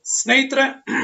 ಸ್ನೇಹಿತರೆ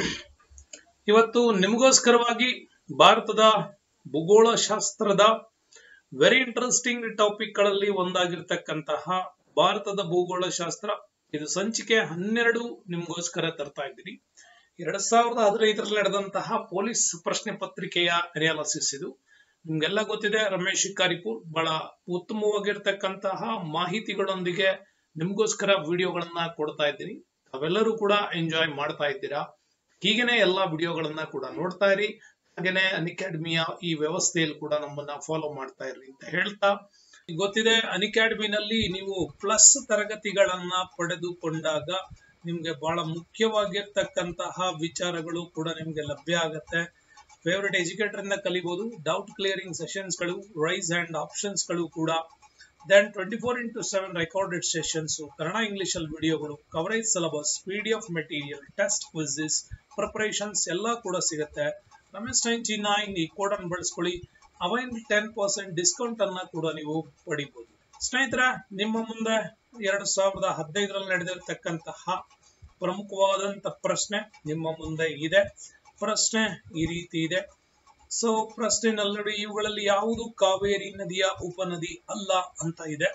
ಇವತ್ತು ನಿಮಗೋಸ್ಕರವಾಗಿ ಭಾರತದ ಭೂಗೋಳಶಾಸ್ತ್ರದ ವೆರಿ ಇಂಟ್ರೆಸ್ಟಿಂಗ್ ಟಾಪಿಕ್ ಗಳಲ್ಲಿ ಒಂದಾಗಿರ್ತಕ್ಕಂತಹ ಭಾರತದ ಭೂಗೋಳಶಾಸ್ತ್ರ ಇದು ಸಂಚಿಕೆ ಹನ್ನೆರಡು ನಿಮಗೋಸ್ಕರ ತರ್ತಾ ಇದ್ದೀನಿ ಎರಡ್ ಸಾವಿರದ ಹದಿನೈದರಲ್ಲಿ ನಡೆದಂತಹ ಪೊಲೀಸ್ ಪ್ರಶ್ನೆ ಪತ್ರಿಕೆಯ ಅನಾಲಿಸಿಸ್ ಇದು ನಿಮ್ಗೆಲ್ಲ ಗೊತ್ತಿದೆ ರಮೇಶ್ ಶಿಕಾರಿಪುರ್ ಬಹಳ ಉತ್ತಮವಾಗಿರ್ತಕ್ಕಂತಹ ಮಾಹಿತಿಗಳೊಂದಿಗೆ ನಿಮ್ಗೋಸ್ಕರ ವಿಡಿಯೋಗಳನ್ನ ಕೊಡ್ತಾ ಇದ್ದೀನಿ ತಾವೆಲ್ಲರೂ ಕೂಡ ಎಂಜಾಯ್ ಮಾಡ್ತಾ ಇದ್ದೀರಾ ಹೀಗೇನೆ ಎಲ್ಲಾ ವಿಡಿಯೋಗಳನ್ನ ಕೂಡ ನೋಡ್ತಾ ಇರಿ ಹಾಗೇನೆ ಅನ್ಅಕಾಡೆಮಿಯ ಈ ವ್ಯವಸ್ಥೆಯಲ್ಲಿ ಕೂಡ ನಮ್ಮನ್ನ ಫಾಲೋ ಮಾಡ್ತಾ ಇರ್ರಿ ಅಂತ ಹೇಳ್ತಾ ಗೊತ್ತಿದೆ ಅನ್ಅಕಾಡೆಮಿನಲ್ಲಿ ನೀವು ಪ್ಲಸ್ ತರಗತಿಗಳನ್ನ ಪಡೆದುಕೊಂಡಾಗ ನಿಮ್ಗೆ ಬಹಳ ಮುಖ್ಯವಾಗಿರ್ತಕ್ಕಂತಹ ವಿಚಾರಗಳು ಕೂಡ ನಿಮ್ಗೆ ಲಭ್ಯ ಆಗತ್ತೆ ಫೇವರೆಟ್ ಎಜುಕೇಟರ್ ಇಂದ ಕಲಿಬಹುದು ಡೌಟ್ ಕ್ಲಿಯರಿಂಗ್ ಸೆಷನ್ಸ್ ಗಳು ರೈಸ್ ಅಂಡ್ ಆಪ್ಷನ್ಸ್ ಗಳು ಕೂಡ then twenty four into seven recorded sessions Kannada English ಅಲ್ಲಿ ವಿಡಿಯೋಗಳು coverage syllabus P D F material test quizzes preparations ಎಲ್ಲ ಕೂಡ ಸಿಗುತ್ತೆ ರಮೇಶ್ ಟೈನ್ ಜಿ ನೈನ್ ಈ ಕೋಡ್ ಅನ್ನು ಬಳಸ್ಕೊಳ್ಳಿ ಅವೈನ್ ಟೆನ್ ಪರ್ಸೆಂಟ್ ಡಿಸ್ಕೌಂಟ್ ಅನ್ನ ಕೂಡ ನೀವು ಪಡಿಬಹುದು ಸ್ನೇಹಿತರೆ ನಿಮ್ಮ ಮುಂದೆ ಎರಡ್ ಸಾವಿರದ ಹದಿನೈದರಲ್ಲಿ ನಡೆದಿರ್ತಕ್ಕಂತಹ ಪ್ರಮುಖವಾದಂತ ಪ್ರಶ್ನೆ ನಿಮ್ಮ ಮುಂದೆ ಇದೆ ಪ್ರಶ್ನೆ ಈ ರೀತಿ ಇದೆ ಸೊ ಪ್ರಶ್ನೆನಲ್ಲಿ ಇವುಗಳಲ್ಲಿ ಯಾವುದು ಕಾವೇರಿ ನದಿಯ ಉಪನದಿ ಅಲ್ಲ ಅಂತ ಇದೆ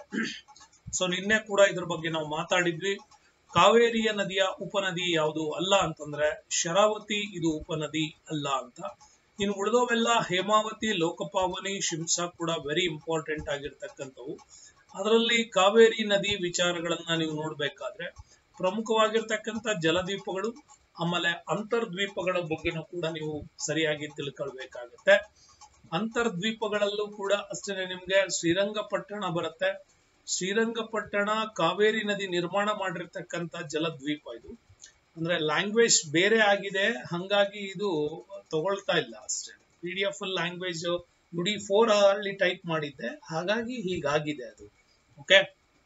ಸೊ ನಿನ್ನೆ ಕೂಡ ಇದ್ರ ಬಗ್ಗೆ ನಾವು ಮಾತಾಡಿದ್ವಿ ಕಾವೇರಿಯ ನದಿಯ ಉಪನದಿ ಯಾವುದು ಅಲ್ಲ ಅಂತಂದ್ರೆ ಶರಾವತಿ ಇದು ಉಪನದಿ ಅಲ್ಲ ಅಂತ ಇನ್ನು ಉಳಿದವೆಲ್ಲ ಹೇಮಾವತಿ ಲೋಕಪಾವನಿ ಶಿಂಸಾ ಕೂಡ ವೆರಿ ಇಂಪಾರ್ಟೆಂಟ್ ಆಗಿರ್ತಕ್ಕಂಥವು ಅದರಲ್ಲಿ ಕಾವೇರಿ ನದಿ ವಿಚಾರಗಳನ್ನ ನೀವು ನೋಡ್ಬೇಕಾದ್ರೆ ಪ್ರಮುಖವಾಗಿರ್ತಕ್ಕಂಥ ಜಲದ್ವೀಪಗಳು ಆಮೇಲೆ ಅಂತರ್ದ್ವೀಪಗಳ ಬಗ್ಗೆನೂ ಕೂಡ ನೀವು ಸರಿಯಾಗಿ ತಿಳ್ಕೊಳ್ಬೇಕಾಗತ್ತೆ ಅಂತರ್ದ್ವೀಪಗಳಲ್ಲೂ ಕೂಡ ಅಷ್ಟೇ ನಿಮ್ಗೆ ಶ್ರೀರಂಗಪಟ್ಟಣ ಬರುತ್ತೆ ಶ್ರೀರಂಗಪಟ್ಟಣ ಕಾವೇರಿ ನದಿ ನಿರ್ಮಾಣ ಮಾಡಿರ್ತಕ್ಕಂಥ ಜಲದ್ವೀಪ ಇದು ಅಂದ್ರೆ ಲ್ಯಾಂಗ್ವೇಜ್ ಬೇರೆ ಆಗಿದೆ ಹಂಗಾಗಿ ಇದು ತಗೊಳ್ತಾ ಇಲ್ಲ ಅಷ್ಟೇ P D F language Nudi four ಅಲ್ಲಿ ಟೈಪ್ ಮಾಡಿದ್ದೆ ಹಾಗಾಗಿ ಹೀಗಾಗಿದೆ ಅದು ಓಕೆ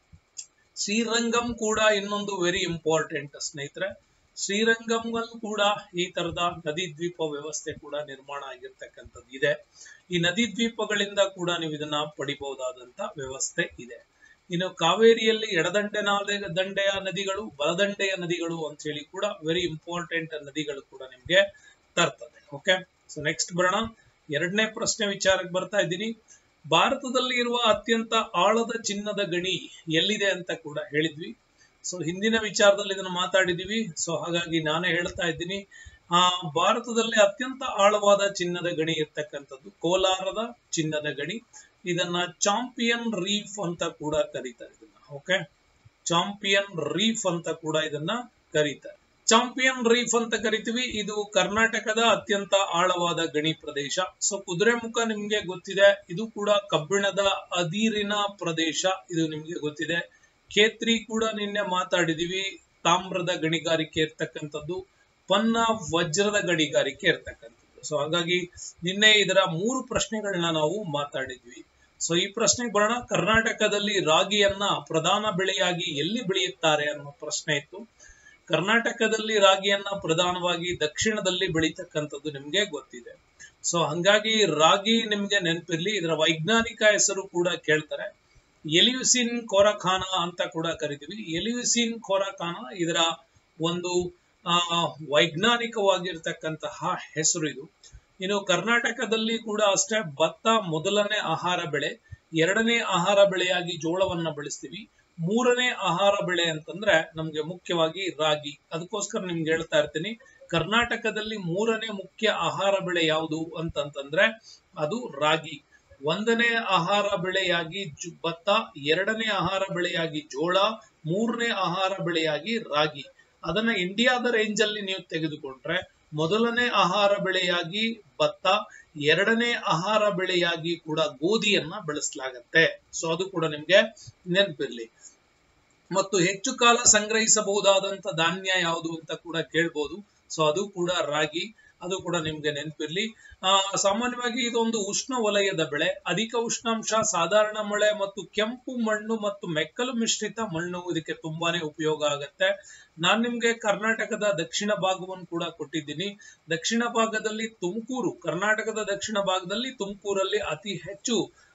ಶ್ರೀರಂಗಂ ಕೂಡ ಇನ್ನೊಂದು ವೆರಿ ಇಂಪಾರ್ಟೆಂಟ್ ಸ್ನೇಹಿತರೆ ಶ್ರೀರಂಗಂ ಕೂಡ ಈ ತರದ ನದಿ ದ್ವೀಪ ವ್ಯವಸ್ಥೆ ಕೂಡ ನಿರ್ಮಾಣ ಆಗಿರ್ತಕ್ಕಂಥದ್ದು ಇದೆ ಈ ನದಿ ದ್ವೀಪಗಳಿಂದ ಕೂಡ ನೀವು ಇದನ್ನ ಪಡಿಬಹುದಾದಂತ ವ್ಯವಸ್ಥೆ ಇದೆ ಇನ್ನು ಕಾವೇರಿಯಲ್ಲಿ ಎಡದಂಡೆ ನಾಲೆ ದಂಡೆಯ ನದಿಗಳು ಬಲದಂಡೆಯ ನದಿಗಳು ಅಂತ ಹೇಳಿ ಕೂಡ ವೆರಿ ಇಂಪಾರ್ಟೆಂಟ್ ನದಿಗಳು ಕೂಡ ನಿಮ್ಗೆ ತರ್ತದೆ ಓಕೆ ಸೊ ನೆಕ್ಸ್ಟ್ ಬರೋಣ ಎರಡನೇ ಪ್ರಶ್ನೆ ವಿಚಾರಕ್ಕೆ ಬರ್ತಾ ಇದ್ದೀನಿ ಭಾರತದಲ್ಲಿ ಇರುವ ಅತ್ಯಂತ ಆಳದ ಚಿನ್ನದ ಗಣಿ ಎಲ್ಲಿದೆ ಅಂತ ಕೂಡ ಹೇಳಿದ್ವಿ ಸೊ ಹಿಂದಿನ ವಿಚಾರದಲ್ಲಿ ಇದನ್ನ ಮಾತಾಡಿದೀವಿ ಸೊ ಹಾಗಾಗಿ ನಾನೇ ಹೇಳ್ತಾ ಇದ್ದೀನಿ ಆ ಭಾರತದಲ್ಲಿ ಅತ್ಯಂತ ಆಳವಾದ ಚಿನ್ನದ ಗಣಿ ಇರ್ತಕ್ಕಂಥದ್ದು ಕೋಲಾರದ ಚಿನ್ನದ ಗಣಿ ಇದನ್ನ ಚಾಂಪಿಯನ್ ರೀಫ್ ಅಂತ ಕೂಡ ಕರೀತಾರೆ ಇದನ್ನ ಓಕೆ ಚಾಂಪಿಯನ್ ರೀಫ್ ಅಂತ ಕೂಡ ಇದನ್ನ ಕರೀತಾರೆ ಚಾಂಪಿಯನ್ ರೀಫ್ ಅಂತ ಕರಿತೀವಿ ಇದು ಕರ್ನಾಟಕದ ಅತ್ಯಂತ ಆಳವಾದ ಗಣಿ ಪ್ರದೇಶ ಸೊ ಕುದುರೆಮುಖ ನಿಮ್ಗೆ ಗೊತ್ತಿದೆ ಇದು ಕೂಡ ಕಬ್ಬಿಣದ ಅದಿರಿನ ಪ್ರದೇಶ ಇದು ನಿಮ್ಗೆ ಗೊತ್ತಿದೆ ಖೇತ್ರಿ ಕೂಡ ನಿನ್ನೆ ಮಾತಾಡಿದೀವಿ ತಾಮ್ರದ ಗಣಿಗಾರಿಕೆ ಇರ್ತಕ್ಕಂಥದ್ದು ಪನ್ನ ವಜ್ರದ ಗಣಿಗಾರಿಕೆ ಇರ್ತಕ್ಕಂಥದ್ದು ಸೊ ಹಾಗಾಗಿ ನಿನ್ನೆ ಇದರ ಮೂರು ಪ್ರಶ್ನೆಗಳನ್ನ ನಾವು ಮಾತಾಡಿದ್ವಿ ಸೊ ಈ ಪ್ರಶ್ನೆಗೆ ಬರೋಣ ಕರ್ನಾಟಕದಲ್ಲಿ ರಾಗಿಯನ್ನ ಪ್ರಧಾನ ಬೆಳೆಯಾಗಿ ಎಲ್ಲಿ ಬೆಳೆಯುತ್ತಾರೆ ಅನ್ನೋ ಪ್ರಶ್ನೆ ಇತ್ತು ಕರ್ನಾಟಕದಲ್ಲಿ ರಾಗಿಯನ್ನ ಪ್ರಧಾನವಾಗಿ ದಕ್ಷಿಣದಲ್ಲಿ ಬೆಳೀತಕ್ಕಂಥದ್ದು ನಿಮ್ಗೆ ಗೊತ್ತಿದೆ ಸೊ ಹಂಗಾಗಿ ರಾಗಿ ನಿಮ್ಗೆ ನೆನಪಿರ್ಲಿ ಇದರ ವೈಜ್ಞಾನಿಕ ಹೆಸರು ಕೂಡ ಕೇಳ್ತಾರೆ ಎಲಿಯುಸಿನ್ ಕೋರಖಾನ ಅಂತ ಕೂಡ ಕರಿತೀವಿ ಎಲಿಯುಸಿನ್ ಕೋರಖಾನ ಇದರ ಒಂದು ಆ ವೈಜ್ಞಾನಿಕವಾಗಿರ್ತಕ್ಕಂತಹ ಹೆಸರು ಇದು ಇನ್ನು ಕರ್ನಾಟಕದಲ್ಲಿ ಕೂಡ ಅಷ್ಟೇ ಭತ್ತ ಮೊದಲನೇ ಆಹಾರ ಬೆಳೆ ಎರಡನೇ ಆಹಾರ ಬೆಳೆಯಾಗಿ ಜೋಳವನ್ನ ಬೆಳೆಸ್ತೀವಿ ಮೂರನೇ ಆಹಾರ ಬೆಳೆ ಅಂತಂದ್ರೆ ನಮ್ಗೆ ಮುಖ್ಯವಾಗಿ ರಾಗಿ ಅದಕ್ಕೋಸ್ಕರ ನಿಮ್ಗೆ ಹೇಳ್ತಾ ಇರ್ತೀನಿ ಕರ್ನಾಟಕದಲ್ಲಿ ಮೂರನೇ ಮುಖ್ಯ ಆಹಾರ ಬೆಳೆ ಯಾವುದು ಅಂತಂತಂದ್ರೆ ಅದು ರಾಗಿ ಒಂದನೇ ಆಹಾರ ಬೆಳೆಯಾಗಿ ಭತ್ತ ಎರಡನೇ ಆಹಾರ ಬೆಳೆಯಾಗಿ ಜೋಳ ಮೂರನೇ ಆಹಾರ ಬೆಳೆಯಾಗಿ ರಾಗಿ ಅದನ್ನ ಇಂಡಿಯಾದ ರೇಂಜ್ ಅಲ್ಲಿ ನೀವು ತೆಗೆದುಕೊಂಡ್ರೆ ಮೊದಲನೇ ಆಹಾರ ಬೆಳೆಯಾಗಿ ಭತ್ತ ಎರಡನೇ ಆಹಾರ ಬೆಳೆಯಾಗಿ ಕೂಡ ಗೋಧಿಯನ್ನ ಬೆಳೆಸಲಾಗತ್ತೆ ಸೊ ಅದು ಕೂಡ ನಿಮ್ಗೆ ನೆನಪಿರ್ಲಿ ಮತ್ತು ಹೆಚ್ಚು ಕಾಲ ಸಂಗ್ರಹಿಸಬಹುದಾದಂತ ಧಾನ್ಯ ಯಾವುದು ಅಂತ ಕೂಡ ಕೇಳ್ಬೋದು ಸೊ ಅದು ಕೂಡ ರಾಗಿ ಅದು ಕೂಡ ನಿಮ್ಗೆ ನೆನಪಿರ್ಲಿ ಆ ಸಾಮಾನ್ಯವಾಗಿ ಇದೊಂದು ಉಷ್ಣ ವಲಯದ ಬೆಳೆ ಅಧಿಕ ಉಷ್ಣಾಂಶ ಸಾಧಾರಣ ಮಳೆ ಮತ್ತು ಕೆಂಪು ಮಣ್ಣು ಮತ್ತು ಮೆಕ್ಕಲು ಮಿಶ್ರಿತ ಮಣ್ಣು ಇದಕ್ಕೆ ತುಂಬಾನೇ ಉಪಯೋಗ ಆಗತ್ತೆ ನಾನ್ ನಿಮ್ಗೆ ಕರ್ನಾಟಕದ ದಕ್ಷಿಣ ಭಾಗವನ್ನು ಕೂಡ ಕೊಟ್ಟಿದ್ದೀನಿ ದಕ್ಷಿಣ ಭಾಗದಲ್ಲಿ ತುಮಕೂರು ಕರ್ನಾಟಕದ ದಕ್ಷಿಣ ಭಾಗದಲ್ಲಿ ತುಮಕೂರಲ್ಲಿ ಅತಿ ಹೆಚ್ಚು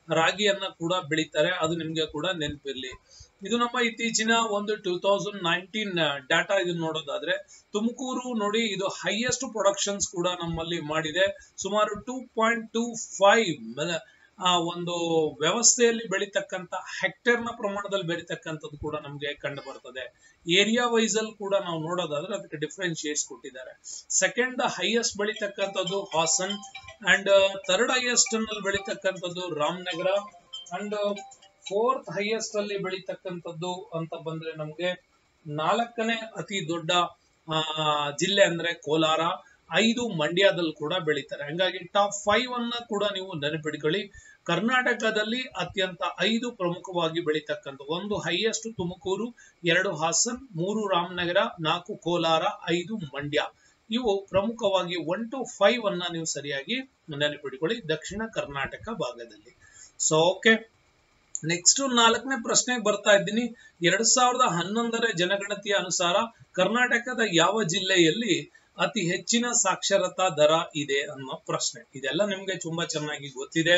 ರಾಗಿಯನ್ನ ಕೂಡ ಬೆಳೀತಾರೆ ಅದು ನಿಮ್ಗೆ ಕೂಡ ನೆನಪಿರ್ಲಿ ಇದು ನಮ್ಮ ಇತ್ತೀಚಿನ ಒಂದು ಟೂ ತೌಸಂಡ್ ನೈನ್ಟೀನ್ ಡಾಟಾ ಇದನ್ನ ನೋಡೋದಾದ್ರೆ ತುಮಕೂರು ನೋಡಿ ಇದು ಹೈಯೆಸ್ಟ್ ಪ್ರೊಡಕ್ಷನ್ಸ್ ಕೂಡ ನಮ್ಮಲ್ಲಿ ಮಾಡಿದೆ ಸುಮಾರು ಟೂ ಪಾಯಿಂಟ್ ಟೂ ಫೈವ್ ಆ ಒಂದು ವ್ಯವಸ್ಥೆಯಲ್ಲಿ ಬೆಳೀತಕ್ಕಂತ ಹೆಕ್ಟೇರ್ ನ ಪ್ರಮಾಣದಲ್ಲಿ ಬೆಳೀತಕ್ಕಂಥದ್ದು ಕೂಡ ನಮ್ಗೆ ಕಂಡು ಬರ್ತದೆ ಏರಿಯಾ ವೈಸ್ ಅಲ್ಲಿ ಕೂಡ ನಾವು ನೋಡೋದಾದ್ರೆ ಅದಕ್ಕೆ ಡಿಫ್ರೆನ್ಶಿಯೇಟ್ಸ್ ಕೊಟ್ಟಿದ್ದಾರೆ ಸೆಕೆಂಡ್ ಹೈಯೆಸ್ಟ್ ಬೆಳೀತಕ್ಕಂಥದ್ದು ಹಾಸನ್ ಅಂಡ್ ಥರ್ಡ್ ಹೈಯೆಸ್ಟ್ ನಲ್ಲಿ ಬೆಳೀತಕ್ಕಂಥದ್ದು ರಾಮನಗರ ಅಂಡ್ ಫೋರ್ತ್ ಹೈಯೆಸ್ಟ್ ಅಲ್ಲಿ ಬೆಳೀತಕ್ಕಂಥದ್ದು ಅಂತ ಬಂದ್ರೆ ನಮ್ಗೆ ನಾಲ್ಕನೇ ಅತಿ ದೊಡ್ಡ ಆ, ಜಿಲ್ಲೆ ಅಂದ್ರೆ ಕೋಲಾರ ಐದು ಮಂಡ್ಯದಲ್ಲಿ ಕೂಡ ಬೆಳೀತಾರೆ ಹಂಗಾಗಿ ಟಾಪ್ ಫೈವ್ ಅನ್ನ ಕೂಡ ನೀವು ನೆನಪಿಟ್ಕೊಳ್ಳಿ ಕರ್ನಾಟಕದಲ್ಲಿ ಅತ್ಯಂತ ಐದು ಪ್ರಮುಖವಾಗಿ ಬೆಳೀತಕ್ಕಂಥ ಒಂದು ಹೈಯೆಸ್ಟ್ ತುಮಕೂರು ಎರಡು ಹಾಸನ್ ಮೂರು ರಾಮನಗರ ನಾಲ್ಕು ಕೋಲಾರ ಐದು ಮಂಡ್ಯ ಇವು ಪ್ರಮುಖವಾಗಿ ಒನ್ ಟು ಫೈವ್ ಅನ್ನ ನೀವು ಸರಿಯಾಗಿ ನೆನಪಿಟ್ಕೊಳ್ಳಿ ದಕ್ಷಿಣ ಕರ್ನಾಟಕ ಭಾಗದಲ್ಲಿ ಸೊ ಓಕೆ ನೆಕ್ಸ್ಟ್ ನಾಲ್ಕನೇ ಪ್ರಶ್ನೆಗೆ ಬರ್ತಾ ಇದ್ದೀನಿ ಎರಡ್ ಸಾವಿರದ ಹನ್ನೊಂದರ ಜನಗಣತಿಯ ಅನುಸಾರ ಕರ್ನಾಟಕದ ಯಾವ ಜಿಲ್ಲೆಯಲ್ಲಿ ಅತಿ ಹೆಚ್ಚಿನ ಸಾಕ್ಷರತಾ ದರ ಇದೆ ಅನ್ನೋ ಪ್ರಶ್ನೆ ಇದೆಲ್ಲ ನಿಮ್ಗೆ ತುಂಬಾ ಚೆನ್ನಾಗಿ ಗೊತ್ತಿದೆ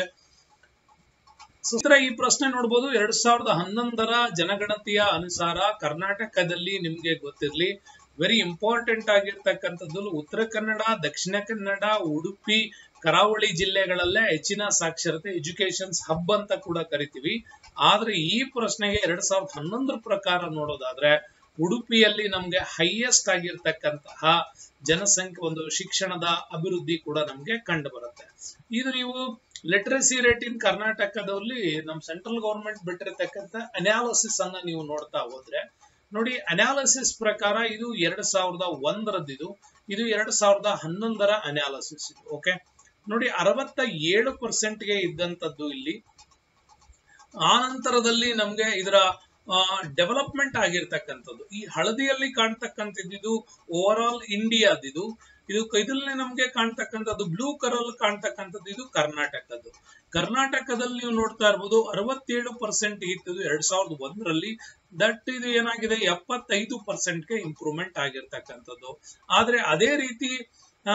ಸುತ್ರ ಈ ಪ್ರಶ್ನೆ ನೋಡ್ಬೋದು ಎರಡ್ ಸಾವಿರದ ಹನ್ನೊಂದರ ಜನಗಣತಿಯ ಅನುಸಾರ ಕರ್ನಾಟಕದಲ್ಲಿ ನಿಮ್ಗೆ ಗೊತ್ತಿರ್ಲಿ ವೆರಿ ಇಂಪಾರ್ಟೆಂಟ್ ಆಗಿರ್ತಕ್ಕಂಥದ್ದು ಉತ್ತರ ಕನ್ನಡ ದಕ್ಷಿಣ ಕನ್ನಡ ಉಡುಪಿ ಕರಾವಳಿ ಜಿಲ್ಲೆಗಳಲ್ಲೇ ಹೆಚ್ಚಿನ ಸಾಕ್ಷರತೆ ಎಜುಕೇಶನ್ಸ್ ಹಬ್ ಅಂತ ಕೂಡ ಕರಿತೀವಿ ಆದ್ರೆ ಈ ಪ್ರಶ್ನೆಗೆ ಎರಡ್ ಸಾವಿರದ ಹನ್ನೊಂದರ ಪ್ರಕಾರ ನೋಡೋದಾದ್ರೆ ಉಡುಪಿಯಲ್ಲಿ ನಮ್ಗೆ ಹೈಯೆಸ್ಟ್ ಆಗಿರ್ತಕ್ಕಂತಹ ಜನಸಂಖ್ಯೆ ಒಂದು ಶಿಕ್ಷಣದ ಅಭಿವೃದ್ಧಿ ಕೂಡ ನಮ್ಗೆ ಕಂಡು ಬರುತ್ತೆ ಇದು ನೀವು ಲಿಟರಸಿ ರೇಟ್ ಇನ್ ಕರ್ನಾಟಕದಲ್ಲಿ ನಮ್ ಸೆಂಟ್ರಲ್ ಗವರ್ಮೆಂಟ್ ಬಿಟ್ಟಿರ್ತಕ್ಕಂಥ ಅನಾಲಿಸಿಸ್ ಅನ್ನ ನೀವು ನೋಡ್ತಾ ಹೋದ್ರೆ ನೋಡಿ ಅನಾಲಿಸಿಸ್ ಪ್ರಕಾರ ಇದು ಎರಡ್ ಸಾವಿರದ ಒಂದರದ್ದು ಇದು ಎರಡ್ ಸಾವಿರದ ಹನ್ನೊಂದರ ಅನಾಲಿಸಿಸ್ ಇದು ಓಕೆ ನೋಡಿ ಅರವತ್ತ ಏಳು ಪರ್ಸೆಂಟ್ಗೆ ಇದ್ದಂಥದ್ದು ಇಲ್ಲಿ ಆ ನಂತರದಲ್ಲಿ ನಮ್ಗೆ ಇದರ ಡೆವಲಪ್ಮೆಂಟ್ ಆಗಿರ್ತಕ್ಕಂಥದ್ದು ಈ ಹಳದಿಯಲ್ಲಿ ಕಾಣ್ತಕ್ಕಂಥದ್ದು ಓವರ್ ಆಲ್ ಇಂಡಿಯಾದಿದು ಇದು ಇದರಲ್ಲಿ ನಮ್ಗೆ ಕಾಣ್ತಕ್ಕಂಥದ್ದು ಬ್ಲೂ ಕಲರ್ ಕಾಣ್ತಕ್ಕಂಥದ್ದು ಇದು ಕರ್ನಾಟಕದ್ದು ಕರ್ನಾಟಕದಲ್ಲಿ ನೀವು ನೋಡ್ತಾ ಇರ್ಬೋದು ಅರವತ್ತೇಳು ಪರ್ಸೆಂಟ್ ಇತ್ತು ಎರಡ್ ಸಾವಿರದ ಒಂದರಲ್ಲಿ ದಟ್ ಇದು ಏನಾಗಿದೆ ಎಪ್ಪತ್ತೈದು ಪರ್ಸೆಂಟ್ಗೆ ಇಂಪ್ರೂವ್ಮೆಂಟ್ ಆಗಿರ್ತಕ್ಕಂಥದ್ದು ಆದ್ರೆ ಅದೇ ರೀತಿ ಆ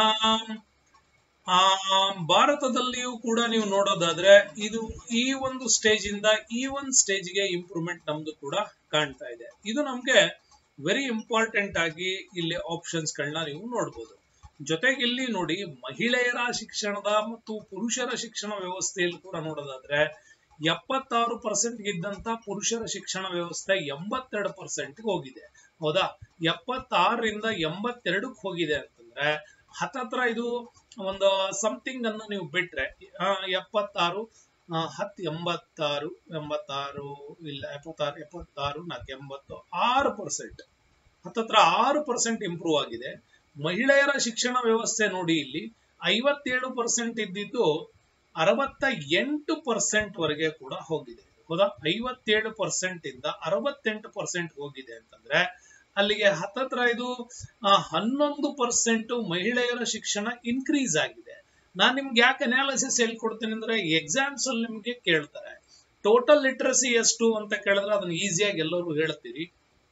ಆ ಭಾರತದಲ್ಲಿಯೂ ಕೂಡ ನೀವು ನೋಡೋದಾದ್ರೆ ಇದು ಈ ಒಂದು ಸ್ಟೇಜ್ ಇಂದ ಈ ಒಂದು ಸ್ಟೇಜ್ಗೆ ಇಂಪ್ರೂವ್ಮೆಂಟ್ ನಮ್ದು ಕೂಡ ಕಾಣ್ತಾ ಇದೆ ಇದು ನಮ್ಗೆ ವೆರಿ ಇಂಪಾರ್ಟೆಂಟ್ ಆಗಿ ಇಲ್ಲಿ ಆಪ್ಷನ್ಸ್ ಗಳನ್ನ ನೀವು ನೋಡ್ಬೋದು ಜೊತೆಗೆ ಇಲ್ಲಿ ನೋಡಿ ಮಹಿಳೆಯರ ಶಿಕ್ಷಣದ ಮತ್ತು ಪುರುಷರ ಶಿಕ್ಷಣ ವ್ಯವಸ್ಥೆಯಲ್ಲಿ ಕೂಡ ನೋಡೋದಾದ್ರೆ ಎಪ್ಪತ್ತಾರು ಪರ್ಸೆಂಟ್ ಇದ್ದಂತ ಪುರುಷರ ಶಿಕ್ಷಣ ವ್ಯವಸ್ಥೆ ಎಂಬತ್ತೆರಡು ಪರ್ಸೆಂಟ್ ಹೋಗಿದೆ ಹೌದಾ ಎಪ್ಪತ್ತಾರರಿಂದ ಎಂಬತ್ತೆರಡಕ್ಕೆ ಹೋಗಿದೆ ಅಂತಂದ್ರೆ ಹತ್ತತ್ರ ಇದು ಒಂದು ಸಮಥಿಂಗ್ ಅನ್ನು ನೀವು ಬಿಟ್ರೆ ಆ, ಎಪ್ಪತ್ತಾರು ಆ, ಹತ್ತು ಎಂಬತ್ತಾರು ಎಂಬತ್ತಾರು ಇಲ್ಲ ಎಪ್ಪತ್ತಾರು ಎಪ್ಪತ್ತಾರು ನಾಲ್ಕು ಎಂಬತ್ತು ಆರು ಪರ್ಸೆಂಟ್ ಹತ್ತತ್ರ ಆರು ಪರ್ಸೆಂಟ್ ಇಂಪ್ರೂವ್ ಆಗಿದೆ ಮಹಿಳೆಯರ ಶಿಕ್ಷಣ ವ್ಯವಸ್ಥೆ ನೋಡಿ ಇಲ್ಲಿ ಐವತ್ತೇಳು ಪರ್ಸೆಂಟ್ ಇದ್ದಿದ್ದು ಅರವತ್ತ ಎಂಟು ಪರ್ಸೆಂಟ್ ವರೆಗೆ ಕೂಡ ಹೋಗಿದೆ ಹೌದಾ ಐವತ್ತೇಳು ಪರ್ಸೆಂಟ್ ಇಂದ ಅರವತ್ತೆಂಟು ಪರ್ಸೆಂಟ್ ಹೋಗಿದೆ ಅಂತಂದ್ರೆ ಅಲ್ಲಿಗೆ ಹತ್ತತ್ರ ಇದು ಆ, ಹನ್ನೊಂದು ಪರ್ಸೆಂಟ್ ಮಹಿಳೆಯರ ಶಿಕ್ಷಣ ಇನ್ಕ್ರೀಸ್ ಆಗಿದೆ ನಾನ್ ನಿಮ್ಗೆ ಯಾಕೆ ಅನಾಲಿಸಿಸ್ ಹೇಳ್ಕೊಡ್ತೀನಿ ಅಂದ್ರೆ ಎಕ್ಸಾಮ್ಸ್ ಅಲ್ಲಿ ನಿಮ್ಗೆ ಕೇಳ್ತಾರೆ ಟೋಟಲ್ ಲಿಟ್ರಸಿ ಎಷ್ಟು ಅಂತ ಕೇಳಿದ್ರೆ ಅದನ್ನ ಈಸಿಯಾಗಿ ಎಲ್ಲರೂ ಹೇಳ್ತೀರಿ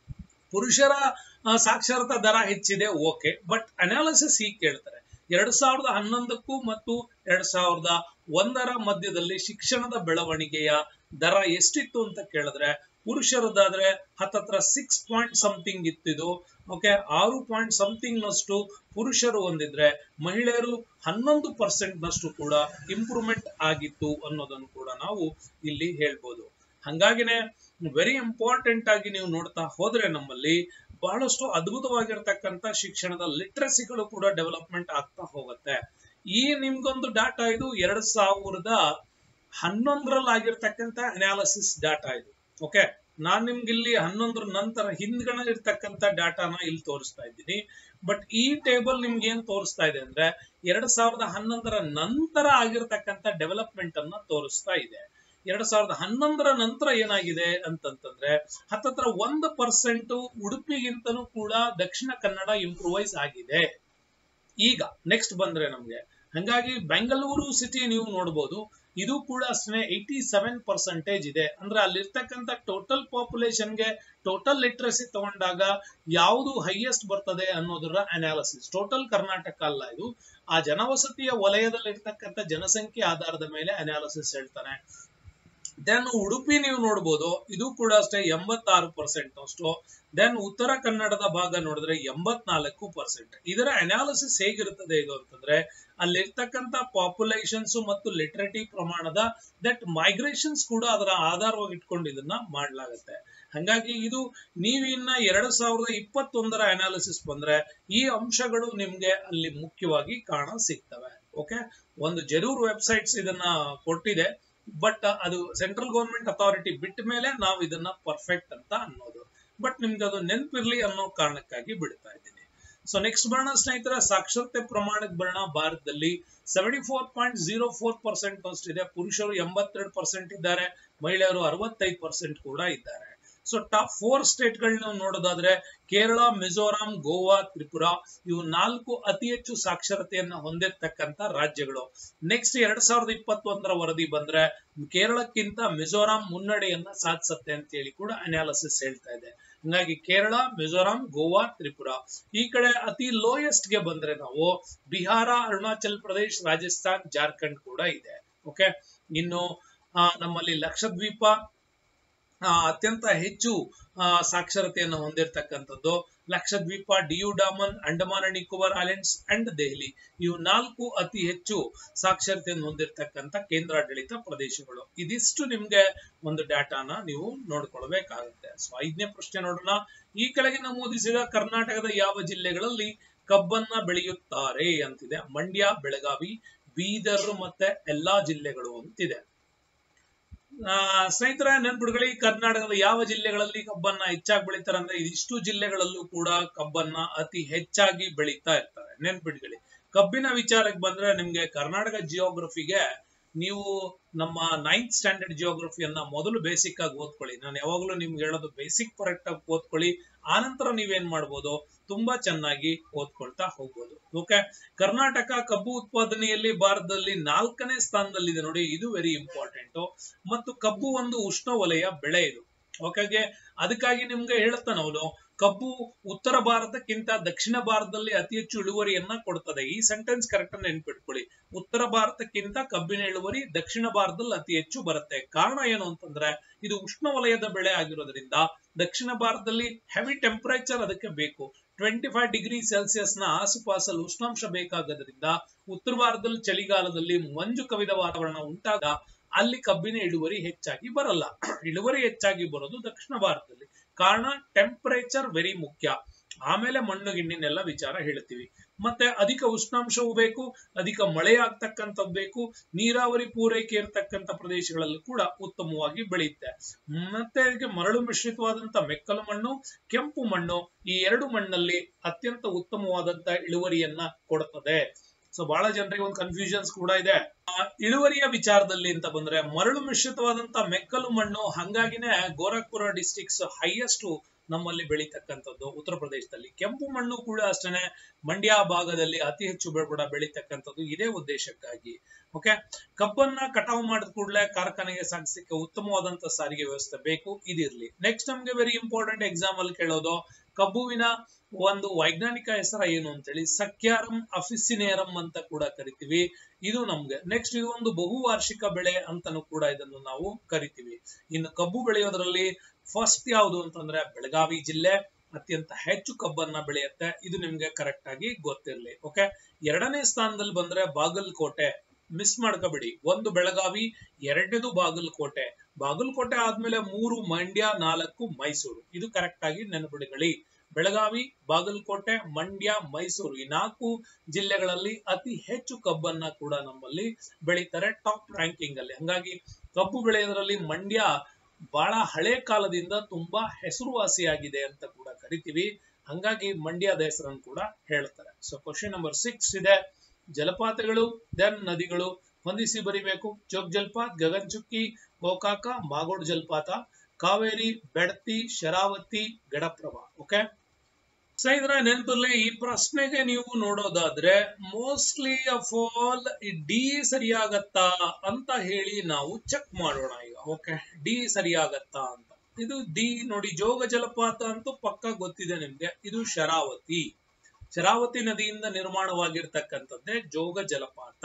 ಪುರುಷರ ಆ, ಸಾಕ್ಷರತಾ ದರ ಹೆಚ್ಚಿದೆ ಓಕೆ ಬಟ್ ಅನಾಲಿಸಿಸ್ ಹೀಗೆ ಕೇಳ್ತಾರೆ ಎರಡ್ ಸಾವಿರದ ಹನ್ನೊಂದಕ್ಕೂ ಮತ್ತು ಎರಡ್ ಸಾವಿರದ ಒಂದರ ಮಧ್ಯದಲ್ಲಿ ಶಿಕ್ಷಣದ ಬೆಳವಣಿಗೆಯ ದರ ಎಷ್ಟಿತ್ತು ಅಂತ ಕೇಳಿದ್ರೆ ಪುರುಷರದಾದ್ರೆ ಹತ್ತತ್ರ ಸಿಕ್ಸ್ ಪಾಯಿಂಟ್ ಸಮಥಿಂಗ್ ಇತ್ತಿದು ಓಕೆ ಆರು ಪಾಯಿಂಟ್ ಸಮಥಿಂಗ್ ನಷ್ಟು ಪುರುಷರು ಹೊಂದಿದ್ರೆ ಮಹಿಳೆಯರು ಹನ್ನೊಂದು ಪರ್ಸೆಂಟ್ ನಷ್ಟು ಕೂಡ ಇಂಪ್ರೂವ್ಮೆಂಟ್ ಆಗಿತ್ತು ಅನ್ನೋದನ್ನು ಕೂಡ ನಾವು ಇಲ್ಲಿ ಹೇಳ್ಬೋದು ಹಂಗಾಗಿನೇ ವೆರಿ ಇಂಪಾರ್ಟೆಂಟ್ ಆಗಿ ನೀವು ನೋಡ್ತಾ ಹೋದ್ರೆ ನಮ್ಮಲ್ಲಿ ಬಹಳಷ್ಟು ಅದ್ಭುತವಾಗಿರ್ತಕ್ಕಂಥ ಶಿಕ್ಷಣದ ಲಿಟ್ರಸಿಗಳು ಕೂಡ ಡೆವಲಪ್ಮೆಂಟ್ ಆಗ್ತಾ ಹೋಗುತ್ತೆ ಈ ನಿಮ್ಗೊಂದು ಡಾಟಾ ಇದು ಎರಡ್ ಸಾವಿರದ ಹನ್ನೊಂದರಲ್ಲಿ ಆಗಿರ್ತಕ್ಕಂಥ ಅನಾಲಿಸಿಸ್ ಡಾಟಾ ಇದು ಓಕೆ ನಾನ್ ನಿಮ್ಗೆ ಇಲ್ಲಿ ಹನ್ನೊಂದರ ನಂತರ ಹಿಂದ್ಗಡೆ ಇರ್ತಕ್ಕಂಥ ಡಾಟಾನ ಇಲ್ಲಿ ತೋರಿಸ್ತಾ ಇದ್ದೀನಿ ಬಟ್ ಈ ಟೇಬಲ್ ನಿಮ್ಗೆ ಏನ್ ತೋರಿಸ್ತಾ ಇದೆ ಅಂದ್ರೆ ಎರಡ್ ಸಾವಿರದ ಹನ್ನೊಂದರ ನಂತರ ಆಗಿರ್ತಕ್ಕಂಥ ಡೆವಲಪ್ಮೆಂಟ್ ಅನ್ನ ತೋರಿಸ್ತಾ ಇದೆ ಎರಡ್ ಸಾವಿರದ ಹನ್ನೊಂದರ ನಂತರ ಏನಾಗಿದೆ ಅಂತಂತಂದ್ರೆ ಹತ್ತತ್ರ ಒಂದು ಪರ್ಸೆಂಟ್ ಉಡುಪಿಗಿಂತನೂ ಕೂಡ ದಕ್ಷಿಣ ಕನ್ನಡ ಇಂಪ್ರೂವೈಸ್ ಆಗಿದೆ ಈಗ ನೆಕ್ಸ್ಟ್ ಬಂದ್ರೆ ನಮ್ಗೆ ಹಂಗಾಗಿ ಬೆಂಗಳೂರು ಸಿಟಿ ನೀವು ನೋಡ್ಬೋದು ಇದು ಕೂಡ ಅಷ್ಟೇ ಏಯ್ಟಿ ಸೆವೆನ್ ಪರ್ಸೆಂಟೇಜ್ ಇದೆ ಅಂದ್ರೆ ಅಲ್ಲಿರ್ತಕ್ಕಂಥ ಟೋಟಲ್ ಪಾಪ್ಯುಲೇಷನ್ಗೆ ಟೋಟಲ್ ಲಿಟ್ರಸಿ ತಗೊಂಡಾಗ ಯಾವುದು ಹೈಯೆಸ್ಟ್ ಬರ್ತದೆ ಅನ್ನೋದರ ಅನಾಲಿಸಿಸ್ ಟೋಟಲ್ ಕರ್ನಾಟಕ ಅಲ್ಲ ಇದು ಆ ಜನವಸತಿಯ ವಲಯದಲ್ಲಿ ಇರ್ತಕ್ಕಂಥ ಜನಸಂಖ್ಯೆ ಆಧಾರದ ಮೇಲೆ ಅನಾಲಿಸಿಸ್ ಹೇಳ್ತಾನೆ ದೆನ್ ಉಡುಪಿ ನೀವು ನೋಡ್ಬೋದು ಇದು ಕೂಡ ಅಷ್ಟೇ ಎಂಬತ್ತಾರು ಪರ್ಸೆಂಟ್ ಅಷ್ಟು ದೆನ್ ಉತ್ತರ ಕನ್ನಡದ ಭಾಗ ನೋಡಿದ್ರೆ ಎಂಬತ್ನಾಲ್ಕು ಪರ್ಸೆಂಟ್ ಇದರ ಅನಾಲಿಸಿಸ್ ಹೇಗಿರುತ್ತದೆ ಇದು ಅಂತಂದ್ರೆ ಅಲ್ಲಿರ್ತಕ್ಕಂಥ ಪಾಪ್ಯುಲೇಷನ್ಸ್ ಮತ್ತು ಲಿಟ್ರೇಟಿ ಪ್ರಮಾಣದ ದಟ್ ಮೈಗ್ರೇಷನ್ಸ್ ಕೂಡ ಅದರ ಆಧಾರವಾಗಿ ಇಟ್ಕೊಂಡು ಇದನ್ನ ಮಾಡಲಾಗುತ್ತೆ ಹಂಗಾಗಿ ಇದು ನೀವು ಇನ್ನ ಎರಡ್ ಸಾವಿರದ ಇಪ್ಪತ್ತೊಂದರ ಅನಾಲಿಸಿಸ್ ಬಂದ್ರೆ ಈ ಅಂಶಗಳು ನಿಮ್ಗೆ ಅಲ್ಲಿ ಮುಖ್ಯವಾಗಿ ಕಾಣ ಸಿಗ್ತವೆ ಓಕೆ ಒಂದು ಜರೂರ್ ವೆಬ್ಸೈಟ್ಸ್ ಇದನ್ನ ಕೊಟ್ಟಿದೆ ಬಟ್ ಅದು ಸೆಂಟ್ರಲ್ ಗೌರ್ಮೆಂಟ್ ಅಥಾರಿಟಿ ಬಿಟ್ಟ ಮೇಲೆ ನಾವು ಇದನ್ನ ಪರ್ಫೆಕ್ಟ್ ಅಂತ ಅನ್ನೋದು ಬಟ್ ನಿಮ್ಗೆ ಅದು ನೆನಪಿರ್ಲಿ ಅನ್ನೋ ಕಾರಣಕ್ಕಾಗಿ ಬಿಡ್ತಾ ಇದ್ದೀನಿ ಸೊ ನೆಕ್ಸ್ಟ್ ಬರೋಣ ಸ್ನೇಹಿತರ ಸಾಕ್ಷರತೆ ಪ್ರಮಾಣಕ್ಕೆ ಬರೋಣ ಭಾರತದಲ್ಲಿ seventy four point zero four percent ಅಷ್ಟಿದೆ ಪುರುಷರು ಎಂಬತ್ತೆರಡು ಪರ್ಸೆಂಟ್ ಇದ್ದಾರೆ ಮಹಿಳೆಯರು ಅರವತ್ತೈದು ಪರ್ಸೆಂಟ್ ಕೂಡ ಇದ್ದಾರೆ ಸೊ ಟಾಪ್ ಫೋರ್ ಸ್ಟೇಟ್ ಗಳನ್ನ ನೋಡೋದಾದ್ರೆ ಕೇರಳ ಮಿಜೋರಾಂ ಗೋವಾ ತ್ರಿಪುರಾ ಇವು ನಾಲ್ಕು ಅತಿ ಹೆಚ್ಚು ಸಾಕ್ಷರತೆಯನ್ನ ಹೊಂದಿರತಕ್ಕಂತ ರಾಜ್ಯಗಳು ನೆಕ್ಸ್ಟ್ ಎರಡ್ ಸಾವಿರದ ಇಪ್ಪತ್ತೊಂದರ ವರದಿ ಬಂದ್ರೆ ಕೇರಳಕ್ಕಿಂತ ಮಿಜೋರಾಂ ಮುನ್ನಡೆಯನ್ನ ಸಾಧಿಸುತ್ತೆ ಅಂತ ಹೇಳಿ ಕೂಡ ಅನಾಲಿಸಿಸ್ ಹೇಳ್ತಾ ಇದೆ ಹಂಗಾಗಿ ಕೇರಳ ಮಿಜೋರಾಂ ಗೋವಾ ತ್ರಿಪುರಾ ಈ ಕಡೆ ಅತಿ ಲೋಯೆಸ್ಟ್ ಗೆ ಬಂದ್ರೆ ನಾವು ಬಿಹಾರ ಅರುಣಾಚಲ್ ಪ್ರದೇಶ್ ರಾಜಸ್ಥಾನ್ ಜಾರ್ಖಂಡ್ ಕೂಡ ಇದೆ ಓಕೆ ಇನ್ನು ನಮ್ಮಲ್ಲಿ ಲಕ್ಷದ್ವೀಪ ಅತ್ಯಂತ ಹೆಚ್ಚು ಸಾಕ್ಷರತೆಯನ್ನು ಹೊಂದಿರತಕ್ಕಂಥದ್ದು Lakshadweep Diu Daman Andaman and Nicobar islands and Delhi ಇವು ನಾಲ್ಕು ಅತಿ ಹೆಚ್ಚು ಸಾಕ್ಷರತೆಯನ್ನು ಹೊಂದಿರತಕ್ಕಂಥ ಕೇಂದ್ರಾಡಳಿತ ಪ್ರದೇಶಗಳು ಇದಿಷ್ಟು ನಿಮ್ಗೆ ಒಂದು ಡಾಟಾನ ನೀವು ನೋಡ್ಕೊಳ್ಬೇಕಾಗುತ್ತೆ ಸೊ ಐದನೇ ಪ್ರಶ್ನೆ ನೋಡೋಣ ಈ ಕೆಳಗೆ ನಮೂದಿಸಿದ ಕರ್ನಾಟಕದ ಯಾವ ಜಿಲ್ಲೆಗಳಲ್ಲಿ ಕಬ್ಬನ್ನ ಬೆಳೆಯುತ್ತಾರೆ ಅಂತಿದೆ ಮಂಡ್ಯ ಬೆಳಗಾವಿ ಬೀದರ್ ಮತ್ತೆ ಎಲ್ಲಾ ಜಿಲ್ಲೆಗಳು ಅಂತಿದೆ ಸ್ನೇಹಿತರ ನೆನ್ಪಿಡ್ಕೊಳ್ಳಿ ಕರ್ನಾಟಕದ ಯಾವ ಜಿಲ್ಲೆಗಳಲ್ಲಿ ಕಬ್ಬನ್ನ ಹೆಚ್ಚಾಗಿ ಬೆಳೀತಾರೆ ಅಂದ್ರೆ ಇದಿಷ್ಟು ಜಿಲ್ಲೆಗಳಲ್ಲೂ ಕೂಡ ಕಬ್ಬನ್ನ ಅತಿ ಹೆಚ್ಚಾಗಿ ಬೆಳೀತಾ ಇರ್ತಾರೆ ನೆನ್ಪಿಡ್ಕೊಳ್ಳಿ ಕಬ್ಬಿನ ವಿಚಾರಕ್ಕೆ ಬಂದ್ರೆ ನಿಮ್ಗೆ ಕರ್ನಾಟಕ ಜಿಯೋಗ್ರಫಿಗೆ ನೀವು ನಮ್ಮ ನೈನ್ತ್ ಸ್ಟ್ಯಾಂಡರ್ಡ್ ಜಿಯೋಗ್ರಫಿಯನ್ನ ಮೊದಲು ಬೇಸಿಕ್ ಆಗಿ ಓದ್ಕೊಳ್ಳಿ ನಾನು ಯಾವಾಗಲೂ ನಿಮ್ಗೆ ಹೇಳೋದು ಬೇಸಿಕ್ ಕರೆಕ್ಟ್ ಆಗಿ ಓದ್ಕೊಳ್ಳಿ ಆನಂತರ ನೀವೇನ್ ಮಾಡ್ಬೋದು ತುಂಬಾ ಚೆನ್ನಾಗಿ ಓದ್ಕೊಳ್ತಾ ಹೋಗ್ಬೋದು ಓಕೆ ಕರ್ನಾಟಕ ಕಬ್ಬು ಉತ್ಪಾದನೆಯಲ್ಲಿ ಭಾರತದಲ್ಲಿ ನಾಲ್ಕನೇ ಸ್ಥಾನದಲ್ಲಿದೆ ನೋಡಿ ಇದು ವೆರಿ ಇಂಪಾರ್ಟೆಂಟ್ ಮತ್ತು ಕಬ್ಬು ಒಂದು ಉಷ್ಣವಲಯ ಬೆಳೆ ಇದು ಓಕೆಗೆ ಅದಕ್ಕಾಗಿ ನಿಮ್ಗೆ ಹೇಳ್ತಾನೆ ಅವನು ಕಬ್ಬು ಉತ್ತರ ಭಾರತಕ್ಕಿಂತ ದಕ್ಷಿಣ ಭಾರತದಲ್ಲಿ ಅತಿ ಹೆಚ್ಚು ಇಳುವರಿಯನ್ನ ಕೊಡ್ತದೆ ಈ ಸೆಂಟೆನ್ಸ್ ಕರೆಕ್ಟ್ ನೆನ್ಪಿಟ್ಕೊಳ್ಳಿ ಉತ್ತರ ಭಾರತಕ್ಕಿಂತ ಕಬ್ಬಿನ ಇಳುವರಿ ದಕ್ಷಿಣ ಭಾರತದಲ್ಲಿ ಅತಿ ಹೆಚ್ಚು ಬರುತ್ತೆ ಕಾರಣ ಏನು ಅಂತಂದ್ರೆ ಇದು ಉಷ್ಣವಲಯದ ಬೆಳೆ ಆಗಿರೋದ್ರಿಂದ ದಕ್ಷಿಣ ಭಾರತದಲ್ಲಿ ಹೆವಿ ಟೆಂಪರೇಚರ್ ಅದಕ್ಕೆ ಬೇಕು ಟ್ವೆಂಟಿ ಫೈವ್ ಡಿಗ್ರಿ ಸೆಲ್ಸಿಯಸ್ ನ ಆಸುಪಾಸಲ್ಲಿ ಉಷ್ಣಾಂಶ ಬೇಕಾಗೋದ್ರಿಂದ ಉತ್ತರ ಭಾರತದಲ್ಲಿ ಚಳಿಗಾಲದಲ್ಲಿ ಮಂಜು ಕವಿದ ವಾತಾವರಣ ಉಂಟಾಗ ಅಲ್ಲಿ ಕಬ್ಬಿನ ಇಳುವರಿ ಹೆಚ್ಚಾಗಿ ಬರಲ್ಲ ಇಳುವರಿ ಹೆಚ್ಚಾಗಿ ಬರೋದು ದಕ್ಷಿಣ ಭಾರತದಲ್ಲಿ ಕಾರಣ ಟೆಂಪರೇಚರ್ ವೆರಿ ಮುಖ್ಯ ಆಮೇಲೆ ಮಣ್ಣು ಗಿಣ್ಣಿನೆಲ್ಲ ವಿಚಾರ ಹೇಳ್ತೀವಿ ಮತ್ತೆ ಅಧಿಕ ಉಷ್ಣಾಂಶವೂ ಬೇಕು ಅಧಿಕ ಮಳೆ ಆಗ್ತಕ್ಕಂಥದ್ದು ಬೇಕು ನೀರಾವರಿ ಪೂರೈಕೆ ಇರತಕ್ಕಂಥ ಪ್ರದೇಶಗಳಲ್ಲೂ ಕೂಡ ಉತ್ತಮವಾಗಿ ಬೆಳೆಯುತ್ತೆ ಮತ್ತೆ ಮರಳು ಮಿಶ್ರಿತವಾದಂತ ಮೆಕ್ಕಲು ಮಣ್ಣು ಕೆಂಪು ಮಣ್ಣು ಈ ಎರಡು ಮಣ್ಣಲ್ಲಿ ಅತ್ಯಂತ ಉತ್ತಮವಾದಂತ ಇಳುವರಿಯನ್ನ ಕೊಡುತ್ತದೆ ಸೊ ಬಹಳ ಜನರಿಗೆ ಒಂದು ಕನ್ಫ್ಯೂಷನ್ಸ್ ಕೂಡ ಇದೆ ಇಳುವರಿಯ ವಿಚಾರದಲ್ಲಿ ಅಂತ ಬಂದ್ರೆ ಮರಳು ಮಿಶ್ರಿತವಾದಂತ ಮೆಕ್ಕಲು ಮಣ್ಣು ಹಂಗಾಗಿನೇ ಗೋರಖ್ಪುರ ಡಿಸ್ಟಿಕ್ಸ್ ಹೈಯೆಸ್ಟ್ ನಮ್ಮಲ್ಲಿ ಬೆಳೀತಕ್ಕಂಥದ್ದು ಉತ್ತರ ಪ್ರದೇಶದಲ್ಲಿ ಕೆಂಪು ಮಣ್ಣು ಕೂಡ ಅಷ್ಟೇನೆ ಮಂಡ್ಯ ಭಾಗದಲ್ಲಿ ಅತಿ ಹೆಚ್ಚು ಬೆಳಬಡ ಬೆಳೀತಕ್ಕಂಥದ್ದು ಇದೇ ಉದ್ದೇಶಕ್ಕಾಗಿ ಓಕೆ ಕಬ್ಬನ್ನ ಕಟಾವು ಮಾಡಿದ ಕೂಡಲೇ ಕಾರ್ಖಾನೆಗೆ ಸಾಗಿಸಲಿಕ್ಕೆ ಉತ್ತಮವಾದಂತ ಸಾರಿಗೆ ವ್ಯವಸ್ಥೆ ಬೇಕು ಇದಿರ್ಲಿ ನೆಕ್ಸ್ಟ್ ನಮ್ಗೆ ವೆರಿ ಇಂಪಾರ್ಟೆಂಟ್ ಎಕ್ಸಾಮ್ ಅಲ್ಲಿ ಕೇಳೋದು ಕಬ್ಬುವಿನ ಒಂದು ವೈಜ್ಞಾನಿಕ ಹೆಸರ ಏನು ಅಂತೇಳಿ ಸಕ್ಯಾರಂ ಅಫಿಸಿನೇರಂ ಅಂತ ಕೂಡ ಕರಿತೀವಿ ಇದು ನಮ್ಗೆ ನೆಕ್ಸ್ಟ್ ಇದು ಒಂದು ಬಹುವಾರ್ಷಿಕ ಬೆಳೆ ಅಂತಾನು ಕೂಡ ಇದನ್ನು ನಾವು ಕರಿತೀವಿ ಇನ್ನು ಕಬ್ಬು ಬೆಳೆಯೋದ್ರಲ್ಲಿ ಫಸ್ಟ್ ಯಾವುದು ಅಂತಂದ್ರೆ ಬೆಳಗಾವಿ ಜಿಲ್ಲೆ ಅತ್ಯಂತ ಹೆಚ್ಚು ಕಬ್ಬನ್ನ ಬೆಳೆಯುತ್ತೆ ಇದು ನಿಮ್ಗೆ ಕರೆಕ್ಟ್ ಆಗಿ ಗೊತ್ತಿರ್ಲಿ ಓಕೆ ಎರಡನೇ ಸ್ಥಾನದಲ್ಲಿ ಬಂದ್ರೆ ಬಾಗಲಕೋಟೆ ಮಿಸ್ ಮಾಡ್ಕೋಬೇಡಿ ಒಂದು ಬೆಳಗಾವಿ ಎರಡನೇದು ಬಾಗಲಕೋಟೆ ಬಾಗಲಕೋಟೆ ಆದ್ಮೇಲೆ ಮೂರು ಮಂಡ್ಯ ನಾಲ್ಕು ಮೈಸೂರು ಇದು ಕರೆಕ್ಟ್ ಆಗಿ ನೆನಪಿಡಿಗಳಿ ಬೆಳಗಾವಿ ಬಾಗಲಕೋಟೆ ಮಂಡ್ಯ ಮೈಸೂರು ಈ ನಾಲ್ಕು ಜಿಲ್ಲೆಗಳಲ್ಲಿ ಅತಿ ಹೆಚ್ಚು ಕಬ್ಬನ್ನ ಕೂಡ ನಮ್ಮಲ್ಲಿ ಬೆಳೀತಾರೆ ಟಾಪ್ ರ್ಯಾಂಕಿಂಗ್ ಅಲ್ಲಿ ಹಂಗಾಗಿ ಕಬ್ಬು ಬೆಳೆಯೋದ್ರಲ್ಲಿ ಮಂಡ್ಯ ಬಹಳ ಹಳೆ ಕಾಲದಿಂದ ತುಂಬಾ ಹೆಸರುವಾಸಿಯಾಗಿದೆ ಅಂತ ಕೂಡ ಕರಿತೀವಿ ಹಂಗಾಗಿ ಮಂಡ್ಯದ ಹೆಸರನ್ನು ಕೂಡ ಹೇಳ್ತಾರೆ ಸೊ ಕ್ವಶನ್ ನಂಬರ್ ಸಿಕ್ಸ್ ಇದೆ ಜಲಪಾತಗಳು ದೆನ್ ನದಿಗಳು ಹೊಂದಿಸಿ ಬರಿಬೇಕು ಜೋಗ್ ಜಲಪಾತ್ ಗಗನ್ ಚುಕ್ಕಿ ಗೋಕಾಕ ಮಾಗೋಡ್ ಜಲಪಾತ ಕಾವೇರಿ ಬೆಡತಿ ಶರಾವತಿ ಗಡಪ್ರಭಾ ಓಕೆ ಸ್ನೇಹಿತರೆ ನೆನಪಲ್ಲಿ ಈ ಪ್ರಶ್ನೆಗೆ ನೀವು ನೋಡೋದಾದ್ರೆ ಮೋಸ್ಟ್ಲಿ ಆಫ್ ಆಲ್ ಡಿ ಸರಿಯಾಗತ್ತಾ ಅಂತ ಹೇಳಿ ನಾವು ಚೆಕ್ ಮಾಡೋಣ ಈಗ ಓಕೆ ಡಿ ಸರಿಯಾಗತ್ತಾ ಅಂತ ಇದು ಡಿ ನೋಡಿ ಜೋಗ ಜಲಪಾತ ಅಂತೂ ಪಕ್ಕ ಗೊತ್ತಿದೆ ನಿಮ್ಗೆ ಇದು ಶರಾವತಿ ಶರಾವತಿ ನದಿಯಿಂದ ನಿರ್ಮಾಣವಾಗಿರ್ತಕ್ಕಂಥದ್ದೇ ಜೋಗ ಜಲಪಾತ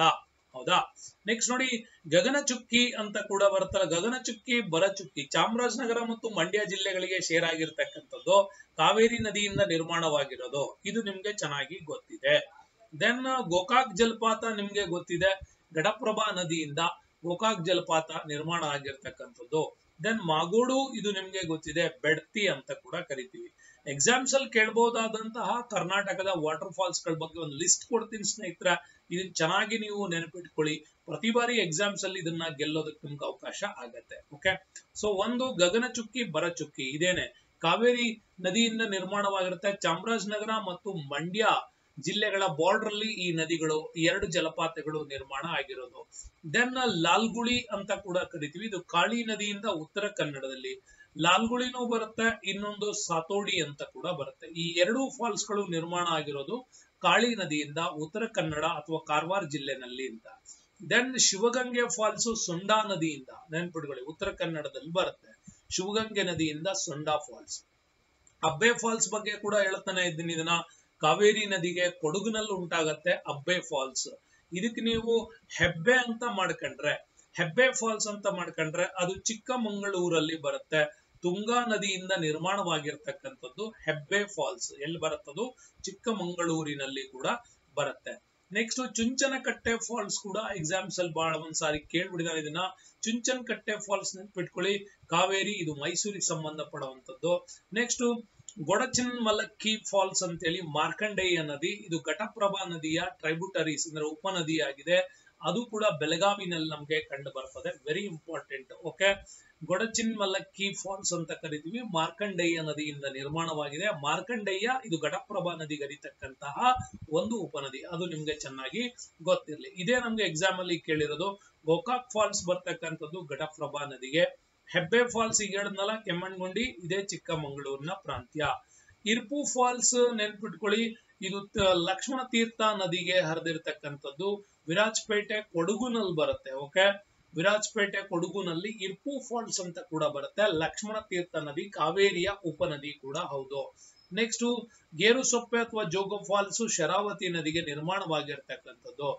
ಹೌದಾ ನೆಕ್ಸ್ಟ್ ನೋಡಿ ಗಗನಚುಕ್ಕಿ ಅಂತ ಕೂಡ ಬರುತ್ತಲ್ಲ ಗಗನಚುಕ್ಕಿ ಬರಚುಕ್ಕಿ ಚಾಮರಾಜನಗರ ಮತ್ತು ಮಂಡ್ಯ ಜಿಲ್ಲೆಗಳಿಗೆ ಶೇರ್ ಆಗಿರ್ತಕ್ಕಂಥದ್ದು ಕಾವೇರಿ ನದಿಯಿಂದ ನಿರ್ಮಾಣವಾಗಿರೋದು ಇದು ನಿಮ್ಗೆ ಚೆನ್ನಾಗಿ ಗೊತ್ತಿದೆ ದೆನ್ ಗೋಕಾಕ್ ಜಲಪಾತ ನಿಮ್ಗೆ ಗೊತ್ತಿದೆ ಘಟಪ್ರಭಾ ನದಿಯಿಂದ ಗೋಕಾಕ್ ಜಲಪಾತ ನಿರ್ಮಾಣ ಆಗಿರ್ತಕ್ಕಂಥದ್ದು ದೆನ್ ಮಾಗೋಡು ಇದು ನಿಮ್ಗೆ ಗೊತ್ತಿದೆ ಬೆಡ್ತಿ ಅಂತ ಕೂಡ ಕರಿತೀವಿ ಎಕ್ಸಾಮ್ಸ್ ಅಲ್ಲಿ ಕೇಳಬಹುದಾದಂತಹ ಕರ್ನಾಟಕದ ವಾಟರ್ ಫಾಲ್ಸ್ ಗಳ ಬಗ್ಗೆ ಒಂದು ಲಿಸ್ಟ್ ಕೊಡ್ತೀನಿ ಸ್ನೇಹಿತರ ಇದನ್ನ ಚೆನ್ನಾಗಿ ನೀವು ನೆನಪಿಟ್ಕೊಳ್ಳಿ ಪ್ರತಿ ಬಾರಿ ಎಕ್ಸಾಮ್ಸ್ ಅಲ್ಲಿ ಇದನ್ನ ಗೆಲ್ಲೋದಕ್ಕೆ ನಿಮ್ಗೆ ಅವಕಾಶ ಆಗತ್ತೆ ಓಕೆ ಸೊ ಒಂದು ಗಗನಚುಕ್ಕಿ ಬರಚುಕ್ಕಿ ಇದೇನೆ ಕಾವೇರಿ ನದಿಯಿಂದ ನಿರ್ಮಾಣವಾಗಿರುತ್ತೆ ಚಾಮರಾಜನಗರ ಮತ್ತು ಮಂಡ್ಯ ಜಿಲ್ಲೆಗಳ ಬಾರ್ಡರ್ ಅಲ್ಲಿ ಈ ನದಿಗಳು ಎರಡು ಜಲಪಾತಗಳು ನಿರ್ಮಾಣ ಆಗಿರೋದು ದೆನ್ ಲಾಲ್ಗುಳಿ ಅಂತ ಕೂಡ ಕರಿತೀವಿ ಇದು ಕಾಳಿ ನದಿಯಿಂದ ಉತ್ತರ ಕನ್ನಡದಲ್ಲಿ ಲಾಲ್ಗುಳಿನೂ ಬರುತ್ತೆ ಇನ್ನೊಂದು ಸಾತೋಡಿ ಅಂತ ಕೂಡ ಬರುತ್ತೆ ಈ ಎರಡು ಫಾಲ್ಸ್ ಗಳು ನಿರ್ಮಾಣ ಆಗಿರೋದು ಕಾಳಿ ನದಿಯಿಂದ ಉತ್ತರ ಕನ್ನಡ ಅಥವಾ ಕಾರವಾರ ಜಿಲ್ಲೆನಲ್ಲಿ ಅಂತ ದೆನ್ ಶಿವಗಂಗೆ ಫಾಲ್ಸ್ ಸೊಂಡಾ ನದಿಯಿಂದ ನೆನ್ಪಿಟ್ಕೊಳ್ಳಿ ಉತ್ತರ ಕನ್ನಡದಲ್ಲಿ ಬರುತ್ತೆ ಶಿವಗಂಗೆ ನದಿಯಿಂದ ಸೊಂಡಾ ಫಾಲ್ಸ್ ಅಬ್ಬೆ ಫಾಲ್ಸ್ ಬಗ್ಗೆ ಕೂಡ ಹೇಳ್ತಾನೆ ಇದ್ದೀನಿ ಇದನ್ನ ಕಾವೇರಿ ನದಿಗೆ ಕೊಡಗಿನಲ್ಲಿ ಉಂಟಾಗತ್ತೆ ಅಬ್ಬೆ ಫಾಲ್ಸ್ ಇದಕ್ಕೆ ನೀವು ಹೆಬ್ಬೆ ಅಂತ ಮಾಡ್ಕೊಂಡ್ರೆ ಹೆಬ್ಬೆ ಫಾಲ್ಸ್ ಅಂತ ಮಾಡ್ಕೊಂಡ್ರೆ ಅದು ಚಿಕ್ಕಮಂಗಳೂರಲ್ಲಿ ಬರುತ್ತೆ ತುಂಗಾ ನದಿಯಿಂದ ನಿರ್ಮಾಣವಾಗಿರ್ತಕ್ಕಂಥದ್ದು ಹೆಬ್ಬೆ ಫಾಲ್ಸ್ ಎಲ್ಲಿ ಬರುತ್ತದು ಚಿಕ್ಕಮಂಗಳೂರಿನಲ್ಲಿ ಕೂಡ ಬರುತ್ತೆ ನೆಕ್ಸ್ಟ್ ಚುಂಚನಕಟ್ಟೆ ಫಾಲ್ಸ್ ಕೂಡ ಎಕ್ಸಾಮ್ಸ್ ಅಲ್ಲಿ ಬಹಳ ಒಂದ್ಸಾರಿ ಕೇಳ್ಬಿಡಿದಾರೆ ಇದನ್ನ ಚುಂಚನಕಟ್ಟೆ ಫಾಲ್ಸ್ ನೆನ್ಪಿಟ್ಕೊಳ್ಳಿ ಕಾವೇರಿ ಇದು ಮೈಸೂರಿಗೆ ಸಂಬಂಧಪಡುವಂತದ್ದು ನೆಕ್ಸ್ಟ್ ಗೊಡಚಿನ್ ಮಲಕ್ಕಿ ಫಾಲ್ಸ್ ಅಂತೇಳಿ ಮಾರ್ಕಂಡೇಯ ನದಿ ಇದು ಘಟಪ್ರಭಾ ನದಿಯ ಟ್ರೈಬ್ಯೂಟರೀಸ್ ಅಂದ್ರೆ ಉಪನದಿಯಾಗಿದೆ ಅದು ಕೂಡ ಬೆಳಗಾವಿನಲ್ಲಿ ನಮ್ಗೆ ಕಂಡು ಬರ್ತದೆ very important okay Godachinmalki falls ಅಂತ ಕರಿತೀವಿ ಮಾರ್ಕಂಡೇಯ ನದಿಯಿಂದ ನಿರ್ಮಾಣವಾಗಿದೆ ಮಾರ್ಕಂಡೇಯ ಇದು ಘಟಪ್ರಭಾ ನದಿಗೆ ಹರಿತಕ್ಕಂತಹ ಒಂದು ಉಪನದಿ ಅದು ನಿಮ್ಗೆ ಚೆನ್ನಾಗಿ ಗೊತ್ತಿರ್ಲಿ ಇದೇ ನಮ್ಗೆ ಎಕ್ಸಾಮ್ ಅಲ್ಲಿ ಕೇಳಿರೋದು ಗೋಕಾಕ್ ಫಾಲ್ಸ್ ಬರ್ತಕ್ಕಂಥದ್ದು ಘಟಪ್ರಭಾ ನದಿಗೆ ಹೆಬ್ಬೆ ಫಾಲ್ಸ್ ಈಗ ಹೇಳಿದ್ನಲ್ಲ ಕೆಮ್ಮಣ್ಗುಂಡಿ ಇದೇ ಚಿಕ್ಕಮಗಳೂರಿನ ಪ್ರಾಂತ್ಯ ಇರ್ಪು ಫಾಲ್ಸ್ ನೆನ್ಪಿಟ್ಕೊಳ್ಳಿ ಇದು ತ- ಲಕ್ಷ್ಮಣ ತೀರ್ಥ ನದಿಗೆ ಹರಿದಿರ್ತಕ್ಕಂಥದ್ದು ವಿರಾಜಪೇಟೆ ಕೊಡಗುನಲ್ಲಿ ಬರುತ್ತೆ ಓಕೆ ವಿರಾಜಪೇಟೆ ಕೊಡಗುನಲ್ಲಿ ಇರ್ಪು ಫಾಲ್ಸ್ ಅಂತ ಕೂಡ ಬರುತ್ತೆ ಲಕ್ಷ್ಮಣ ತೀರ್ಥ ನದಿ ಕಾವೇರಿಯ ಉಪನದಿ ಕೂಡ ಹೌದು ನೆಕ್ಸ್ಟ್ ಗೇರುಸೊಪ್ಪೆ ಅಥವಾ ಜೋಗ ಫಾಲ್ಸ್ ಶರಾವತಿ ನದಿಗೆ ನಿರ್ಮಾಣವಾಗಿರ್ತಕ್ಕಂಥದ್ದು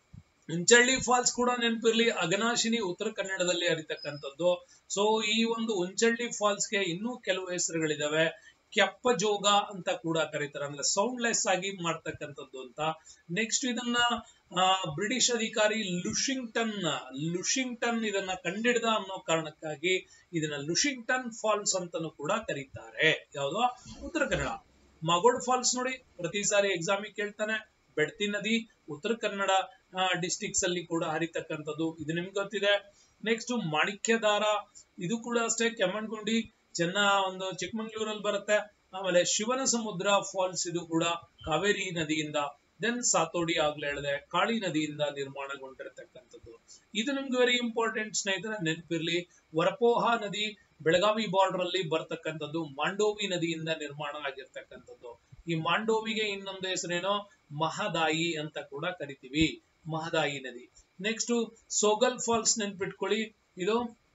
ಉಂಚಳ್ಳಿ ಫಾಲ್ಸ್ ಕೂಡ ನೆನಪಿರ್ಲಿ ಅಗನಾಶಿನಿ ಉತ್ತರ ಕನ್ನಡದಲ್ಲಿ ಹರಿತಕ್ಕಂಥದ್ದು ಸೊ ಈ ಒಂದು ಉಂಚಳ್ಳಿ ಫಾಲ್ಸ್ಗೆ ಇನ್ನೂ ಕೆಲವು ಹೆಸರುಗಳಿದಾವೆ ಕೆಪ್ಪ ಜೋಗ ಅಂತ ಕೂಡ ಕರೀತಾರೆ ಅಂದ್ರೆ ಸೌಂಡ್ಲೆಸ್ ಆಗಿ ಮಾಡ್ತಕ್ಕಂಥದ್ದು ಅಂತ ನೆಕ್ಸ್ಟ್ ಇದನ್ನ ಆ, ಬ್ರಿಟಿಷ್ ಅಧಿಕಾರಿ ಲುಶಿಂಗ್ಟನ್ ಲುಶಿಂಗ್ಟನ್ ಇದನ್ನ ಕಂಡಿಡ್ದ ಅನ್ನೋ ಕಾರಣಕ್ಕಾಗಿ ಇದನ್ನ ಲುಶಿಂಗ್ಟನ್ ಫಾಲ್ಸ್ ಅಂತಾನೂ ಕೂಡ ಕರೀತಾರೆ ಯಾವ್ದು ಉತ್ತರ ಕನ್ನಡ ಮಗೋಡ್ ಫಾಲ್ಸ್ ನೋಡಿ ಪ್ರತಿ ಸಾರಿ ಎಕ್ಸಾಮಿಗೆ ಕೇಳ್ತಾನೆ ಬೆಡ್ತಿ ನದಿ ಉತ್ತರ ಕನ್ನಡ ಡಿಸ್ಟಿಕ್ಸ್ ಅಲ್ಲಿ ಕೂಡ ಹರಿತಕ್ಕಂಥದ್ದು ಇದು ನಿಮ್ಗೆ ಗೊತ್ತಿದೆ ನೆಕ್ಸ್ಟ್ ಮಾಣಿಕ್ಯದಾರ ಇದು ಕೂಡ ಅಷ್ಟೇ ಕೆಮ್ಮಣ್ಗುಂಡಿ ಚೆನ್ನ ಒಂದು ಚಿಕ್ಕಮಂಗ್ಳೂರಲ್ಲಿ ಬರುತ್ತೆ ಆಮೇಲೆ ಶಿವನ ಸಮುದ್ರ ಫಾಲ್ಸ್ ಇದು ಕೂಡ ಕಾವೇರಿ ನದಿಯಿಂದ ದೆನ್ ಸಾತೋಡಿ ಆಗ್ಲೇ ಹೇಳಿದೆ ಕಾಳಿ ನದಿಯಿಂದ ನಿರ್ಮಾಣಗೊಂಡಿರ್ತಕ್ಕಂಥದ್ದು ಇದು ನಿಮ್ಗೆ ವೆರಿ ಇಂಪಾರ್ಟೆಂಟ್ ಸ್ನೇಹಿತರೆ ನೆನಪಿರ್ಲಿ ವರಪೋಹ ನದಿ ಬೆಳಗಾವಿ ಬಾರ್ಡರ್ ಅಲ್ಲಿ ಬರ್ತಕ್ಕಂಥದ್ದು ಮಾಂಡೋವಿ ನದಿಯಿಂದ ನಿರ್ಮಾಣ ಆಗಿರ್ತಕ್ಕಂಥದ್ದು ಈ ಮಾಂಡೋವಿಗೆ ಇನ್ನೊಂದು ಹೆಸರೇನೋ ಮಹದಾಯಿ ಅಂತ ಕೂಡ ಕರಿತೀವಿ ಮಹದಾಯಿ ನದಿ ನೆಕ್ಸ್ಟ್ ಸೋಗಲ್ ಫಾಲ್ಸ್ ನೆನ್ಪಿಟ್ಕೊಳ್ಳಿ ಇದು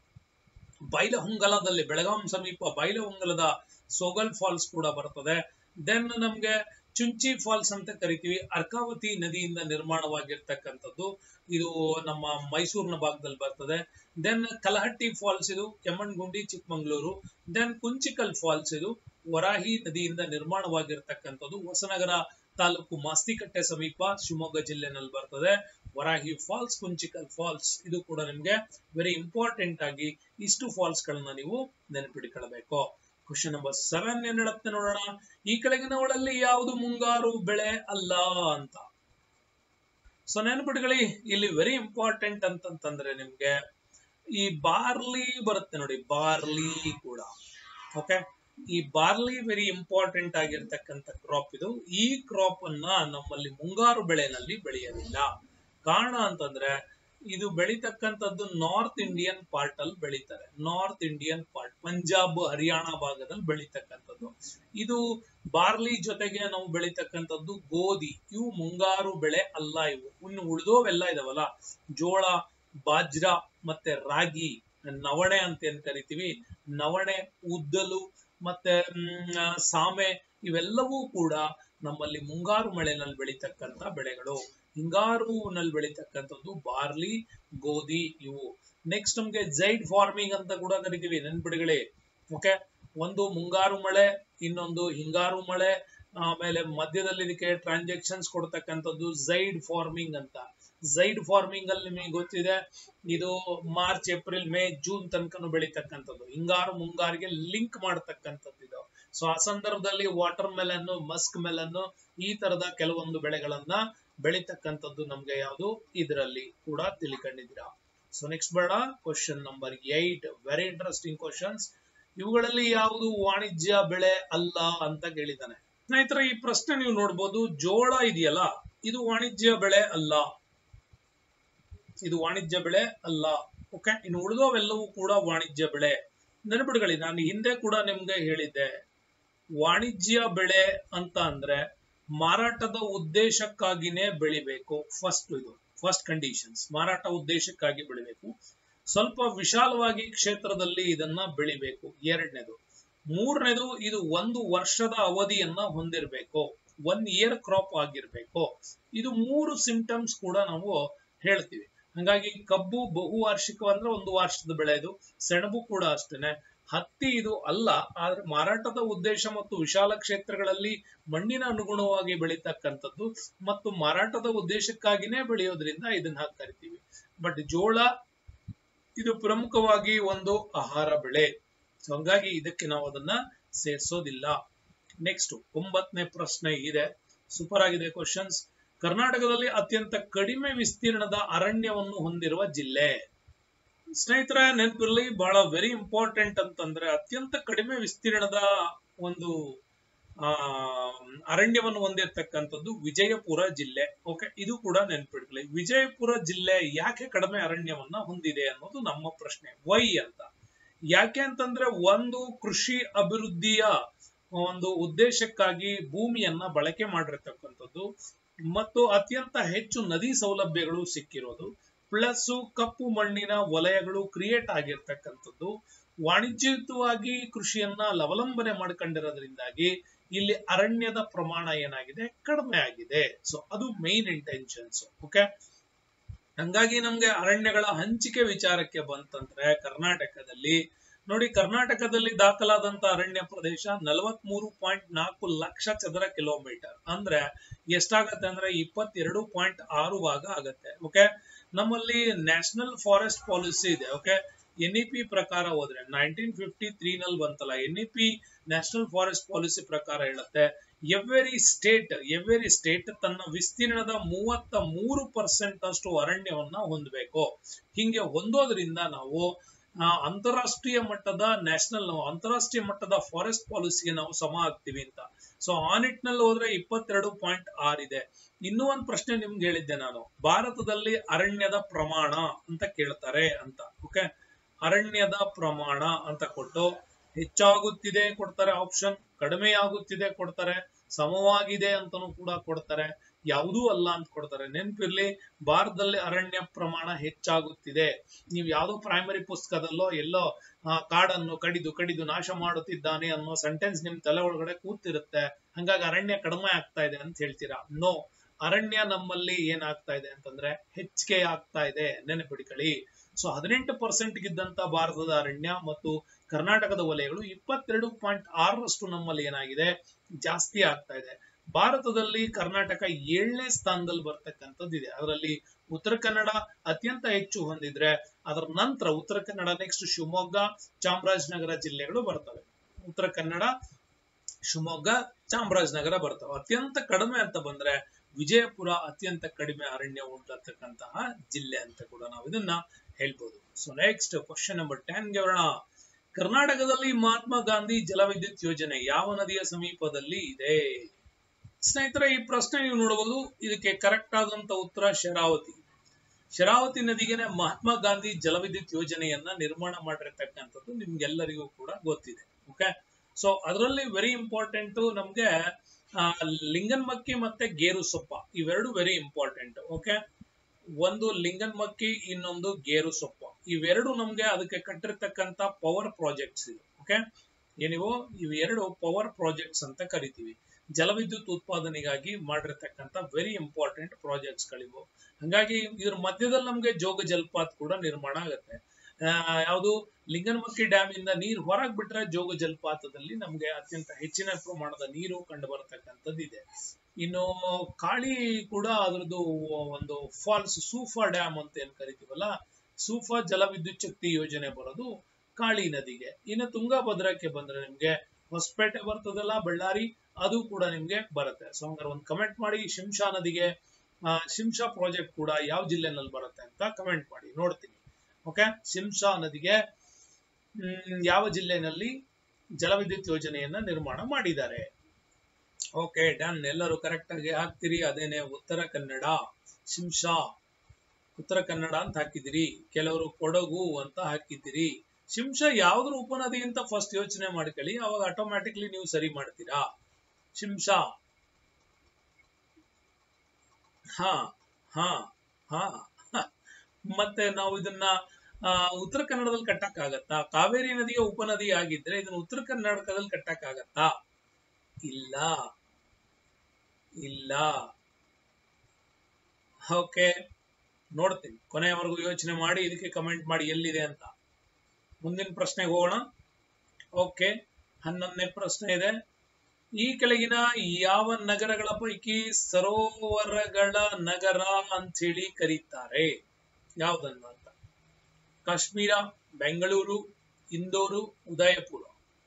ಬೈಲಹೊಂಗಲದಲ್ಲಿ ಬೆಳಗಾಂ ಸಮೀಪ ಬೈಲಹೊಂಗಲದ ಸೋಗಲ್ ಫಾಲ್ಸ್ ಕೂಡ ಬರ್ತದೆ ದೆನ್ ನಮ್ಗೆ ಚುಂಚಿ ಫಾಲ್ಸ್ ಅಂತ ಕರಿತೀವಿ ಅರ್ಕಾವತಿ ನದಿಯಿಂದ ನಿರ್ಮಾಣವಾಗಿರ್ತಕ್ಕಂಥದ್ದು ಇದು ನಮ್ಮ ಮೈಸೂರಿನ ಭಾಗದಲ್ಲಿ ಬರ್ತದೆ ದೆನ್ ಕಲಹಟ್ಟಿ ಫಾಲ್ಸ್ ಇದು ಕೆಮ್ಮಣ್ಗುಂಡಿ ಚಿಕ್ಕಮಂಗ್ಳೂರು ದೆನ್ ಕುಂಚಿಕಲ್ ಫಾಲ್ಸ್ ಇದು ವರಾಹಿ ನದಿಯಿಂದ ನಿರ್ಮಾಣವಾಗಿರ್ತಕ್ಕಂಥದ್ದು ಹೊಸನಗರ ತಾಲೂಕು ಮಾಸ್ತಿಕಟ್ಟೆ ಸಮೀಪ ಶಿವಮೊಗ್ಗ ಜಿಲ್ಲೆನಲ್ಲಿ ಬರ್ತದೆ ವರಾಹಿ ಫಾಲ್ಸ್ ಕುಂಚಿಕಲ್ ಫಾಲ್ಸ್ ಇದು ಕೂಡ ನಿಮ್ಗೆ ವೆರಿ ಇಂಪಾರ್ಟೆಂಟ್ ಆಗಿ ಇಷ್ಟು ಫಾಲ್ಸ್ ಗಳನ್ನ ನೀವು ನೆನಪಿಟ್ಕೊಳ್ಬೇಕು ಕ್ವಶನ್ ನಂಬರ್ ಸೆವೆನ್ ಏನ್ ಹೇಳುತ್ತೆ ನೋಡೋಣ ಈ ಕೆಳಗಿನವುಗಳಲ್ಲಿ ಯಾವುದು ಮುಂಗಾರು ಬೆಳೆ ಅಲ್ಲ ಅಂತ ಸೊ ನೆನಪಿಟ್ಕೊಳ್ಳಿ ಇಲ್ಲಿ ವೆರಿ ಇಂಪಾರ್ಟೆಂಟ್ ಅಂತಂತಂದ್ರೆ ನಿಮ್ಗೆ ಈ ಬಾರ್ಲಿ ಬರುತ್ತೆ ನೋಡಿ ಬಾರ್ಲಿ ಕೂಡ ಓಕೆ ಈ ಬಾರ್ಲಿ ವೆರಿ ಇಂಪಾರ್ಟೆಂಟ್ ಆಗಿರ್ತಕ್ಕಂಥ ಕ್ರಾಪ್ ಇದು ಈ ಕ್ರಾಪ್ ಅನ್ನ ನಮ್ಮಲ್ಲಿ ಮುಂಗಾರು ಬೆಳೆನಲ್ಲಿ ಬೆಳೆಯೋದಿಲ್ಲ ಕಾರಣ ಅಂತಂದ್ರೆ ಇದು ಬೆಳಿತಕ್ಕಂಥದ್ದು ನಾರ್ತ್ ಇಂಡಿಯನ್ ಪಾರ್ಟ್ ಅಲ್ಲಿ ಬೆಳಿತಾರೆ North Indian part Punjab Haryana ಭಾಗದಲ್ಲಿ ಬೆಳಿತಕ್ಕಂಥದ್ದು ಇದು ಬಾರ್ಲಿ ಜೊತೆಗೆ ನಾವು ಬೆಳಿತಕ್ಕಂಥದ್ದು ಗೋಧಿ ಇವು ಮುಂಗಾರು ಬೆಳೆ ಅಲ್ಲ ಇವು ಇನ್ನು ಉಳಿದೋವೆಲ್ಲ ಇದಾವಲ್ಲ ಜೋಳ ಬಾಜ್ರಾ ಮತ್ತೆ ರಾಗಿ ನವಣೆ ಅಂತ ಏನ್ ಕರಿತೀವಿ ನವಣೆ ಉದ್ದಲು ಮತ್ತೆ ಮ್, ಸಾಮೆ ಇವೆಲ್ಲವೂ ಕೂಡ ನಮ್ಮಲ್ಲಿ ಮುಂಗಾರು ಮಳೆನಲ್ಲಿ ಬೆಳೀತಕ್ಕಂತ ಬೆಳೆಗಳು ಹಿಂಗಾರುನಲ್ಲಿ ಬೆಳೀತಕ್ಕಂಥದ್ದು ಬಾರ್ಲಿ ಗೋಧಿ ಇವು ನೆಕ್ಸ್ಟ್ ನಮ್ಗೆ ಜೈಡ್ ಫಾರ್ಮಿಂಗ್ ಅಂತ ಕೂಡ ಕರಿತೀವಿ ನೆನ್ಪಿಡುಗಳೇ ಓಕೆ ಒಂದು ಮುಂಗಾರು ಮಳೆ ಇನ್ನೊಂದು ಹಿಂಗಾರು ಮಳೆ ಆಮೇಲೆ ಮಧ್ಯದಲ್ಲಿ ಇದಕ್ಕೆ ಟ್ರಾನ್ಸಾಕ್ಷನ್ಸ್ ಕೊಡ್ತಕ್ಕಂಥದ್ದು ಝೈಡ್ ಫಾರ್ಮಿಂಗ್ ಅಂತ ಝೈಡ್ ಫಾರ್ಮಿಂಗ್ ಅಲ್ಲಿ ನಿಮಗೆ ಗೊತ್ತಿದೆ ಇದು ಮಾರ್ಚ್ ಏಪ್ರಿಲ್ ಮೇ ಜೂನ್ ತನಕನು ಬೆಳೀತಕ್ಕಂಥದ್ದು ಹಿಂಗಾರು ಮುಂಗಾರಿಗೆ ಲಿಂಕ್ ಮಾಡತಕ್ಕಂಥದ್ದು ಇದು ಸೊ ಆ ಸಂದರ್ಭದಲ್ಲಿ ವಾಟರ್ ಮೆಲನ್ ಮಸ್ಕ್ ಮೆಲನ್ ಈ ತರದ ಕೆಲವೊಂದು ಬೆಳೆಗಳನ್ನ ಬೆಳೀತಕ್ಕಂಥದ್ದು ನಮ್ಗೆ ಯಾವುದು ಇದರಲ್ಲಿ ಕೂಡ ತಿಳ್ಕೊಂಡಿದ್ದೀರಾ ಸೊ ನೆಕ್ಸ್ಟ್ ಬೇಡ question number eight very interesting questions ಇವುಗಳಲ್ಲಿ ಯಾವುದು ವಾಣಿಜ್ಯ ಬೆಳೆ ಅಲ್ಲ ಅಂತ ಕೇಳಿದ್ದಾನೆ ಸ್ನೇಹಿತರೆ ಈ ಪ್ರಶ್ನೆ ನೀವು ನೋಡ್ಬೋದು ಜೋಳ ಇದೆಯಲ್ಲ ಇದು ವಾಣಿಜ್ಯ ಬೆಳೆ ಅಲ್ಲ ಇದು ವಾಣಿಜ್ಯ ಬೆಳೆ ಅಲ್ಲ ಓಕೆ ಇನ್ನು ಉಳಿದವೆಲ್ಲವೂ ಕೂಡ ವಾಣಿಜ್ಯ ಬೆಳೆ ನೆನಪಿಡ್ಕೊಳ್ಳಿ ನಾನು ಹಿಂದೆ ಕೂಡ ನಿಮ್ಗೆ ಹೇಳಿದ್ದೆ ವಾಣಿಜ್ಯ ಬೆಳೆ ಅಂತ ಅಂದ್ರೆ ಮಾರಾಟದ ಉದ್ದೇಶಕ್ಕಾಗಿನೇ ಬೆಳಿಬೇಕು ಫಸ್ಟ್ ಇದು ಫಸ್ಟ್ ಕಂಡೀಷನ್ಸ್ ಮಾರಾಟ ಉದ್ದೇಶಕ್ಕಾಗಿ ಬೆಳಿಬೇಕು ಸ್ವಲ್ಪ ವಿಶಾಲವಾಗಿ ಕ್ಷೇತ್ರದಲ್ಲಿ ಇದನ್ನ ಬೆಳಿಬೇಕು ಎರಡನೇದು ಮೂರನೇದು ಇದು ಒಂದು ವರ್ಷದ ಅವಧಿಯನ್ನ ಹೊಂದಿರಬೇಕು ಒನ್ ಇಯರ್ ಕ್ರಾಪ್ ಆಗಿರ್ಬೇಕು ಇದು ಮೂರು ಸಿಂಟಮ್ಸ್ ಕೂಡ ನಾವು ಹೇಳ್ತೀವಿ ಹಂಗಾಗಿ ಕಬ್ಬು ಬಹುವಾರ್ಷಿಕ ಅಂದ್ರೆ ಒಂದು ವರ್ಷದ ಬೆಳೆ ಇದು ಸೆಣಬು ಕೂಡ ಅಷ್ಟೇನೆ ಹತ್ತಿ ಇದು ಅಲ್ಲ ಆದ್ರೆ ಮಾರಾಟದ ಉದ್ದೇಶ ಮತ್ತು ವಿಶಾಲ ಕ್ಷೇತ್ರಗಳಲ್ಲಿ ಮಣ್ಣಿನ ಅನುಗುಣವಾಗಿ ಬೆಳೀತಕ್ಕಂಥದ್ದು ಮತ್ತು ಮಾರಾಟದ ಉದ್ದೇಶಕ್ಕಾಗಿನೇ ಬೆಳೆಯೋದ್ರಿಂದ ಇದನ್ನ ಹಾಗೆ ಕರಿತೀವಿ ಬಟ್ ಜೋಳ ಇದು ಪ್ರಮುಖವಾಗಿ ಒಂದು ಆಹಾರ ಬೆಳೆ ಸೊ ಹಂಗಾಗಿ ಇದಕ್ಕೆ ನಾವು ಅದನ್ನ ಸೇರಿಸೋದಿಲ್ಲ ನೆಕ್ಸ್ಟ್ ಒಂಬತ್ತನೇ ಪ್ರಶ್ನೆ ಇದೆ ಸೂಪರ್ ಆಗಿದೆ ಕ್ವಶನ್ಸ್ ಕರ್ನಾಟಕದಲ್ಲಿ ಅತ್ಯಂತ ಕಡಿಮೆ ವಿಸ್ತೀರ್ಣದ ಅರಣ್ಯವನ್ನು ಹೊಂದಿರುವ ಜಿಲ್ಲೆ ಸ್ನೇಹಿತರೆ ನೆನಪಿರ್ಲಿ ಬಹಳ ವೆರಿ ಇಂಪಾರ್ಟೆಂಟ್ ಅಂತಂದ್ರೆ ಅತ್ಯಂತ ಕಡಿಮೆ ವಿಸ್ತೀರ್ಣದ ಒಂದು ಆ ಅರಣ್ಯವನ್ನು ಹೊಂದಿರತಕ್ಕಂಥದ್ದು ವಿಜಯಪುರ ಜಿಲ್ಲೆ ಓಕೆ ಇದು ಕೂಡ ನೆನ್ಪಿಡ್ಕೊಳ್ಳಿ ವಿಜಯಪುರ ಜಿಲ್ಲೆ ಯಾಕೆ ಕಡಿಮೆ ಅರಣ್ಯವನ್ನ ಹೊಂದಿದೆ ಅನ್ನೋದು ನಮ್ಮ ಪ್ರಶ್ನೆ ವೈ ಅಂತ ಯಾಕೆ ಅಂತಂದ್ರೆ ಒಂದು ಕೃಷಿ ಅಭಿವೃದ್ಧಿಯ ಒಂದು ಉದ್ದೇಶಕ್ಕಾಗಿ ಭೂಮಿಯನ್ನ ಬಳಕೆ ಮಾಡಿರ್ತಕ್ಕಂಥದ್ದು ಮತ್ತು ಅತ್ಯಂತ ಹೆಚ್ಚು ನದಿ ಸೌಲಭ್ಯಗಳು ಸಿಕ್ಕಿರೋದು ಪ್ಲಸ್ ಕಪ್ಪು ಮಣ್ಣಿನ ವಲಯಗಳು ಕ್ರಿಯೇಟ್ ಆಗಿರ್ತಕ್ಕಂಥದ್ದು ವಾಣಿಜ್ಯಯುತವಾಗಿ ಕೃಷಿಯನ್ನ ಅವಲಂಬನೆ ಮಾಡ್ಕೊಂಡಿರೋದ್ರಿಂದಾಗಿ ಇಲ್ಲಿ ಅರಣ್ಯದ ಪ್ರಮಾಣ ಏನಾಗಿದೆ ಕಡಿಮೆ ಆಗಿದೆ ಸೊ ಅದು ಮೇನ್ ಇಂಟೆನ್ಷನ್ಸ್ ಓಕೆ ಹಂಗಾಗಿ ನಮ್ಗೆ ಅರಣ್ಯಗಳ ಹಂಚಿಕೆ ವಿಚಾರಕ್ಕೆ ಬಂತಂದ್ರೆ ಕರ್ನಾಟಕದಲ್ಲಿ ನೋಡಿ ಕರ್ನಾಟಕದಲ್ಲಿ ದಾಖಲಾದಂತ ಅರಣ್ಯ ಪ್ರದೇಶ ನಲವತ್ ಮೂರು ಪಾಯಿಂಟ್ ನಾಲ್ಕು ಲಕ್ಷ ಚದರ ಕಿಲೋಮೀಟರ್ ಅಂದ್ರೆ ಎಷ್ಟಾಗತ್ತೆ ಅಂದ್ರೆ ಇಪ್ಪತ್ತೆರಡು ಪಾಯಿಂಟ್ ಆರು ಭಾಗ ಆಗತ್ತೆ ಓಕೆ ನಮ್ಮಲ್ಲಿ ನ್ಯಾಷನಲ್ ಫಾರೆಸ್ಟ್ ಪಾಲಿಸಿ ಇದೆ ಓಕೆ ಎನ್ ಇ ಪಿ ಪ್ರಕಾರ ಹೋದ್ರೆ ನೈನ್ಟೀನ್ ಫಿಫ್ಟಿ ತ್ರೀ ನಲ್ಲಿ ಬಂತಲ್ಲ N E P national forest policy ಪ್ರಕಾರ ಹೇಳುತ್ತೆ ಎವ್ರಿ ಸ್ಟೇಟ್ ಎವ್ರಿ ಸ್ಟೇಟ್ ತನ್ನ ವಿಸ್ತೀರ್ಣದ ಮೂವತ್ತ ಮೂರು ಪರ್ಸೆಂಟ್ ಅಷ್ಟು ಅರಣ್ಯವನ್ನ ಹೊಂದಬೇಕು ಹಿಂಗೆ ಹೊಂದೋದ್ರಿಂದ ನಾವು ಅಂತಾರಾಷ್ಟ್ರೀಯ ಮಟ್ಟದ ನ್ಯಾಷನಲ್ ಅಂತಾರಾಷ್ಟ್ರೀಯ ಮಟ್ಟದ ಫಾರೆಸ್ಟ್ ಪಾಲಿಸಿಗೆ ನಾವು ಸಮ ಆಗ್ತೀವಿ ಅಂತ ಸೊ ಆ ನಿಟ್ಟಿನಲ್ಲಿ ಹೋದ್ರೆ ಇಪ್ಪತ್ತೆರಡು ಪಾಯಿಂಟ್ ಆರ್ ಇದೆ ಇನ್ನೂ ಒಂದು ಪ್ರಶ್ನೆ ನಿಮ್ಗೆ ಹೇಳಿದ್ದೆ ನಾನು ಭಾರತದಲ್ಲಿ ಅರಣ್ಯದ ಪ್ರಮಾಣ ಅಂತ ಕೇಳ್ತಾರೆ ಅಂತ ಓಕೆ ಅರಣ್ಯದ ಪ್ರಮಾಣ ಅಂತ ಕೊಟ್ಟು ಹೆಚ್ಚಾಗುತ್ತಿದೆ ಕೊಡ್ತಾರೆ ಆಪ್ಷನ್ ಕಡಿಮೆ ಆಗುತ್ತಿದೆ ಕೊಡ್ತಾರೆ ಸಮವಾಗಿದೆ ಅಂತಾನೂ ಕೂಡ ಕೊಡ್ತಾರೆ ಯಾವುದೂ ಅಲ್ಲ ಅಂತ ಕೊಡ್ತಾರೆ ನೆನ್ಪಿರ್ಲಿ ಭಾರತದಲ್ಲಿ ಅರಣ್ಯ ಪ್ರಮಾಣ ಹೆಚ್ಚಾಗುತ್ತಿದೆ ನೀವು ಯಾವುದೋ ಪ್ರೈಮರಿ ಪುಸ್ತಕದಲ್ಲೋ ಎಲ್ಲೋ ಕಾಡನ್ನು ಕಡಿದು ಕಡಿದು ನಾಶ ಮಾಡುತ್ತಿದ್ದಾನೆ ಅನ್ನೋ ಸೆಂಟೆನ್ಸ್ ನಿಮ್ ತಲೆ ಒಳಗಡೆ ಕೂತಿರುತ್ತೆ ಹಂಗಾಗಿ ಅರಣ್ಯ ಕಡಿಮೆ ಆಗ್ತಾ ಇದೆ ಅಂತ ಹೇಳ್ತೀರಾ ನೋ ಅರಣ್ಯ ನಮ್ಮಲ್ಲಿ ಏನಾಗ್ತಾ ಇದೆ ಅಂತಂದ್ರೆ ಹೆಚ್ಚಿಗೆ ಆಗ್ತಾ ಇದೆ ನೆನಪಿಡಿಕಳಿ ಸೊ ಹದಿನೆಂಟು ಪರ್ಸೆಂಟ್ ಗಿದ್ದಂತ ಭಾರತದ ಅರಣ್ಯ ಮತ್ತು ಕರ್ನಾಟಕದ ವಲಯಗಳು ಇಪ್ಪತ್ತೆರಡು ಪಾಯಿಂಟ್ ಆರರಷ್ಟು ನಮ್ಮಲ್ಲಿ ಏನಾಗಿದೆ ಜಾಸ್ತಿ ಆಗ್ತಾ ಇದೆ ಭಾರತದಲ್ಲಿ ಕರ್ನಾಟಕ ಏಳನೇ ಸ್ಥಾನದಲ್ಲಿ ಬರ್ತಕ್ಕಂಥದ್ದಿದೆ ಅದರಲ್ಲಿ ಉತ್ತರ ಕನ್ನಡ ಅತ್ಯಂತ ಹೆಚ್ಚು ಹೊಂದಿದ್ರೆ ಅದರ ನಂತರ ಉತ್ತರ ಕನ್ನಡ ನೆಕ್ಸ್ಟ್ ಶಿವಮೊಗ್ಗ ಚಾಮರಾಜನಗರ ಜಿಲ್ಲೆಗಳು ಬರ್ತವೆ ಉತ್ತರ ಕನ್ನಡ ಶಿವಮೊಗ್ಗ ಚಾಮರಾಜನಗರ ಬರ್ತವೆ ಅತ್ಯಂತ ಕಡಿಮೆ ಅಂತ ಬಂದ್ರೆ ವಿಜಯಪುರ ಅತ್ಯಂತ ಕಡಿಮೆ ಅರಣ್ಯ ಉಂಟತಕ್ಕಂತಹ ಜಿಲ್ಲೆ ಅಂತ ಕೂಡ ನಾವು ಇದನ್ನ ಹೇಳ್ಬೋದು so next question number ten ಗೆವರಣ ಕರ್ನಾಟಕದಲ್ಲಿ ಮಹಾತ್ಮ ಗಾಂಧಿ ಜಲವಿದ್ಯುತ್ ಯೋಜನೆ ಯಾವ ನದಿಯ ಸಮೀಪದಲ್ಲಿ ಇದೆ ಸ್ನೇಹಿತರೆ ಈ ಪ್ರಶ್ನೆ ನೀವು ನೋಡಬಹುದು ಇದಕ್ಕೆ ಕರೆಕ್ಟ್ ಆದಂತ ಉತ್ತರ ಶರಾವತಿ ಶರಾವತಿ ನದಿಗೆನೆ ಮಹಾತ್ಮ ಗಾಂಧಿ ಜಲವಿದ್ಯುತ್ ಯೋಜನೆಯನ್ನ ನಿರ್ಮಾಣ ಮಾಡಿರ್ತಕ್ಕಂಥದ್ದು ನಿಮ್ಗೆಲ್ಲರಿಗೂ ಕೂಡ ಗೊತ್ತಿದೆ ಓಕೆ ಸೊ ಅದರಲ್ಲಿ ವೆರಿ ಇಂಪಾರ್ಟೆಂಟ್ ನಮ್ಗೆ ಲಿಂಗನ್ಮಕ್ಕಿ ಮತ್ತೆ ಗೇರು ಸೊಪ್ಪ ಇವೆರಡು ವೆರಿ ಇಂಪಾರ್ಟೆಂಟ್ ಓಕೆ ಒಂದು ಲಿಂಗನ್ಮಕ್ಕಿ ಇನ್ನೊಂದು ಗೇರು ಸೊಪ್ಪ ಇವೆರಡು ನಮ್ಗೆ ಅದಕ್ಕೆ ಕಟ್ಟಿರ್ತಕ್ಕಂತ ಪವರ್ ಪ್ರಾಜೆಕ್ಟ್ಸ್ ಇದು ಓಕೆ ಏನಿವು ಇವೆರಡು ಪವರ್ ಪ್ರಾಜೆಕ್ಟ್ಸ್ ಅಂತ ಕರಿತೀವಿ ಜಲವಿದ್ಯುತ್ ಉತ್ಪಾದನೆಗಾಗಿ ಮಾಡಿರ್ತಕ್ಕಂಥ ವೆರಿ ಇಂಪಾರ್ಟೆಂಟ್ ಪ್ರಾಜೆಕ್ಟ್ಸ್ ಗಳಿವು ಹಂಗಾಗಿ ಇದ್ರ ಮಧ್ಯದಲ್ಲಿ ನಮ್ಗೆ ಜೋಗ ಜಲಪಾತ ಕೂಡ ನಿರ್ಮಾಣ ಆಗುತ್ತೆ ಯಾವುದು ಲಿಂಗನಮಕ್ಕಿ ಡ್ಯಾಮ್ ಇಂದ ನೀರು ಹೊರಗ್ ಬಿಟ್ರೆ ಜೋಗ ಜಲಪಾತದಲ್ಲಿ ನಮ್ಗೆ ಅತ್ಯಂತ ಹೆಚ್ಚಿನ ಪ್ರಮಾಣದ ನೀರು ಕಂಡು ಬರತಕ್ಕಂಥದ್ದು ಇದೆ ಇನ್ನು ಕಾಳಿ ಕೂಡ ಅದ್ರದ್ದು ಒಂದು ಫಾಲ್ಸ್ ಸೂಫಾ ಡ್ಯಾಮ್ ಅಂತ ಏನ್ ಕರಿತೀವಲ್ಲ ಸೂಫಾ ಜಲವಿದ್ಯುತ್ ಶಕ್ತಿ ಯೋಜನೆ ಬರೋದು ಕಾಳಿ ನದಿಗೆ ಇನ್ನು ತುಂಗಭದ್ರಕ್ಕೆ ಬಂದ್ರೆ ನಿಮ್ಗೆ ಹೊಸಪೇಟೆ ಬರ್ತದಲ್ಲ ಬಳ್ಳಾರಿ ಅದು ಕೂಡ ನಿಮ್ಗೆ ಬರುತ್ತೆ ಸೊ ಹಂಗಾರೆ ಒಂದು ಕಮೆಂಟ್ ಮಾಡಿ ಶಿಂಷಾ ನದಿಗೆ ಆ, ಶಿಂಷಾ ಪ್ರಾಜೆಕ್ಟ್ ಕೂಡ ಯಾವ ಜಿಲ್ಲೆನಲ್ಲಿ ಬರುತ್ತೆ ಅಂತ ಕಮೆಂಟ್ ಮಾಡಿ ನೋಡ್ತೀನಿ ಓಕೆ ಶಿಂಷಾ ನದಿಗೆ ಹ್ಮ್, ಯಾವ ಜಿಲ್ಲೆನಲ್ಲಿ ಜಲವಿದ್ಯುತ್ ಯೋಜನೆಯನ್ನ ನಿರ್ಮಾಣ ಮಾಡಿದ್ದಾರೆ ಓಕೆ ಡನ್ ಎಲ್ಲರೂ ಕರೆಕ್ಟ್ ಆಗಿ ಹಾಕ್ತಿರಿ ಅದೇನೆ ಉತ್ತರ ಕನ್ನಡ ಶಿಂಷಾ ಉತ್ತರ ಕನ್ನಡ ಅಂತ ಹಾಕಿದಿರಿ ಕೆಲವರು ಕೊಡಗು ಅಂತ ಹಾಕಿದ್ದೀರಿ ಶಿಂಷಾ ಯಾವ್ದ್ರ ಉಪನದಿ ಅಂತ ಫಸ್ಟ್ ಯೋಚನೆ ಮಾಡ್ಕೊಳ್ಳಿ ಅವಾಗ ಆಟೋಮ್ಯಾಟಿಕ್ಲಿ ನೀವು ಸರಿ ಮಾಡ್ತೀರಾ ಶಿಂಷಾ ಹಾ ಹಾ ಹಾ ಹ. ಮತ್ತೆ ನಾವು ಇದನ್ನ ಆ, ಉತ್ತರ ಕನ್ನಡದಲ್ಲಿ ಕಟ್ಟಕ್ ಆಗತ್ತಾ ಕಾವೇರಿ ನದಿಯ ಉಪನದಿ ಆಗಿದ್ರೆ ಇದನ್ನ ಉತ್ತರ ಕರ್ನಾಟಕದಲ್ಲಿ ಕಟ್ಟಕ್ ಆಗತ್ತಾ ಇಲ್ಲ ಇಲ್ಲ ಓಕೆ ನೋಡ್ತೀನಿ ಕೊನೆಯವರೆಗೂ ಯೋಚನೆ ಮಾಡಿ ಇದಕ್ಕೆ ಕಮೆಂಟ್ ಮಾಡಿ ಎಲ್ಲಿದೆ ಅಂತ ಮುಂದಿನ ಪ್ರಶ್ನೆಗೆ ಹೋಗೋಣ ಓಕೆ ಹನ್ನೊಂದನೇ ಪ್ರಶ್ನೆ ಇದೆ ಈ ಕೆಳಗಿನ ಯಾವ ನಗರಗಳ ಪೈಕಿ ಸರೋವರಗಳ ನಗರ ಅಂತ ಹೇಳಿ ಕರೀತಾರೆ ಯಾವ್ದನ್ನ ಅಂತ ಕಾಶ್ಮೀರ ಬೆಂಗಳೂರು ಇಂದೋರು ಉದಯಪುರ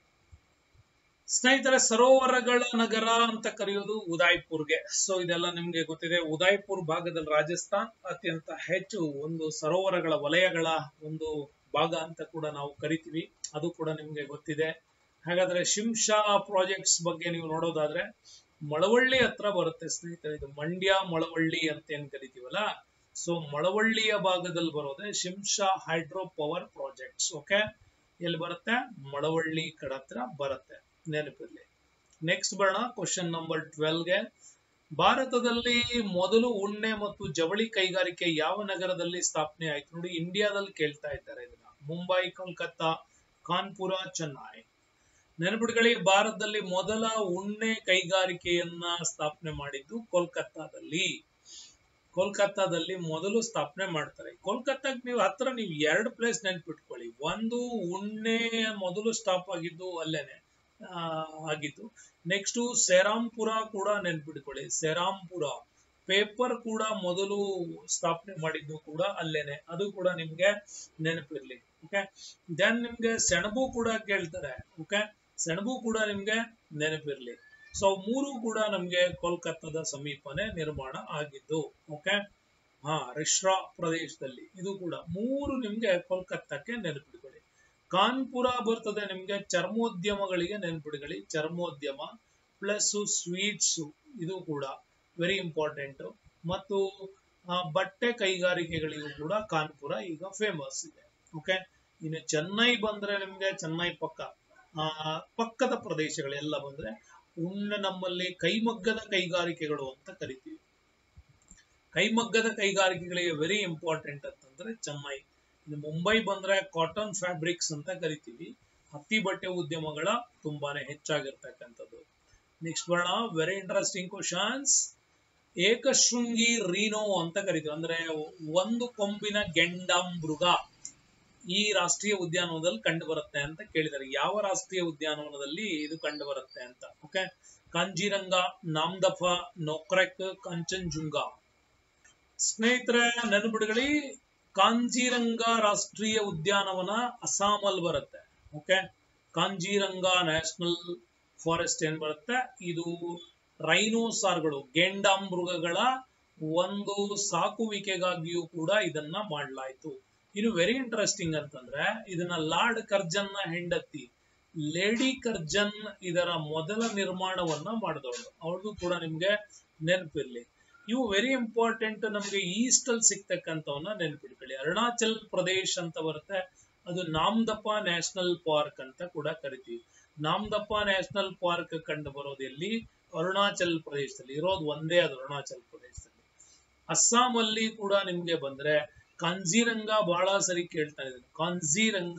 ಸ್ನೇಹಿತರೆ ಸರೋವರಗಳ ನಗರ ಅಂತ ಕರೆಯೋದು ಉದಯ್ಪುರ್ಗೆ ಸೊ ಇದೆಲ್ಲ ನಿಮ್ಗೆ ಗೊತ್ತಿದೆ ಉದಯ್ಪುರ್ ಭಾಗದಲ್ಲಿ ರಾಜಸ್ಥಾನ್ ಅತ್ಯಂತ ಹೆಚ್ಚು ಒಂದು ಸರೋವರಗಳ ವಲಯಗಳ ಒಂದು ಭಾಗ ಅಂತ ಕೂಡ ನಾವು ಕರಿತೀವಿ ಅದು ಕೂಡ ನಿಮ್ಗೆ ಗೊತ್ತಿದೆ ಹಾಗಾದ್ರೆ ಶಿಂಷಾ ಪ್ರಾಜೆಕ್ಟ್ಸ್ ಬಗ್ಗೆ ನೀವು ನೋಡೋದಾದ್ರೆ ಮಳವಳ್ಳಿ ಹತ್ರ ಬರುತ್ತೆ ಸ್ನೇಹಿತರೆ ಇದು ಮಂಡ್ಯ ಮಳವಳ್ಳಿ ಅಂತ ಏನ್ ಕರಿತೀವಲ್ಲ ಸೊ ಮಳವಳ್ಳಿಯ ಭಾಗದಲ್ಲಿ ಬರೋದೇ Shimsha hydro power projects okay ಎಲ್ಲಿ ಬರುತ್ತೆ ಮಳವಳ್ಳಿ ಕಡೆ ಹತ್ರ ಬರುತ್ತೆ ನೆನಪಿರ್ಲಿ ನೆಕ್ಸ್ಟ್ ಬರೋಣ ಕ್ವಶನ್ ನಂಬರ್ ಟ್ವೆಲ್ಗೆ ಭಾರತದಲ್ಲಿ ಮೊದಲು ಉಣ್ಣೆ ಮತ್ತು ಜವಳಿ ಕೈಗಾರಿಕೆ ಯಾವ ನಗರದಲ್ಲಿ ಸ್ಥಾಪನೆ ಆಯ್ತು ನೋಡಿ ಇಂಡಿಯಾದಲ್ಲಿ ಕೇಳ್ತಾ ಇದ್ದಾರೆ ಇದನ್ನ ಮುಂಬೈ ಕೋಲ್ಕತ್ತಾ ಕಾನ್ಪುರ ಚೆನ್ನೈ ನೆನಪಿಟ್ಕೊಳ್ಳಿ ಭಾರತದಲ್ಲಿ ಮೊದಲ ಉಣ್ಣೆ ಕೈಗಾರಿಕೆಯನ್ನ ಸ್ಥಾಪನೆ ಮಾಡಿದ್ದು ಕೋಲ್ಕತ್ತಾದಲ್ಲಿ ಕೋಲ್ಕತ್ತಾದಲ್ಲಿ ಮೊದಲು ಸ್ಥಾಪನೆ ಮಾಡ್ತಾರೆ ಕೋಲ್ಕತ್ತಾಗ್ ನೀವು ಹತ್ರ ನೀವು ಎರಡು ಪ್ಲೇಸ್ ನೆನ್ಪಿಟ್ಕೊಳ್ಳಿ ಒಂದು ಉಣ್ಣೆ ಮೊದಲು ಸ್ಟಾಪ್ ಆಗಿದ್ದು ಅಲ್ಲೇನೆ ಆ, ಆಗಿದ್ದು ನೆಕ್ಸ್ಟ್ ಸೆರಾಂಪುರ ಕೂಡ ನೆನ್ಪಿಟ್ಕೊಳ್ಳಿ ಸೆರಾಂಪುರ ಪೇಪರ್ ಕೂಡ ಮೊದಲು ಸ್ಥಾಪನೆ ಮಾಡಿದ್ದು ಕೂಡ ಅಲ್ಲೇನೆ ಅದು ಕೂಡ ನಿಮ್ಗೆ ನೆನಪಿರ್ಲಿ ಓಕೆ ದೆನ್ ನಿಮ್ಗೆ ಸೆಣಬು ಕೂಡ ಕೇಳ್ತಾರೆ ಓಕೆ ಸೆಣಬು ಕೂಡ ನಿಮ್ಗೆ ನೆನಪಿರ್ಲಿ ಸೊ ಮೂರು ಕೂಡ ನಮ್ಗೆ ಕೋಲ್ಕತ್ತಾದ ಸಮೀಪನೇ ನಿರ್ಮಾಣ ಆಗಿದ್ದು ಓಕೆ ಹಾ ರಿಶ್ರಾ ಪ್ರದೇಶದಲ್ಲಿ ಇದು ಕೂಡ ಮೂರು ನಿಮ್ಗೆ ಕೋಲ್ಕತ್ತಾಕ್ಕೆ ನೆನಪಿಟ್ಕೊಳ್ಳಿ ಕಾನ್ಪುರ ಬರ್ತದೆ ನಿಮ್ಗೆ ಚರ್ಮೋದ್ಯಮಗಳಿಗೆ ನೆನಪಿಟ್ಕೊಳ್ಳಿ ಚರ್ಮೋದ್ಯಮ ಪ್ಲಸ್ ಸ್ವೀಟ್ಸ್ ಇದು ಕೂಡ ವೆರಿ ಇಂಪಾರ್ಟೆಂಟ್ ಮತ್ತು ಆ, ಬಟ್ಟೆ ಕೈಗಾರಿಕೆಗಳಿಗೂ ಕೂಡ ಕಾನ್ಪುರ ಈಗ ಫೇಮಸ್ ಇದೆ ಓಕೆ ಇನ್ನು ಚೆನ್ನೈ ಬಂದ್ರೆ ನಿಮ್ಗೆ ಚೆನ್ನೈ ಪಕ್ಕ ಆ ಪಕ್ಕದ ಪ್ರದೇಶಗಳೆಲ್ಲ ಬಂದ್ರೆ ಉಣ್ಣ ನಮ್ಮಲ್ಲಿ ಕೈಮಗ್ಗದ ಕೈಗಾರಿಕೆಗಳು ಅಂತ ಕರಿತೀವಿ ಕೈಮಗ್ಗದ ಕೈಗಾರಿಕೆಗಳಿಗೆ ವೆರಿ ಇಂಪಾರ್ಟೆಂಟ್ ಅಂತಂದ್ರೆ ಚೆನ್ನೈ ಇನ್ನು ಮುಂಬೈ ಬಂದ್ರೆ ಕಾಟನ್ ಫ್ಯಾಬ್ರಿಕ್ಸ್ ಅಂತ ಕರಿತೀವಿ ಹತ್ತಿ ಬಟ್ಟೆ ಉದ್ಯಮಗಳ ತುಂಬಾನೇ ಹೆಚ್ಚಾಗಿರ್ತಕ್ಕಂಥದ್ದು ನೆಕ್ಸ್ಟ್ ಬರೋಣ ವೆರಿ ಇಂಟ್ರೆಸ್ಟಿಂಗ್ ಕ್ವಶನ್ಸ್ ಏಕಶೃಂಗಿ ರೀನೋ ಅಂತ ಕರಿತೀವಿ ಅಂದ್ರೆ ಒಂದು ಕೊಂಬಿನ ಗೆಂಡಾಮೃಗ ಈ ರಾಷ್ಟ್ರೀಯ ಉದ್ಯಾನವನದಲ್ಲಿ ಕಂಡು ಬರುತ್ತೆ ಅಂತ ಕೇಳಿದ್ದಾರೆ ಯಾವ ರಾಷ್ಟ್ರೀಯ ಉದ್ಯಾನವನದಲ್ಲಿ ಇದು ಕಂಡು ಬರುತ್ತೆ ಅಂತ ಓಕೆ ಕಾಂಜಿರಂಗ ನಾಮ್ದಫ ನೊಕ್ರೆಕ್ ಕಾಂಚನ್ಜುಂಗ ಸ್ನೇಹಿತರೆ ನೆನಪಿಡ್ಕೊಳ್ಳಿ ಕಾಂಜಿರಂಗ ರಾಷ್ಟ್ರೀಯ ಉದ್ಯಾನವನ ಅಸ್ಸಾಮಲ್ಲಿ ಬರುತ್ತೆ ಓಕೆ ಕಾಂಜಿರಂಗ ನ್ಯಾಷನಲ್ ಫಾರೆಸ್ಟ್ ಏನ್ ಬರುತ್ತೆ ಇದು ರೈನೋಸಾರ್ಗಳು ಗೆಂಡಾಮೃಗಗಳ ಒಂದು ಸಾಕುವಿಕೆಗಾಗಿಯೂ ಕೂಡ ಇದನ್ನ ಮಾಡಲಾಯ್ತು ಇನ್ನು ವೆರಿ ಇಂಟ್ರೆಸ್ಟಿಂಗ್ ಅಂತಂದ್ರೆ ಇದನ್ನ ಲಾರ್ಡ್ ಕರ್ಜನ್ ನ ಹೆಂಡತಿ ಲೇಡಿ ಕರ್ಜನ್ ಇದರ ಮೊದಲ ನಿರ್ಮಾಣವನ್ನ ಮಾಡಿದವಳು ಅವಳದು ಕೂಡ ನಿಮ್ಗೆ ನೆನಪಿರ್ಲಿ ಇವು ವೆರಿ ಇಂಪಾರ್ಟೆಂಟ್ ನಮ್ಗೆ ಈಸ್ಟ್ ಅಲ್ಲಿ ಸಿಗ್ತಕ್ಕಂಥವನ್ನ ನೆನ್ಪಿಟ್ಕೊಳ್ಳಿ ಅರುಣಾಚಲ್ ಪ್ರದೇಶ್ ಅಂತ ಬರುತ್ತೆ ಅದು ನಾಮ್ದಪ್ಪ ನ್ಯಾಷನಲ್ ಪಾರ್ಕ್ ಅಂತ ಕೂಡ ಕರಿತೀವಿ ನಾಮ್ದಪ್ಪ ನ್ಯಾಷನಲ್ ಪಾರ್ಕ್ ಕಂಡು ಬರೋದು ಎಲ್ಲಿ ಅರುಣಾಚಲ್ ಪ್ರದೇಶದಲ್ಲಿ ಇರೋದು ಒಂದೇ ಅದು ಅರುಣಾಚಲ್ ಪ್ರದೇಶದಲ್ಲಿ ಅಸ್ಸಾಂ ಅಲ್ಲಿ ಕೂಡ ನಿಮ್ಗೆ ಬಂದ್ರೆ ಕಾಂಜಿರಂಗ ಬಹಳ ಸರಿ ಕೇಳ್ತಾ ಇದ್ದೀನಿ ಕಾಂಜಿರಂಗ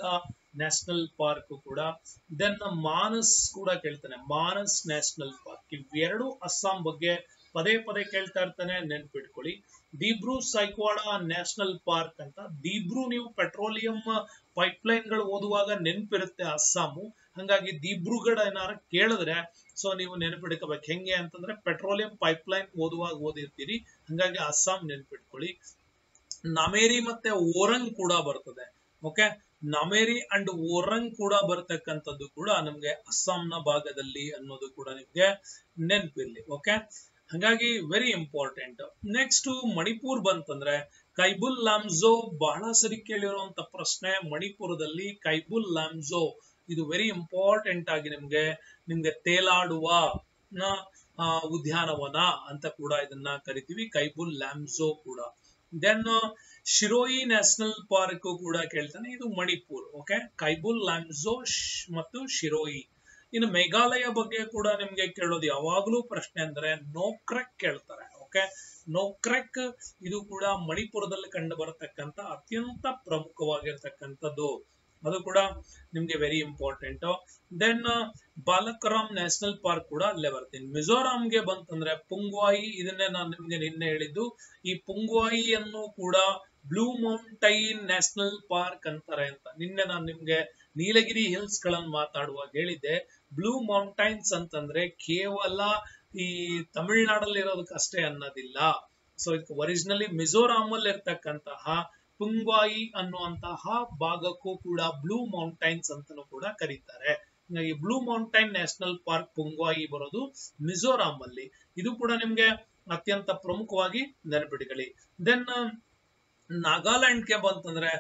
ನ್ಯಾಷನಲ್ ಪಾರ್ಕ್ ಕೂಡ ದೆನ್ ಮಾನಸ್ ಕೂಡ ಕೇಳ್ತಾನೆ ಮಾನಸ್ ನ್ಯಾಷನಲ್ ಪಾರ್ಕ್ ಇವೆರಡು ಅಸ್ಸಾಂ ಬಗ್ಗೆ ಪದೇ ಪದೇ ಕೇಳ್ತಾ ಇರ್ತಾನೆ ನೆನ್ಪಿಟ್ಕೊಳ್ಳಿ ದಿಬ್ರು ಸೈಕ್ವಾಡ ನ್ಯಾಷನಲ್ ಪಾರ್ಕ್ ಅಂತ ದಿಬ್ರು ನೀವು ಪೆಟ್ರೋಲಿಯಂ ಪೈಪ್ಲೈನ್ ಗಳು ಓದುವಾಗ ನೆನ್ಪಿರುತ್ತೆ ಅಸ್ಸಾಮು ಹಂಗಾಗಿ ದಿಬ್ರುಗಢ ಏನಾರ ಕೇಳಿದ್ರೆ ಸೊ ನೀವು ನೆನಪಿಡ್ಕೋಬೇಕು ಹೆಂಗೆ ಅಂತಂದ್ರೆ ಪೆಟ್ರೋಲಿಯಂ ಪೈಪ್ಲೈನ್ ಓದುವಾಗ ಓದಿರ್ತೀರಿ ಹಂಗಾಗಿ ಅಸ್ಸಾಂ ನೆನ್ಪಿಟ್ಕೊಳ್ಳಿ ನಮೇರಿ ಮತ್ತೆ ಓರಂಗ್ ಕೂಡ ಬರ್ತದೆ ಓಕೆ ನಮೇರಿ ಅಂಡ್ ಓರಂಗ್ ಕೂಡ ಬರ್ತಕ್ಕಂಥದ್ದು ಕೂಡ ನಮ್ಗೆ ಅಸ್ಸಾಂನ ಭಾಗದಲ್ಲಿ ಅನ್ನೋದು ಕೂಡ ನಿಮ್ಗೆ ನೆನಪಿರ್ಲಿ ಓಕೆ ಹಾಗಾಗಿ ವೆರಿ ಇಂಪಾರ್ಟೆಂಟ್ ನೆಕ್ಸ್ಟ್ ಮಣಿಪುರ್ ಬಂತಂದ್ರೆ ಕೈಬುಲ್ ಲಾಮ್ಜೋ ಬಹಳ ಸರಿ ಕೇಳಿರುವಂತ ಪ್ರಶ್ನೆ ಮಣಿಪುರದಲ್ಲಿ ಕೈಬುಲ್ ಲಾಮ್ಜೋ ಇದು ವೆರಿ ಇಂಪಾರ್ಟೆಂಟ್ ಆಗಿ ನಿಮ್ಗೆ ನಿಮ್ಗೆ ತೇಲಾಡುವ ಉದ್ಯಾನವನ ಅಂತ ಕೂಡ ಇದನ್ನ ಕರಿತೀವಿ ಕೈಬುಲ್ ಲ್ಯಾಮ್ಸೋ ಕೂಡ ದೆನ್ ಶಿರೋಯಿ ನ್ಯಾಷನಲ್ ಪಾರ್ಕ್ ಕೂಡ ಕೇಳ್ತಾನೆ ಇದು ಮಣಿಪುರ್ ಓಕೆ ಕೈಬುಲ್ ಲ್ಯಾಮ್ಸೋ ಮತ್ತು ಶಿರೋಯಿ ಇನ್ನು ಮೇಘಾಲಯ ಬಗ್ಗೆ ಕೂಡ ನಿಮ್ಗೆ ಕೇಳೋದು ಯಾವಾಗ್ಲೂ ಪ್ರಶ್ನೆ ಅಂದ್ರೆ ನೋಕ್ರೆಕ್ ಕೇಳ್ತಾರೆ ಓಕೆ ನೋಕ್ರೆಕ್ ಇದು ಕೂಡ ಮಣಿಪುರದಲ್ಲಿ ಕಂಡು ಬರತಕ್ಕಂತ ಅತ್ಯಂತ ಪ್ರಮುಖವಾಗಿರ್ತಕ್ಕಂಥದ್ದು ಅದು ಕೂಡ ನಿಮ್ಗೆ very important then Balphakram national park ಕೂಡ ಅಲ್ಲೇ ಬರ್ತೀನಿ ಮಿಜೋರಾಂಗೆ ಬಂತಂದ್ರೆ ಪುಂಗ್ವಾಯಿ ಇದನ್ನೇ ನಾನು ನಿಮ್ಗೆ ನಿನ್ನೆ ಹೇಳಿದ್ದು ಈ ಪುಂಗ್ವಾಯಿಯನ್ನು ಕೂಡ ಬ್ಲೂ ಮೌಂಟೈನ್ ನ್ಯಾಷನಲ್ ಪಾರ್ಕ್ ಅಂತಾರೆ ಅಂತ ನಿನ್ನೆ ನಾನು ನಿಮ್ಗೆ ನೀಲಗಿರಿ ಹಿಲ್ಸ್ ಗಳನ್ನ ಮಾತಾಡುವಾಗ ಹೇಳಿದ್ದೆ ಬ್ಲೂ ಮೌಂಟೈನ್ಸ್ ಅಂತಂದ್ರೆ ಕೇವಲ ಈ ತಮಿಳ್ನಾಡಲ್ಲಿ ಇರೋದಕ್ಕಷ್ಟೇ ಅನ್ನೋದಿಲ್ಲ ಸೊ ಇದಕ್ಕೆ ಒರಿಜಿನಲಿ ಮಿಜೋರಾಮ್ ಅಲ್ಲಿ ಇರ್ತಕ್ಕಂತಹ ಪುಂಗ್ವಾಯಿ ಅನ್ನುವಂತಹ ಭಾಗಕ್ಕೂ ಕೂಡ ಬ್ಲೂ ಮೌಂಟೈನ್ಸ್ ಅಂತಾನೂ ಕೂಡ ಕರೀತಾರೆ ಹೀಗಾಗಿ blue mountain national park Phawngpui ಬರೋದು ಮಿಜೋರಾಂ ಅಲ್ಲಿ ಇದು ಕೂಡ ನಿಮ್ಗೆ ಅತ್ಯಂತ ಪ್ರಮುಖವಾಗಿ ನೆನಪಿಟ್ಕೊಳ್ಳಿ ದೆನ್ ನಾಗಾಲ್ಯಾಂಡ್ಗೆ ಬಂತಂದ್ರೆ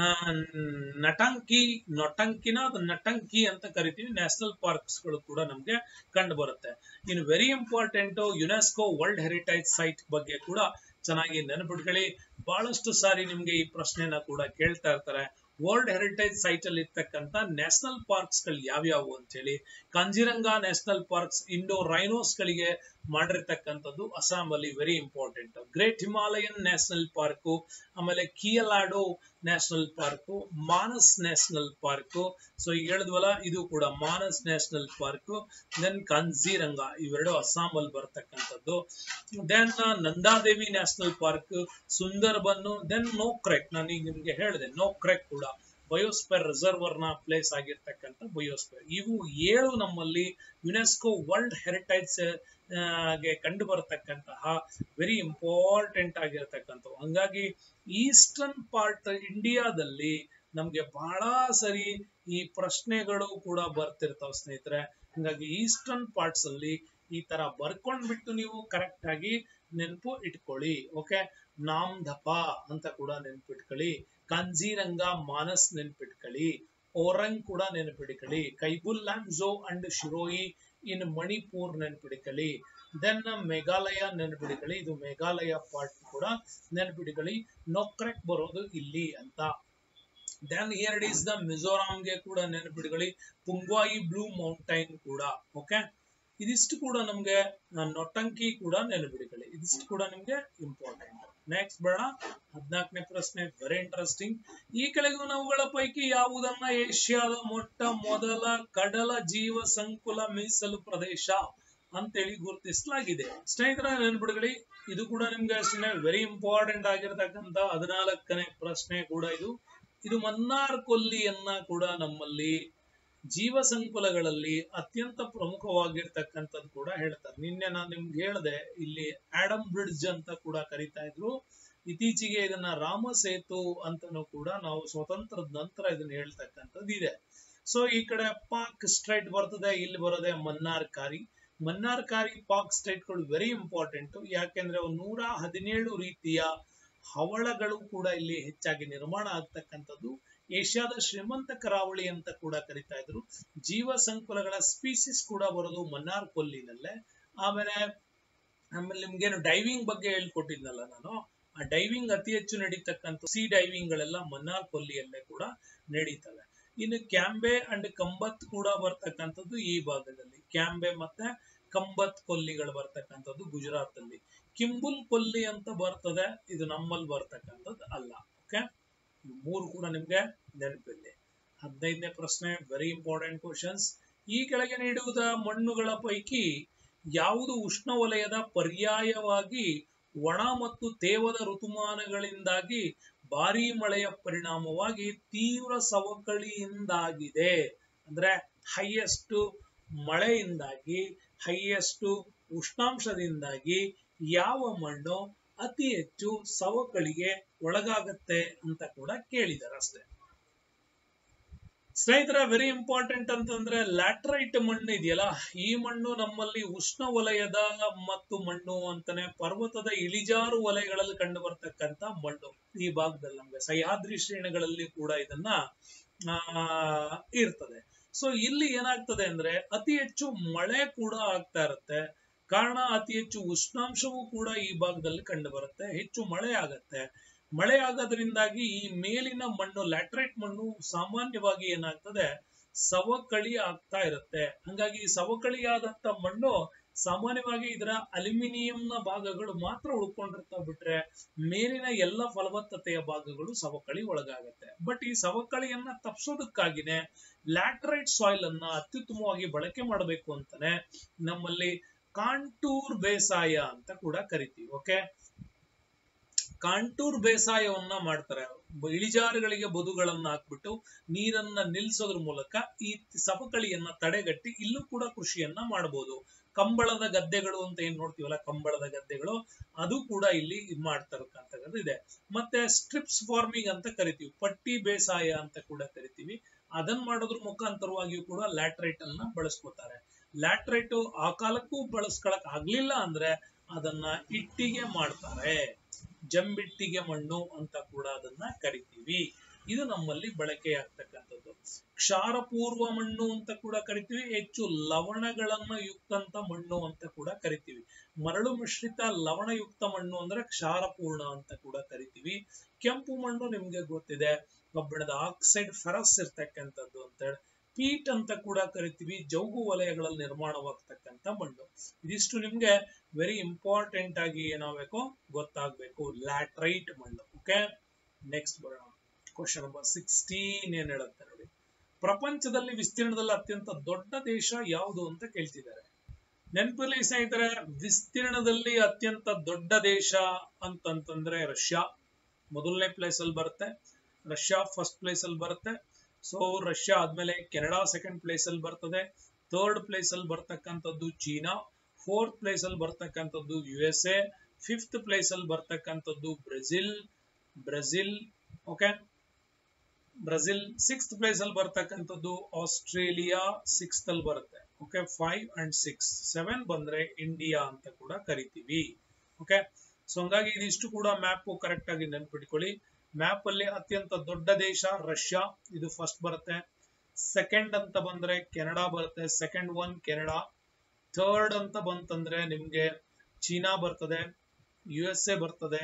ನಟಂಕಿ ನೊಟಂಕಿನ ಅದು ನಟಂಕಿ ಅಂತ ಕರಿತೀವಿ ನ್ಯಾಷನಲ್ ಪಾರ್ಕ್ಸ್ ಗಳು ಕೂಡ ನಮ್ಗೆ ಕಂಡು ಬರುತ್ತೆ ಇನ್ನು very important UNESCO world heritage site ಬಗ್ಗೆ ಕೂಡ ಚೆನ್ನಾಗಿ ನೆನಪಿಟ್ಕೊಳ್ಳಿ ಬಹಳಷ್ಟು ಸಾರಿ ನಿಮ್ಗೆ ಈ ಪ್ರಶ್ನೆನ ಕೂಡ ಕೇಳ್ತಾ ಇರ್ತಾರೆ ವರ್ಲ್ಡ್ ಹೆರಿಟೇಜ್ ಸೈಟ್ ಅಲ್ಲಿ ಇರ್ತಕ್ಕಂಥ ನ್ಯಾಷನಲ್ ಪಾರ್ಕ್ಸ್ ಗಳು ಯಾವ್ಯಾವು ಅಂತ ಹೇಳಿ Kaziranga national parks Indo rhinos ಗಳಿಗೆ ಮಾಡಿರ್ತಕ್ಕಂಥದ್ದು ಅಸ್ಸಾಂ ಅಲ್ಲಿ very important great Himalayan national park ಆಮೇಲೆ Keoladeo national park Manas national park so ಈಗ ಹೇಳಿದ್ವಲ್ಲ ಇದು ಕೂಡ Manas national park then Kaziranga ಇವೆರಡು ಅಸ್ಸಾಂ ಅಲ್ಲಿ ಬರ್ತಕ್ಕಂಥದ್ದು then Nandadevi national park Sundarban then Nokrek ನಾನು ಈಗ ನಿಮ್ಗೆ ಹೇಳಿದೆ ನೋಕ್ರೆಕ್ ಕೂಡ ಬಯೋಸ್ಪೇರ್ ರಿಸರ್ವರ್ ನ ಪ್ಲೇಸ್ ಆಗಿರ್ತಕ್ಕಂಥ ಬಯೋಸ್ಪೇರ್ ಇವು ಏಳು ನಮ್ಮಲ್ಲಿ ಯುನೆಸ್ಕೋ ವರ್ಲ್ಡ್ ಹೆರಿಟೇಜ್ ಗೆ ಕಂಡು ಬರತಕ್ಕಂತಹ ವೆರಿ ಇಂಪಾರ್ಟೆಂಟ್ ಆಗಿರತಕ್ಕಂಥವು ಹಂಗಾಗಿ ಈಸ್ಟರ್ನ್ ಪಾರ್ಟ್ ಇಂಡಿಯಾದಲ್ಲಿ ನಮ್ಗೆ ಬಹಳ ಸರಿ ಈ ಪ್ರಶ್ನೆಗಳು ಕೂಡ ಬರ್ತಿರ್ತಾವ ಸ್ನೇಹಿತರೆ ಹಂಗಾಗಿ ಈಸ್ಟರ್ನ್ ಪಾರ್ಟ್ಸ್ ಅಲ್ಲಿ ಈ ತರ ಬರ್ಕೊಂಡ್ಬಿಟ್ಟು ನೀವು ಕರೆಕ್ಟ್ ಆಗಿ ನೆನಪು ಇಟ್ಕೊಳ್ಳಿ ಓಕೆ ನಾಮ್ಧಪ ಅಂತ ಕೂಡ ನೆನ್ಪಿಟ್ಕೊಳ್ಳಿ ಕಂಜೀರಂಗ ಮಾನಸ್ ನೆನ್ಪಿಟ್ಕೊಳ್ಳಿ ಓರಂಗ್ ಕೂಡ ನೆನಪಿಡ್ಕೊಳ್ಳಿ ಕೈಬುಲ್ ಝೋ ಅಂಡ್ ಶಿರೋಯಿ ಇನ್ ಮಣಿಪುರ್ ನೆನ್ಪಿಡ್ಕೊಳ್ಳಿ ದೆನ್ ಮೇಘಾಲಯ ನೆನ್ಪಿಡ್ಕೊಳ್ಳಿ ಇದು ಮೇಘಾಲಯ ಪಾರ್ಟ್ ಕೂಡ ನೆನ್ಪಿಡ್ಕೊಳ್ಳಿ ನೊಕ್ರೆಕ್ ಬರೋದು ಇಲ್ಲಿ ಅಂತ ದೆನ್ ಹಿಯರ್ ಇಸ್ ದ ಮಿಜೋರಾಂಗೆ ಕೂಡ ನೆನಪಿಡ್ಕೊಳ್ಳಿ ಪುಂಗ್ವಾಯಿ ಬ್ಲೂ ಮೌಂಟೈನ್ ಕೂಡ ಓಕೆ ಇದಿಷ್ಟು ಕೂಡ ನಮ್ಗೆ ನೊಟ್ಟಂಕಿ ಕೂಡ ನೆನಪಿಡ್ಕೊಳ್ಳಿ ಇದಿಷ್ಟು ಕೂಡ ನಿಮ್ಗೆ ಇಂಪಾರ್ಟೆಂಟ್ ನೆಕ್ಸ್ಟ್ ಬೇಡ ಹದಿನಾಲ್ಕನೇ ಪ್ರಶ್ನೆ ವೆರಿ ಇಂಟ್ರೆಸ್ಟಿಂಗ್ ಈ ಕೆಳಗಿನವುಗಳ ಪೈಕಿ ಯಾವುದನ್ನ ಏಷ್ಯಾದ ಮೊಟ್ಟ ಮೊದಲ ಕಡಲ ಜೀವ ಸಂಕುಲ ಮೀಸಲು ಪ್ರದೇಶ ಅಂತೇಳಿ ಗುರುತಿಸಲಾಗಿದೆ ಸ್ನೇಹಿತರ ನೆನ್ಪಿಡ್ಕೊಳ್ಳಿ ಇದು ಕೂಡ ನಿಮ್ಗೆ ಅಷ್ಟೇ ವೆರಿ ಇಂಪಾರ್ಟೆಂಟ್ ಆಗಿರತಕ್ಕಂತ ಹದಿನಾಲ್ಕನೇ ಪ್ರಶ್ನೆ ಕೂಡ ಇದು ಇದು ಮನ್ನಾರ್ ಕೊಲ್ಲಿಯನ್ನ ಕೂಡ ನಮ್ಮಲ್ಲಿ ಜೀವ ಸಂಕುಲಗಳಲ್ಲಿ ಅತ್ಯಂತ ಪ್ರಮುಖವಾಗಿರ್ತಕ್ಕಂಥದ್ದು ಕೂಡ ಹೇಳ್ತಾರೆ ನಿನ್ನೆ ನಾನು ನಿಮ್ಗೆ ಹೇಳ್ದೆ ಇಲ್ಲಿ ಆಡಮ್ ಬ್ರಿಡ್ಜ್ ಅಂತ ಕೂಡ ಕರಿತಾ ಇದ್ರು ಇತ್ತೀಚೆಗೆ ಇದನ್ನ ರಾಮ ಸೇತು ಅಂತಾನೂ ಕೂಡ ನಾವು ಸ್ವತಂತ್ರದ ನಂತರ ಇದನ್ನ ಹೇಳ್ತಕ್ಕಂಥದ್ದು ಇದೆ ಸೊ ಈ ಕಡೆ ಪಾಕ್ ಸ್ಟ್ರೈಟ್ ಬರ್ತದೆ ಇಲ್ಲಿ ಬರೋದೆ ಮನ್ನಾರ್ಕಾರಿ ಮನ್ನಾರ್ಕಾರಿ ಪಾಕ್ ಸ್ಟೇಟ್ಗಳು ವೆರಿ ಇಂಪಾರ್ಟೆಂಟ್ ಯಾಕೆಂದ್ರೆ ನೂರ ಹದಿನೇಳು ರೀತಿಯ ಹವಳಗಳು ಕೂಡ ಇಲ್ಲಿ ಹೆಚ್ಚಾಗಿ ನಿರ್ಮಾಣ ಆಗ್ತಕ್ಕಂಥದ್ದು ಏಷ್ಯಾದ ಶ್ರೀಮಂತ ಕರಾವಳಿ ಅಂತ ಕೂಡ ಕರಿತಾ ಇದ್ರು ಜೀವ ಸಂಕುಲಗಳ ಸ್ಪೀಸಿಸ್ ಕೂಡ ಬರೋದು ಮನ್ನಾರ್ ಕೊಲ್ಲಿನಲ್ಲೇ ಆಮೇಲೆ ಆಮೇಲೆ ನಿಮ್ಗೇನು ಡೈವಿಂಗ್ ಬಗ್ಗೆ ಹೇಳ್ಕೊಟ್ಟಿದ್ನಲ್ಲ ನಾನು ಆ ಡೈವಿಂಗ್ ಅತಿ ಹೆಚ್ಚು ನಡೀತಕ್ಕಂಥ ಸಿ ಡೈವಿಂಗ್ ಗಳೆಲ್ಲ ಮನ್ನಾರ್ ಕೊಲ್ಲಿಯಲ್ಲೇ ಕೂಡ ನಡೀತವೆ ಇನ್ನು ಕ್ಯಾಂಬೆ ಅಂಡ್ ಕಂಬತ್ ಕೂಡ ಬರ್ತಕ್ಕಂಥದ್ದು ಈ ಭಾಗದಲ್ಲಿ ಕ್ಯಾಂಬೆ ಮತ್ತೆ ಕಂಬತ್ ಕೊಲ್ಲಿಗಳು ಬರ್ತಕ್ಕಂಥದ್ದು ಗುಜರಾತ್ ಅಲ್ಲಿ ಕಿಂಬುಲ್ ಕೊಲ್ಲಿ ಅಂತ ಬರ್ತದೆ ಇದು ನಮ್ಮಲ್ಲಿ ಬರ್ತಕ್ಕಂಥದ್ದು ಅಲ್ಲ ಓಕೆ ಮೂರು ಕೂಡ ನಿಮ್ಗೆ ನೆನಪಿಲ್ಲಿ ಹದಿನೈದನೇ ಪ್ರಶ್ನೆ ವೆರಿ ಇಂಪಾರ್ಟೆಂಟ್ ಕ್ವಶನ್ಸ್ ಈ ಕೆಳಗೆ ನೀಡುವುದ ಮಣ್ಣುಗಳ ಪೈಕಿ ಯಾವುದು ಉಷ್ಣವಲಯದ ಪರ್ಯಾಯವಾಗಿ ಒಣ ಮತ್ತು ತೇವದ ಋತುಮಾನಗಳಿಂದಾಗಿ ಭಾರೀ ಮಳೆಯ ಪರಿಣಾಮವಾಗಿ ತೀವ್ರ ಸವಕಳಿಯಿಂದಾಗಿದೆ ಅಂದ್ರೆ ಹೈಯೆಸ್ಟ್ ಮಳೆಯಿಂದಾಗಿ ಹೈಯೆಸ್ಟ್ ಉಷ್ಣಾಂಶದಿಂದಾಗಿ ಯಾವ ಮಣ್ಣು ಅತಿ ಹೆಚ್ಚು ಸವಕಳಿಗೆ ಒಳಗಾಗತ್ತೆ ಅಂತ ಕೂಡ ಕೇಳಿದ್ದಾರೆ ಅಷ್ಟೇ ಸ್ನೇಹಿತರ ವೆರಿ ಇಂಪಾರ್ಟೆಂಟ್ ಅಂತಂದ್ರೆ ಲ್ಯಾಟ್ರೈಟ್ ಮಣ್ಣು ಇದೆಯಲ್ಲ ಈ ಮಣ್ಣು ನಮ್ಮಲ್ಲಿ ಉಷ್ಣ ವಲಯದ ಮತ್ತು ಮಣ್ಣು ಅಂತಾನೆ ಪರ್ವತದ ಇಳಿಜಾರು ವಲಯಗಳಲ್ಲಿ ಕಂಡು ಬರ್ತಕ್ಕಂತ ಮಣ್ಣು ಈ ಭಾಗದಲ್ಲಿ ನಮ್ಗೆ ಸಹ್ಯಾದ್ರಿ ಶ್ರೇಣಿಗಳಲ್ಲಿ ಕೂಡ ಇದನ್ನ ಆ ಇರ್ತದೆ ಸೊ ಇಲ್ಲಿ ಏನಾಗ್ತದೆ ಅಂದ್ರೆ ಅತಿ ಹೆಚ್ಚು ಮಳೆ ಕೂಡ ಆಗ್ತಾ ಇರುತ್ತೆ ಕಾರಣ ಅತಿ ಹೆಚ್ಚು ಉಷ್ಣಾಂಶವೂ ಕೂಡ ಈ ಭಾಗದಲ್ಲಿ ಕಂಡು ಬರುತ್ತೆ ಹೆಚ್ಚು ಮಳೆ ಆಗತ್ತೆ ಮಳೆ ಆಗೋದ್ರಿಂದಾಗಿ ಈ ಮೇಲಿನ ಮಣ್ಣು ಲ್ಯಾಟ್ರೈಟ್ ಮಣ್ಣು ಸಾಮಾನ್ಯವಾಗಿ ಏನಾಗ್ತದೆ ಸವಕಳಿ ಆಗ್ತಾ ಇರುತ್ತೆ ಹಂಗಾಗಿ ಸವಕಳಿಯಾದಂತ ಮಣ್ಣು ಸಾಮಾನ್ಯವಾಗಿ ಇದರ ಅಲ್ಯೂಮಿನಿಯಂನ ಭಾಗಗಳು ಮಾತ್ರ ಉಳ್ಕೊಂಡಿರ್ತಾವ ಬಿಟ್ರೆ ಮೇಲಿನ ಎಲ್ಲ ಫಲವತ್ತತೆಯ ಭಾಗಗಳು ಸವಕಳಿ ಒಳಗಾಗತ್ತೆ ಬಟ್ ಈ ಸವಕಳಿಯನ್ನ ತಪ್ಪಿಸೋದಕ್ಕಾಗಿನೇ ಲ್ಯಾಟ್ರೈಟ್ ಸಾಯಿಲ್ ಅನ್ನ ಅತ್ಯುತ್ತಮವಾಗಿ ಬಳಕೆ ಮಾಡಬೇಕು ಅಂತಾನೆ ನಮ್ಮಲ್ಲಿ ಕಾಂಟೂರ್ ಬೇಸಾಯ ಅಂತ ಕೂಡ ಕರಿತೀವಿ ಓಕೆ ಕಾಂಟೂರ್ ಬೇಸಾಯವನ್ನ ಮಾಡ್ತಾರೆ ಇಳಿಜಾರುಗಳಿಗೆ ಬದುಗಳನ್ನ ಹಾಕ್ಬಿಟ್ಟು ನೀರನ್ನ ನಿಲ್ಸೋದ್ರ ಮೂಲಕ ಈ ಸವಕಳಿಯನ್ನ ತಡೆಗಟ್ಟಿ ಇಲ್ಲೂ ಕೂಡ ಕೃಷಿಯನ್ನ ಮಾಡಬಹುದು ಕಂಬಳದ ಗದ್ದೆಗಳು ಅಂತ ಏನ್ ನೋಡ್ತೀವಲ್ಲ ಕಂಬಳದ ಗದ್ದೆಗಳು ಅದು ಕೂಡ ಇಲ್ಲಿ ಇದ್ ಮಾಡ್ತಾ ಇರ್ತಕ್ಕಂಥದ್ದು ಇದೆ ಮತ್ತೆ ಸ್ಟ್ರಿಪ್ಸ್ ಫಾರ್ಮಿಂಗ್ ಅಂತ ಕರಿತೀವಿ ಪಟ್ಟಿ ಬೇಸಾಯ ಅಂತ ಕೂಡ ಕರಿತೀವಿ ಅದನ್ನ ಮಾಡೋದ್ರ ಮುಖಾಂತರವಾಗಿಯೂ ಕೂಡ ಲ್ಯಾಟ್ರೈಟ್ ಅನ್ನ ಬಳಸ್ಕೋತಾರೆ ಲ್ಯಾಟ್ರೈಟ್ ಆ ಕಾಲಕ್ಕೂ ಬಳಸ್ಕೊಳಕ್ ಆಗ್ಲಿಲ್ಲ ಅಂದ್ರೆ ಅದನ್ನ ಇಟ್ಟಿಗೆ ಮಾಡ್ತಾರೆ ಜಂಬಿಟ್ಟಿಗೆ ಮಣ್ಣು ಅಂತ ಕೂಡ ಅದನ್ನ ಕರಿತೀವಿ ಇದು ನಮ್ಮಲ್ಲಿ ಬಳಕೆಯಾಗ್ತಕ್ಕಂಥದ್ದು ಕ್ಷಾರಪೂರ್ವ ಮಣ್ಣು ಅಂತ ಕೂಡ ಕರಿತೀವಿ ಹೆಚ್ಚು ಲವಣಗಳನ್ನ ಯುಕ್ತಂತ ಮಣ್ಣು ಅಂತ ಕೂಡ ಕರಿತೀವಿ ಮರಳು ಮಿಶ್ರಿತ ಲವಣಯುಕ್ತ ಮಣ್ಣು ಅಂದ್ರೆ ಕ್ಷಾರಪೂರ್ಣ ಅಂತ ಕೂಡ ಕರಿತೀವಿ ಕೆಂಪು ಮಣ್ಣು ನಿಮ್ಗೆ ಗೊತ್ತಿದೆ ಕಬ್ಬಿಣದ ಆಕ್ಸೈಡ್ ಫೆರಸ್ ಇರ್ತಕ್ಕಂಥದ್ದು ಅಂತೇಳಿ ಪೀಟ್ ಅಂತ ಕೂಡ ಕರಿತೀವಿ ಜೌಗು ವಲಯಗಳಲ್ಲಿ ನಿರ್ಮಾಣವಾಗ್ತಕ್ಕಂಥ ಮಣ್ಣು ಇದಿಷ್ಟು ನಿಮ್ಗೆ ವೆರಿ ಇಂಪಾರ್ಟೆಂಟ್ ಆಗಿ ಏನಾಗಬೇಕು ಗೊತ್ತಾಗ್ಬೇಕು ಲ್ಯಾಟ್ರೈಟ್ ಮಣ್ಣು ಓಕೆ ನೆಕ್ಸ್ಟ್ ಬರೋಣ ಕ್ವಶನ್ ನಂಬರ್ ಸಿಕ್ಸ್ಟೀನ್ ಏನ್ ಹೇಳುತ್ತೆ ನೋಡಿ ಪ್ರಪಂಚದಲ್ಲಿ ವಿಸ್ತೀರ್ಣದಲ್ಲಿ ಅತ್ಯಂತ ದೊಡ್ಡ ದೇಶ ಯಾವುದು ಅಂತ ಕೇಳ್ತಿದ್ದಾರೆ ನೆನಪಲ್ಲಿ ಸ್ನೇಹಿತರೆ ವಿಸ್ತೀರ್ಣದಲ್ಲಿ ಅತ್ಯಂತ ದೊಡ್ಡ ದೇಶ ಅಂತಂತಂದ್ರೆ ರಷ್ಯಾ ಮೊದಲನೇ ಪ್ಲೇಸ್ ಅಲ್ಲಿ ಬರುತ್ತೆ ರಷ್ಯಾ ಫಸ್ಟ್ ಪ್ಲೇಸ್ ಅಲ್ಲಿ ಬರುತ್ತೆ ಸೊ ರಷ್ಯಾ ಆದ್ಮೇಲೆ ಕೆನಡಾ ಸೆಕೆಂಡ್ ಪ್ಲೇಸ್ ಅಲ್ಲಿ ಬರ್ತದೆ ಥರ್ಡ್ ಪ್ಲೇಸ್ ಅಲ್ಲಿ ಬರ್ತಕ್ಕಂಥದ್ದು ಚೀನಾ ಫೋರ್ತ್ ಪ್ಲೇಸ್ ಅಲ್ಲಿ ಬರ್ತಕ್ಕಂಥದ್ದು U S A fifth place ಅಲ್ಲಿ ಬರ್ತಕ್ಕಂಥದ್ದು Brazil Brazil okay Brazil sixth place ಅಲ್ಲಿ ಬರ್ತಕ್ಕಂಥದ್ದು ಆಸ್ಟ್ರೇಲಿಯಾ ಸಿಕ್ಸ್ತ್ ಅಲ್ಲಿ ಬರುತ್ತೆ okay five and six seven ಬಂದ್ರೆ ಇಂಡಿಯಾ ಅಂತ ಕೂಡ ಕರಿತೀವಿ ಓಕೆ ಸೊ ಹಂಗಾಗಿ ಇದಿಷ್ಟು ಕೂಡ ಮ್ಯಾಪ್ ಕರೆಕ್ಟ್ ಆಗಿ ನೆನ್ಪಿಟ್ಕೊಳ್ಳಿ ಮ್ಯಾಪ್ ಅಲ್ಲಿ ಅತ್ಯಂತ ದೊಡ್ಡ ದೇಶ ರಷ್ಯಾ ಇದು ಫಸ್ಟ್ ಬರುತ್ತೆ ಸೆಕೆಂಡ್ ಅಂತ ಬಂದ್ರೆ ಕೆನಡಾ ಬರುತ್ತೆ ಸೆಕೆಂಡ್ ಒನ್ ಕೆನಡಾ ಥರ್ಡ್ ಅಂತ ಬಂತಂದ್ರೆ ನಿಮ್ಗೆ ಚೀನಾ ಬರ್ತದೆ ಯು ಎಸ್ ಎ ಬರ್ತದೆ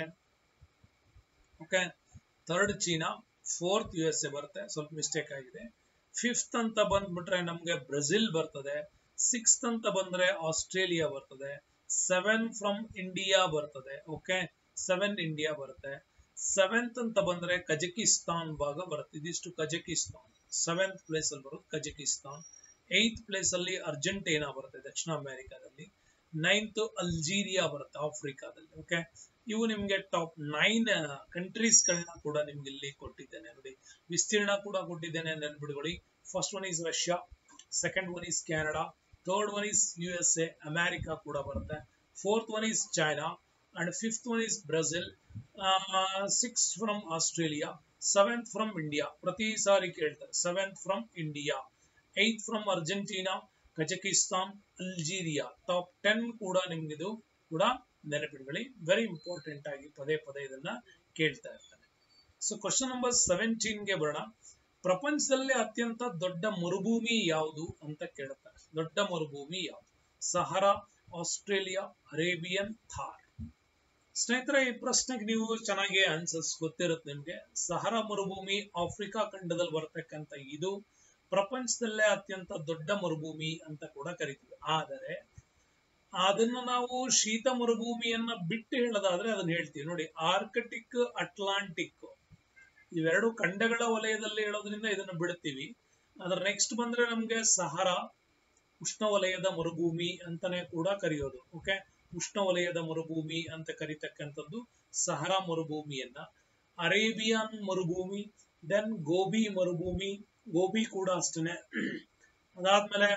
okay third China fourth U S A ಬರುತ್ತೆ ಸ್ವಲ್ಪ ಮಿಸ್ಟೇಕ್ ಆಗಿದೆ ಫಿಫ್ತ್ ಅಂತ ಬಂದ್ಬಿಟ್ರೆ ನಮ್ಗೆ ಬ್ರೆಜಿಲ್ ಬರ್ತದೆ ಸಿಕ್ಸ್ತ್ ಅಂತ ಬಂದ್ರೆ ಆಸ್ಟ್ರೇಲಿಯಾ ಬರ್ತದೆ ಸೆವೆನ್ ಫ್ರಮ್ ಇಂಡಿಯಾ ಬರ್ತದೆ ಓಕೆ ಸೆವೆನ್ ಇಂಡಿಯಾ ಬರುತ್ತೆ ಸೆವೆಂತ್ ಅಂತ ಬಂದ್ರೆ ಕಜಕಿಸ್ತಾನ್ ಭಾಗ ಬರುತ್ತೆ ಇದಿಷ್ಟು ಕಜಕಿಸ್ತಾನ್ ಸೆವೆಂತ್ ಪ್ಲೇಸ್ ಅಲ್ಲಿ ಬರುತ್ತೆ ಕಜಕಿಸ್ತಾನ್ ಏತ್ ಪ್ಲೇಸ್ ಅಲ್ಲಿ ಅರ್ಜೆಂಟೈನಾ ಬರುತ್ತೆ ದಕ್ಷಿಣ ಅಮೆರಿಕಾದಲ್ಲಿ ನೈನ್ತ್ ಅಲ್ಜೀರಿಯಾ ಬರುತ್ತೆ ಆಫ್ರಿಕಾದಲ್ಲಿ ಓಕೆ ಇವು ನಿಮ್ಗೆ ಟಾಪ್ ನೈನ್ ಕಂಟ್ರೀಸ್ ಗಳನ್ನ ಕೂಡ ನಿಮ್ಗೆ ಇಲ್ಲಿ ಕೊಟ್ಟಿದ್ದೇನೆ ನೋಡಿ ವಿಸ್ತೀರ್ಣ ಕೂಡ ಕೊಟ್ಟಿದ್ದೇನೆ ನೆನ್ಬಿಡ್ಕೊಳ್ಳಿ first one is Russia second one is Canada third one is U S A America ಕೂಡ ಬರುತ್ತೆ fourth one is China and fifth one is Brazil six from Australia seventh from India ಪ್ರತಿ ಸಾರಿ ಕೇಳ್ತಾರೆ seventh from India eighth from Argentina Kazakhstan Algeria top ten ಕೂಡ ನಿಮ್ಗಿದು ಕೂಡ ನೆನಪಿಟ್ಕೊಳ್ಳಿ very important ಆಗಿ ಪದೇ ಪದೇ ಇದನ್ನ ಕೇಳ್ತಾ ಇರ್ತಾನೆ ಸೊ ಕ್ವಶನ್ ನಂಬರ್ ಸೆವೆಂಟೀನ್ಗೆ ಬರೋಣ ಪ್ರಪಂಚದಲ್ಲಿ ಅತ್ಯಂತ ದೊಡ್ಡ ಮರುಭೂಮಿ ಯಾವುದು ಅಂತ ಕೇಳುತ್ತಾರೆ ದೊಡ್ಡ ಮರುಭೂಮಿ ಯಾವುದು ಸಹರಾ ಆಸ್ಟ್ರೇಲಿಯಾ ಅರೇಬಿಯನ್ ಥಾರ್ ಸ್ನೇಹಿತರೆ ಈ ಪ್ರಶ್ನೆಗೆ ನೀವು ಚೆನ್ನಾಗಿ ಆನ್ಸರ್ಸ್ ಗೊತ್ತಿರುತ್ತೆ ನಿಮ್ಗೆ ಸಹರಾ ಮರುಭೂಮಿ ಆಫ್ರಿಕಾ ಖಂಡದಲ್ಲಿ ಬರ್ತಕ್ಕಂಥ ಇದು ಪ್ರಪಂಚದಲ್ಲೇ ಅತ್ಯಂತ ದೊಡ್ಡ ಮರುಭೂಮಿ ಅಂತ ಕೂಡ ಕರಿತೀವಿ ಆದರೆ ಅದನ್ನ ನಾವು ಶೀತ ಮರುಭೂಮಿಯನ್ನ ಬಿಟ್ಟು ಹೇಳೋದಾದ್ರೆ ಅದನ್ನ ಹೇಳ್ತೀವಿ ನೋಡಿ ಆರ್ಕಟಿಕ್ ಅಟ್ಲಾಂಟಿಕ್ ಇವೆರಡು ಖಂಡಗಳ ವಲಯದಲ್ಲಿ ಹೇಳೋದ್ರಿಂದ ಇದನ್ನ ಬಿಡ್ತೀವಿ ಅದ್ರ ನೆಕ್ಸ್ಟ್ ಬಂದ್ರೆ ನಮ್ಗೆ ಸಹಾರಾ ಉಷ್ಣವಲಯದ ಮರುಭೂಮಿ ಅಂತಾನೆ ಕೂಡ ಕರೆಯೋದು ಓಕೆ ಉಷ್ಣವಲಯದ ಮರುಭೂಮಿ ಅಂತ ಕರಿತಕ್ಕಂಥದ್ದು ಸಹರಾ ಮರುಭೂಮಿಯನ್ನ ಅರೇಬಿಯನ್ ಮರುಭೂಮಿ ದೆನ್ ಗೋಬಿ ಮರುಭೂಮಿ ಗೋಬಿ ಕೂಡ ಅಷ್ಟೇನೆ ಅದಾದ್ಮೇಲೆ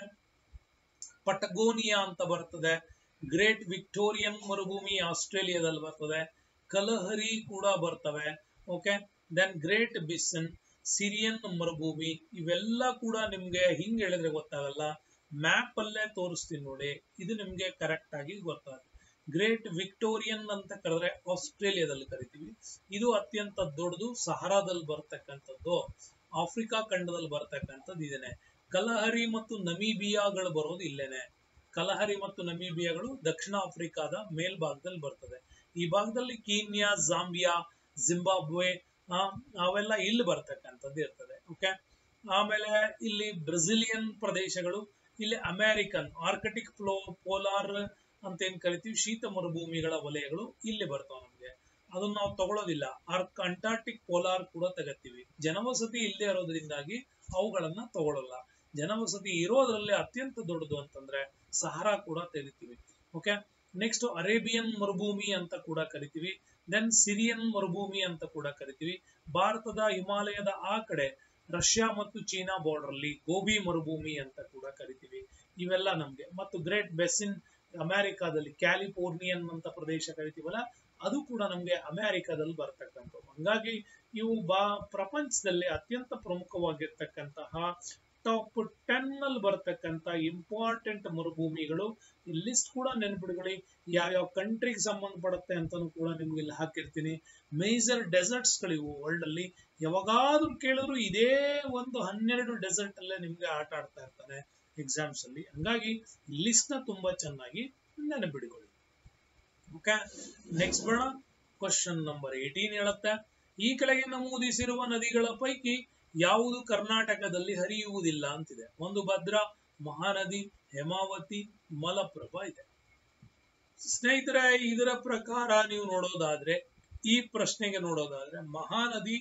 ಪಟಗೋನಿಯಾ ಅಂತ ಬರ್ತದೆ ಗ್ರೇಟ್ ವಿಕ್ಟೋರಿಯನ್ ಮರುಭೂಮಿ ಆಸ್ಟ್ರೇಲಿಯಾದಲ್ಲಿ ಬರ್ತದೆ ಕಲಹರಿ ಕೂಡ ಬರ್ತವೆ okay then great basin Syrian ಮರುಭೂಮಿ ಇವೆಲ್ಲ ಕೂಡ ನಿಮ್ಗೆ ಹಿಂಗ್ ಹೇಳಿದ್ರೆ ಗೊತ್ತಾಗಲ್ಲ ಮ್ಯಾಪ್ ಅಲ್ಲೇ ತೋರಿಸ್ತೀನಿ ನೋಡಿ ಇದು ನಿಮ್ಗೆ ಕರೆಕ್ಟ್ ಆಗಿ ಗೊತ್ತಾಗುತ್ತೆ ಗ್ರೇಟ್ ವಿಕ್ಟೋರಿಯನ್ ಅಂತ ಕರೆದ್ರೆ ಆಸ್ಟ್ರೇಲಿಯಾದಲ್ಲಿ ಕರಿತೀವಿ ಇದು ಅತ್ಯಂತ ದೊಡ್ಡದು ಸಹರಾದಲ್ಲಿ ಬರ್ತಕ್ಕಂಥದ್ದು ಆಫ್ರಿಕಾ ಖಂಡದಲ್ಲಿ ಬರ್ತಕ್ಕಂಥದ್ದು ಇದೇನೆ ಕಲಹರಿ ಮತ್ತು ನಮೀಬಿಯಾಗಳು ಬರೋದು ಇಲ್ಲೇನೆ ಕಲಹರಿ ಮತ್ತು ನಮೀಬಿಯಾಗಳು ದಕ್ಷಿಣ ಆಫ್ರಿಕಾದ ಮೇಲ್ಭಾಗದಲ್ಲಿ ಬರ್ತದೆ ಈ ಭಾಗದಲ್ಲಿ ಕೀನ್ಯಾ ಜಾಂಬಿಯಾ ಜಿಂಬಾಬ್ವೆ ಆ, ಅವೆಲ್ಲ ಇಲ್ಲಿ ಬರ್ತಕ್ಕಂಥದ್ದು ಇರ್ತದೆ ಓಕೆ ಆಮೇಲೆ ಇಲ್ಲಿ ಬ್ರೆಸಿಲಿಯನ್ ಪ್ರದೇಶಗಳು ಇಲ್ಲಿ ಅಮೆರಿಕನ್ ಆರ್ಕಟಿಕ್ ಫ್ಲೋ ಪೋಲಾರ್ ಅಂತ ಏನ್ ಕರಿತೀವಿ ಶೀತ ಮರುಭೂಮಿಗಳ ವಲಯಗಳು ಇಲ್ಲಿ ಬರ್ತಾವ ನಮ್ಗೆ ಅದನ್ನ ನಾವು ತಗೊಳ್ಳೋದಿಲ್ಲ ಆರ್ಕ್ ಅಂಟಾರ್ಟಿಕ್ ಪೋಲಾರ್ ಕೂಡ ತಗತ್ತೀವಿ ಜನವಸತಿ ಇಲ್ಲದೆ ಇರೋದ್ರಿಂದಾಗಿ ಅವುಗಳನ್ನ ತಗೊಳ್ಳಲ್ಲ ಜನವಸತಿ ಇರೋದ್ರಲ್ಲಿ ಅತ್ಯಂತ ದೊಡ್ಡದು ಅಂತಂದ್ರೆ ಸಹಾರಾ ಕೂಡ ತೆಗಿತೀವಿ ಓಕೆ ನೆಕ್ಸ್ಟ್ ಅರೇಬಿಯನ್ ಮರುಭೂಮಿ ಅಂತ ಕೂಡ ಕರಿತೀವಿ ದೆನ್ ಸಿರಿಯನ್ ಮರುಭೂಮಿ ಅಂತ ಕೂಡ ಕರಿತೀವಿ ಭಾರತದ ಹಿಮಾಲಯದ ಆ ಕಡೆ ರಷ್ಯಾ ಮತ್ತು ಚೀನಾ ಬಾರ್ಡರ್ ಅಲ್ಲಿ ಗೋಬಿ ಮರುಭೂಮಿ ಅಂತ ಕೂಡ ಕರಿತೀವಿ ಇವೆಲ್ಲ ನಮ್ಗೆ ಮತ್ತು ಗ್ರೇಟ್ ಬೆಸಿನ್ ಅಮೆರಿಕಾದಲ್ಲಿ ಕ್ಯಾಲಿಫೋರ್ನಿಯನ್ ಅಂತ ಪ್ರದೇಶ ಕರಿತೀವಲ್ಲ ಅದು ಕೂಡ ನಮ್ಗೆ ಅಮೆರಿಕಾದಲ್ಲಿ ಬರ್ತಕ್ಕಂಥವು ಹಂಗಾಗಿ ಇವು ಬಾ ಪ್ರಪಂಚದಲ್ಲಿ ಅತ್ಯಂತ ಪ್ರಮುಖವಾಗಿರ್ತಕ್ಕಂತಹ ಟಾಪ್ ಟೆನ್ ಅಲ್ಲಿ ಬರ್ತಕ್ಕಂತ ಇಂಪಾರ್ಟೆಂಟ್ ಮರುಭೂಮಿಗಳು ಈ ಲಿಸ್ಟ್ ಕೂಡ ನೆನ್ಪಿಡ್ಕೊಳ್ಳಿ ಯಾವ್ಯಾವ ಕಂಟ್ರಿಗೆ ಸಂಬಂಧಪಡುತ್ತೆ ಅಂತಾನು ಕೂಡ ನಿಮ್ಗೆ ಇಲ್ಲಿ ಹಾಕಿರ್ತೀನಿ ಮೇಜರ್ ಡೆಸರ್ಟ್ಸ್ ಗಳಿವು ವರ್ಲ್ಡ್ ಅಲ್ಲಿ ಯಾವಾಗಾದ್ರೂ ಕೇಳಿದ್ರು ಇದೇ ಒಂದು ಹನ್ನೆರಡು ಡೆಸರ್ಟ್ ಅಲ್ಲೇ ನಿಮ್ಗೆ ಆಟ ಆಡ್ತಾ ಇರ್ತಾನೆ ಎಕ್ಸಾಮ್ಸ್ ಅಲ್ಲಿ ಹಂಗಾಗಿ ಲಿಸ್ಟ್ ನ ತುಂಬಾ ಚೆನ್ನಾಗಿ ನೆನಪಿಡ್ಕೊಳ್ಳಿ ಓಕೆ ನೆಕ್ಸ್ಟ್ ಬರೋಣ ಕ್ವಶನ್ ನಂಬರ್ ಏಟೀನ್ ಹೇಳುತ್ತೆ ಈ ಕೆಳಗೆ ನಮೂದಿಸಿರುವ ನದಿಗಳ ಪೈಕಿ ಯಾವುದು ಕರ್ನಾಟಕದಲ್ಲಿ ಹರಿಯುವುದಿಲ್ಲ ಅಂತಿದೆ ಒಂದು ಭದ್ರಾ ಮಹಾನದಿ ಹೇಮಾವತಿ ಮಲಪ್ರಭಾ ಇದೆ ಸ್ನೇಹಿತರೆ ಇದರ ಪ್ರಕಾರ ನೀವು ನೋಡೋದಾದ್ರೆ ಈ ಪ್ರಶ್ನೆಗೆ ನೋಡೋದಾದ್ರೆ ಮಹಾನದಿ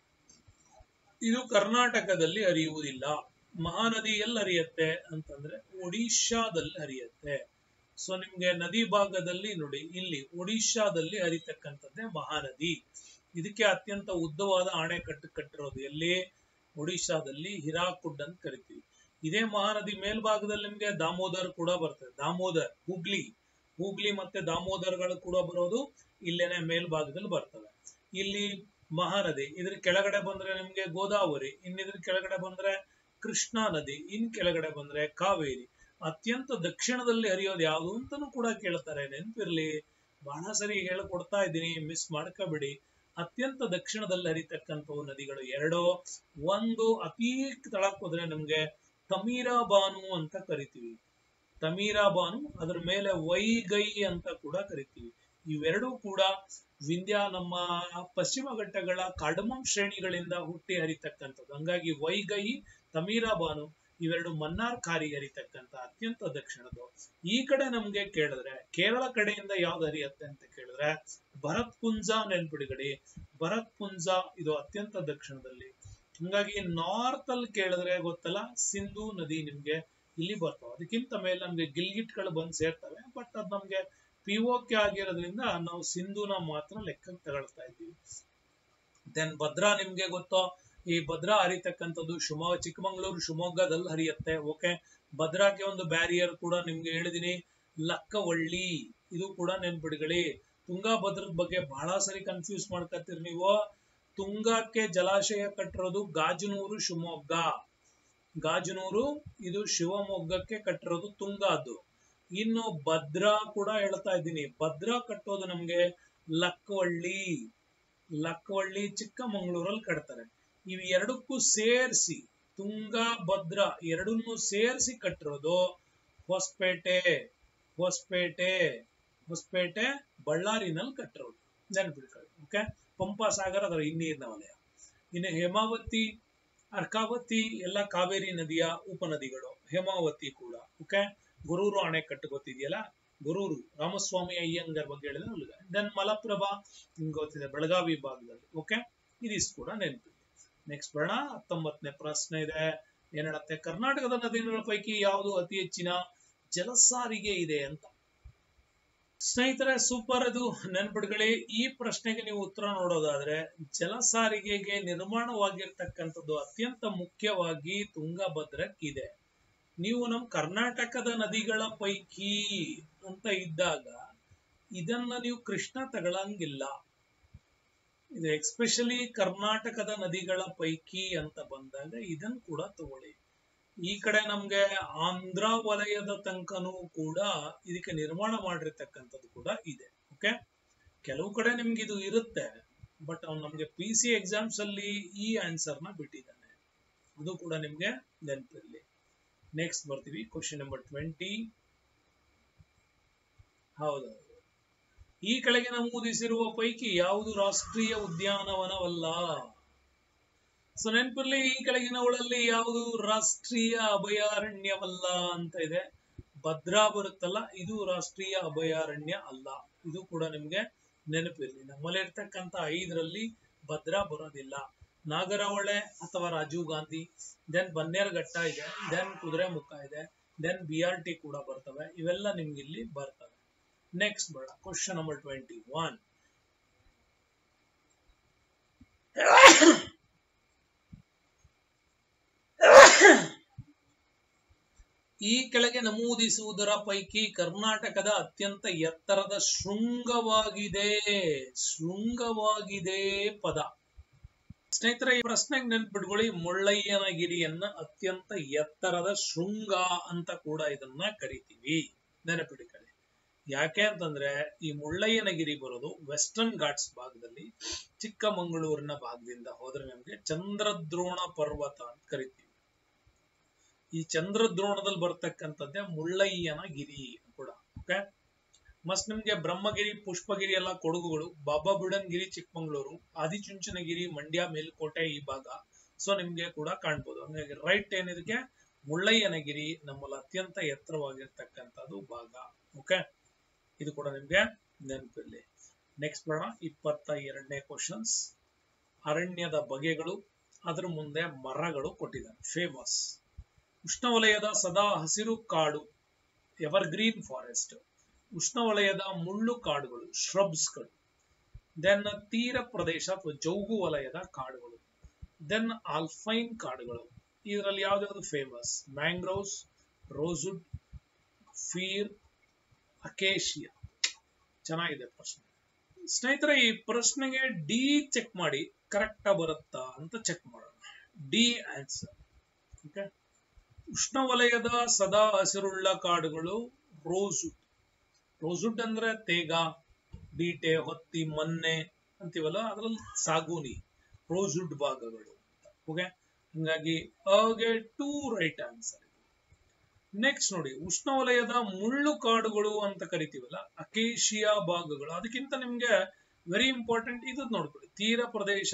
ಇದು ಕರ್ನಾಟಕದಲ್ಲಿ ಹರಿಯುವುದಿಲ್ಲ ಮಹಾನದಿ ಎಲ್ಲಿ ಹರಿಯುತ್ತೆ ಅಂತಂದ್ರೆ ಒಡಿಶಾದಲ್ಲಿ ಹರಿಯುತ್ತೆ ಸೊ ನಿಮ್ಗೆ ನದಿ ಭಾಗದಲ್ಲಿ ನೋಡಿ ಇಲ್ಲಿ ಒಡಿಶಾದಲ್ಲಿ ಹರಿತಕ್ಕಂಥದ್ದೇ ಮಹಾನದಿ ಇದಕ್ಕೆ ಅತ್ಯಂತ ಉದ್ದವಾದ ಅಣೆಕಟ್ಟು ಕಟ್ಟಿರೋದು ಎಲ್ಲಿ ಒಡಿಶಾದಲ್ಲಿ ಹಿರಾಕುಡ್ ಅಂತ ಕರಿತೀವಿ ಇದೇ ಮಹಾನದಿ ಮೇಲ್ಭಾಗದಲ್ಲಿ ನಿಮ್ಗೆ ದಾಮೋದರ್ ಕೂಡ ಬರ್ತದೆ ದಾಮೋದರ್ ಹುಗ್ಲಿ ಹೂಗ್ಲಿ ಮತ್ತೆ ದಾಮೋದರ್ಗಳು ಕೂಡ ಬರೋದು ಇಲ್ಲೇನೆ ಮೇಲ್ಭಾಗದಲ್ಲಿ ಬರ್ತವೆ ಇಲ್ಲಿ ಮಹಾನದಿ ಇದ್ರ ಕೆಳಗಡೆ ಬಂದ್ರೆ ನಿಮ್ಗೆ ಗೋದಾವರಿ ಇನ್ನಿದ್ರ ಕೆಳಗಡೆ ಬಂದ್ರೆ ಕೃಷ್ಣಾ ನದಿ ಇನ್ ಕೆಳಗಡೆ ಬಂದ್ರೆ ಕಾವೇರಿ ಅತ್ಯಂತ ದಕ್ಷಿಣದಲ್ಲಿ ಹರಿಯೋದು ಯಾವುದು ಅಂತಾನು ಕೂಡ ಕೇಳ್ತಾರೆ ನೆನ್ಪಿರ್ಲಿ ಬಹಳ ಸರಿ ಹೇಳ್ಕೊಡ್ತಾ ಇದ್ದೀನಿ ಮಿಸ್ ಮಾಡ್ಕೋಬೇಡಿ ಅತ್ಯಂತ ದಕ್ಷಿಣದಲ್ಲಿ ಹರಿತಕ್ಕಂಥವು ನದಿಗಳು ಎರಡು ಒಂದು ಅತೀ ತಳಕ್ ಹೋದ್ರೆ ನಮ್ಗೆ ತಮೀರಾ ಬಾನು ಅಂತ ಕರಿತೀವಿ ತಮೀರಾ ಬಾನು ಅದ್ರ ಮೇಲೆ ವೈಗೈ ಅಂತ ಕೂಡ ಕರಿತೀವಿ ಇವೆರಡೂ ಕೂಡ ವಿಂಧ್ಯ ನಮ್ಮ ಪಶ್ಚಿಮ ಘಟ್ಟಗಳ ಕಾರ್ಡಮಮ್ ಶ್ರೇಣಿಗಳಿಂದ ಹುಟ್ಟಿ ಹರಿತಕ್ಕಂಥದ್ದು ಹಂಗಾಗಿ ವೈಗೈ ತಮೀರಾ ಬಾನು ಇವೆರಡು ಮನ್ನಾರ್ ಖಾರಿ ಹರಿತಕ್ಕಂಥ ಅತ್ಯಂತ ದಕ್ಷಿಣದು ಈ ಕಡೆ ನಮ್ಗೆ ಕೇಳಿದ್ರೆ ಕೇರಳ ಕಡೆಯಿಂದ ಯಾವ್ದು ಹರಿಯತ್ತೆ ಅಂತ ಕೇಳಿದ್ರೆ ಭರತ್ ಪುಂಜ ನೆನ್ಪಿಡಿಗಡಿ ಭರತ್ ಪುಂಜ ಇದು ಅತ್ಯಂತ ದಕ್ಷಿಣದಲ್ಲಿ ಹಂಗಾಗಿ ನಾರ್ತ್ ಅಲ್ಲಿ ಕೇಳಿದ್ರೆ ಗೊತ್ತಲ್ಲ ಸಿಂಧು ನದಿ ನಿಮ್ಗೆ ಇಲ್ಲಿ ಬರ್ತಾವ ಅದಕ್ಕಿಂತ ಮೇಲೆ ನಮ್ಗೆ ಗಿಲ್ಗಿಟ್ಗಳು ಬಂದ್ ಸೇರ್ತವೆ ಬಟ್ ಅದ್ ನಮ್ಗೆ ಪಿ ಕೆ ಆಗಿರೋದ್ರಿಂದ ನಾವು ಸಿಂಧುನ ಮಾತ್ರ ಲೆಕ್ಕಕ್ಕೆ ತಗೊಳ್ತಾ ಇದ್ದೀವಿ ದೆನ್ ಭದ್ರಾ ನಿಮ್ಗೆ ಗೊತ್ತೋ ಈ ಭದ್ರಾ ಹರಿತಕ್ಕಂಥದ್ದು ಶಿವಮೊಗ್ಗ ಚಿಕ್ಕಮಂಗ್ಳೂರು ಶಿವಮೊಗ್ಗದಲ್ಲಿ ಹರಿಯುತ್ತೆ ಓಕೆ ಭದ್ರಾಕ್ಕೆ ಒಂದು ಬ್ಯಾರಿಯರ್ ಕೂಡ ನಿಮ್ಗೆ ಹೇಳಿದೀನಿ ಲಕ್ಕವಳ್ಳಿ ಇದು ಕೂಡ ನೆನ್ಪಿಡ್ಕೊಳ್ಳಿ ತುಂಗಾಭದ್ರದ ಬಗ್ಗೆ ಬಹಳ ಸರಿ ಕನ್ಫ್ಯೂಸ್ ಮಾಡ್ಕತ್ತೀರಿ ನೀವು ತುಂಗಾಕ್ಕೆ ಜಲಾಶಯ ಕಟ್ಟಿರೋದು ಗಾಜನೂರು ಶಿವಮೊಗ್ಗ ಗಾಜನೂರು ಇದು ಶಿವಮೊಗ್ಗಕ್ಕೆ ಕಟ್ಟಿರೋದು ತುಂಗಾದ್ದು ಇನ್ನು ಭದ್ರಾ ಕೂಡ ಹೇಳ್ತಾ ಇದ್ದೀನಿ ಭದ್ರಾ ಕಟ್ಟೋದು ನಮ್ಗೆ ಲಕ್ಕವಳ್ಳಿ ಲಕ್ಕವಳ್ಳಿ ಚಿಕ್ಕಮಂಗ್ಳೂರಲ್ಲಿ ಕಟ್ತಾರೆ ಇವು ಎರಡಕ್ಕೂ ಸೇರಿಸಿ ತುಂಗಾ ಭದ್ರಾ ಎರಡನ್ನೂ ಸೇರಿಸಿ ಕಟ್ಟಿರೋದು ಹೊಸಪೇಟೆ ಹೊಸಪೇಟೆ ಹೊಸಪೇಟೆ ಬಳ್ಳಾರಿನಲ್ಲಿ ಕಟ್ಟಿರೋದು ನೆನ್ಪಿಡ್ಕೊಳ್ಳಿ ಓಕೆ ಪಂಪಾ ಸಾಗರ ಅದರ ಹಿನ್ನೀರಿನ ವಲಯ ಇನ್ನು ಹೇಮಾವತಿ ಅರ್ಕಾವತಿ ಎಲ್ಲ ಕಾವೇರಿ ನದಿಯ ಉಪನದಿಗಳು ಹೇಮಾವತಿ ಕೂಡ ಓಕೆ ಗುರೂರು ಅಣೆಕಟ್ಟು ಗೊತ್ತಿದೆಯಲ್ಲ ಗುರೂರು ರಾಮಸ್ವಾಮಿ ಅಯ್ಯಂಗರ್ ಬಗ್ಗೆ ಹೇಳಿದ್ರೆ ದೆನ್ ಮಲಪ್ರಭಾ ನಿಮ್ಗೆ ಗೊತ್ತಿದೆ ಬೆಳಗಾವಿ ಭಾಗದಲ್ಲಿ ಓಕೆ ಇದಿಷ್ಟು ಕೂಡ ನೆನಪಿದೆ ನೆಕ್ಸ್ಟ್ ಬರೋಣ ಹತ್ತೊಂಬತ್ತನೇ ಪ್ರಶ್ನೆ ಇದೆ ಏನ್ ಹೇಳುತ್ತೆ ಕರ್ನಾಟಕದ ನದಿಗಳ ಪೈಕಿ ಯಾವುದು ಅತಿ ಹೆಚ್ಚಿನ ಜಲಸಾರಿಗೆ ಇದೆ ಅಂತ ಸ್ನೇಹಿತರೆ ಸೂಪರ್ ಅದು ನೆನ್ಪಿಡ್ಕೊಳ್ಳಿ ಈ ಪ್ರಶ್ನೆಗೆ ನೀವು ಉತ್ತರ ನೋಡೋದಾದ್ರೆ ಜಲಸಾರಿಗೆಗೆ ನಿರ್ಮಾಣವಾಗಿರ್ತಕ್ಕಂಥದ್ದು ಅತ್ಯಂತ ಮುಖ್ಯವಾಗಿ ತುಂಗಭದ್ರಕ್ಕಿದೆ ನೀವು ನಮ್ಮ ಕರ್ನಾಟಕದ ನದಿಗಳ ಪೈಕಿ ಅಂತ ಇದ್ದಾಗ ಇದನ್ನ ನೀವು ಕೃಷ್ಣ ತಗೊಳಂಗಿಲ್ಲ ಇದು ಎಕ್ಸ್ಪೆಷಲಿ ಕರ್ನಾಟಕದ ನದಿಗಳ ಪೈಕಿ ಅಂತ ಬಂದಾಗ ಇದನ್ ಕೂಡ ತಗೊಳ್ಳಿ ಈ ಕಡೆ ನಮ್ಗೆ ಆಂಧ್ರ ವಲಯದ ತನಕನೂ ಕೂಡ ಇದಕ್ಕೆ ನಿರ್ಮಾಣ ಮಾಡಿರ್ತಕ್ಕಂಥದ್ದು ಕೂಡ ಇದೆ ಓಕೆ ಕೆಲವು ಕಡೆ ನಿಮ್ಗೆ ಇದು ಇರುತ್ತೆ ಬಟ್ ಅವ್ನು ನಮ್ಗೆ ಪಿ ಸಿ ಎಕ್ಸಾಮ್ಸ್ ಅಲ್ಲಿ ಈ ಆನ್ಸರ್ ನ ಬಿಟ್ಟಿದ್ದಾನೆ ಅದು ಕೂಡ ನಿಮ್ಗೆ ನೆನಪಿರ್ಲಿ ನೆಕ್ಸ್ಟ್ ಬರ್ತೀವಿ ಕ್ವಶನ್ ನಂಬರ್ ಟ್ವೆಂಟಿ ಹೌದು ಈ ಕೆಳಗೆ ನಮೂದಿಸಿರುವ ಪೈಕಿ ಯಾವುದು ರಾಷ್ಟ್ರೀಯ ಉದ್ಯಾನವನವಲ್ಲ ಸೊ ನೆನಪಿರ್ಲಿ ಈ ಕೆಳಗಿನವುಗಳಲ್ಲಿ ಯಾವುದು ರಾಷ್ಟ್ರೀಯ ಅಭಯಾರಣ್ಯವಲ್ಲ ಅಂತ ಇದೆ ಭದ್ರಾ ಬರುತ್ತಲ್ಲ ಇದು ರಾಷ್ಟ್ರೀಯ ಅಭಯಾರಣ್ಯ ಅಲ್ಲ ಇದು ಕೂಡ ನಿಮ್ಗೆ ನೆನಪಿರ್ಲಿ ನಮ್ಮಲ್ಲಿ ಇರ್ತಕ್ಕಂಥ ಐದರಲ್ಲಿ ಭದ್ರಾ ಬರೋದಿಲ್ಲ ನಾಗರಹೊಳೆ ಅಥವಾ ರಾಜೀವ್ ಗಾಂಧಿ ದೆನ್ ಬನ್ನೇರುಘಟ್ಟ ಇದೆ ದೆನ್ ಕುದುರೆಮುಖ ಇದೆ ದೆನ್ ಬಿ ಆರ್ ಟಿ ಕೂಡ ಬರ್ತವೆ ಇವೆಲ್ಲ ನಿಮ್ಗೆ ಇಲ್ಲಿ ಬರ್ತವೆ ನೆಕ್ಸ್ಟ್ ಬೇಡ ಕ್ವಶನ್ ನಂಬರ್ ಟ್ವೆಂಟಿ ಒನ್ ಈ ಕೆಳಗೆ ನಮೂದಿಸುವುದರ ಪೈಕಿ ಕರ್ನಾಟಕದ ಅತ್ಯಂತ ಎತ್ತರದ ಶೃಂಗವಾಗಿದೆ ಶೃಂಗವಾಗಿದೆ ಪದ ಸ್ನೇಹಿತರೆ ಈ ಪ್ರಶ್ನೆಗೆ ನೆನ್ಪಿಟ್ಕೊಳ್ಳಿ ಮುಳ್ಳಯ್ಯನಗಿರಿಯನ್ನ ಅತ್ಯಂತ ಎತ್ತರದ ಶೃಂಗ ಅಂತ ಕೂಡ ಇದನ್ನ ಕರಿತೀವಿ ನೆನಪಿಟ್ಕೊಳ್ಳಿ ಯಾಕೆ ಅಂತಂದ್ರೆ ಈ ಮುಳ್ಳಯ್ಯನಗಿರಿ ಬರೋದು ವೆಸ್ಟರ್ನ್ ಘಾಟ್ಸ್ ಭಾಗದಲ್ಲಿ ಚಿಕ್ಕಮಗಳೂರಿನ ಭಾಗದಿಂದ ಹೋದ್ರೆ ನಮ್ಗೆ ಚಂದ್ರದ್ರೋಣ ಪರ್ವತ ಅಂತ ಕರಿತೀವಿ ಈ ಚಂದ್ರದ್ರೋಣದಲ್ಲಿ ಬರ್ತಕ್ಕಂಥದ್ದೇ ಮುಳ್ಳಯ್ಯನ ಗಿರಿ ಕೂಡ ಓಕೆ ಮಸ್ತ್ ನಿಮ್ಗೆ ಬ್ರಹ್ಮಗಿರಿ ಪುಷ್ಪಗಿರಿ ಎಲ್ಲ ಕೊಡಗುಗಳು ಬಾಬಾ ಬುಡನ್ಗಿರಿ ಚಿಕ್ಕಮಂಗ್ಳೂರು ಆದಿಚುಂಚನಗಿರಿ ಮಂಡ್ಯ ಮೇಲ್ಕೋಟೆ ಈ ಭಾಗ ಸೊ ನಿಮ್ಗೆ ಕೂಡ ಕಾಣ್ಬೋದು ಹಂಗಾಗಿ ರೈಟ್ ಏನಿದಕ್ಕೆ ಮುಳ್ಳಯ್ಯನಗಿರಿ ನಮ್ಮಲ್ಲಿ ಅತ್ಯಂತ ಎತ್ತರವಾಗಿರ್ತಕ್ಕಂಥದ್ದು ಭಾಗ ಓಕೆ ಇದು ಕೂಡ ನಿಮ್ಗೆ ನೆನಪಿರ್ಲಿ ನೆಕ್ಸ್ಟ್ ಬರೋಣ ಇಪ್ಪತ್ತ ಎರಡನೇ ಕ್ವಶನ್ಸ್ ಅರಣ್ಯದ ಬಗೆಗಳು ಅದ್ರ ಮುಂದೆ ಮರಗಳು ಕೊಟ್ಟಿದ್ದಾರೆ ಫೇಮಸ್ ಉಷ್ಣವಲಯದ ಸದಾ ಹಸಿರು ಕಾಡು ಎವರ್ ಗ್ರೀನ್ ಫಾರೆಸ್ಟ್ ಉಷ್ಣವಲಯದ ಮುಳ್ಳು ಕಾಡುಗಳು ಶ್ರಬ್ಸ್ಗಳು ದೆನ್ ತೀರ ಪ್ರದೇಶ ಅಥವಾ ಜೌಗು ವಲಯದ ಕಾಡುಗಳು ದೆನ್ ಆಲ್ಫೈನ್ ಕಾಡುಗಳು ಇದರಲ್ಲಿ ಯಾವ್ದಾದ್ರು famous mangroves rosewood fir acacia ಚೆನ್ನಾಗಿದೆ ಪ್ರಶ್ನೆ ಸ್ನೇಹಿತರೆ ಈ ಪ್ರಶ್ನೆಗೆ ಡಿ ಚೆಕ್ ಮಾಡಿ ಕರೆಕ್ಟಾ ಬರುತ್ತಾ ಅಂತ ಚೆಕ್ ಮಾಡೋಣ ಡಿ ಆನ್ಸರ್ ಓಕೆ ಉಷ್ಣವಲಯದ ಸದಾ ಹಸಿರುಳ್ಳ ಕಾಡುಗಳು ರೋಸುಡ್ ರೋಸುಡ್ ಅಂದ್ರೆ ತೇಗ ಬೀಟೆ ಹೊತ್ತಿ ಮೊನ್ನೆ ಅಂತೀವಲ್ಲ ಅದ್ರಲ್ಲಿ ಸಾಗೂನಿ ರೋಸುಡ್ ಭಾಗಗಳು ಓಕೆ ಹಂಗಾಗಿ ಅಗೆ ಟೂ ರೈಟ್ ಆನ್ಸರ್ ನೆಕ್ಸ್ಟ್ ನೋಡಿ ಉಷ್ಣವಲಯದ ಮುಳ್ಳು ಕಾಡುಗಳು ಅಂತ ಕರಿತೀವಲ್ಲ ಅಕೇಶಿಯಾ ಭಾಗಗಳು ಅದಕ್ಕಿಂತ ನಿಮ್ಗೆ ವೆರಿ ಇಂಪಾರ್ಟೆಂಟ್ ಇದು ನೋಡ್ಕೊಳ್ಳಿ ತೀರ ಪ್ರದೇಶ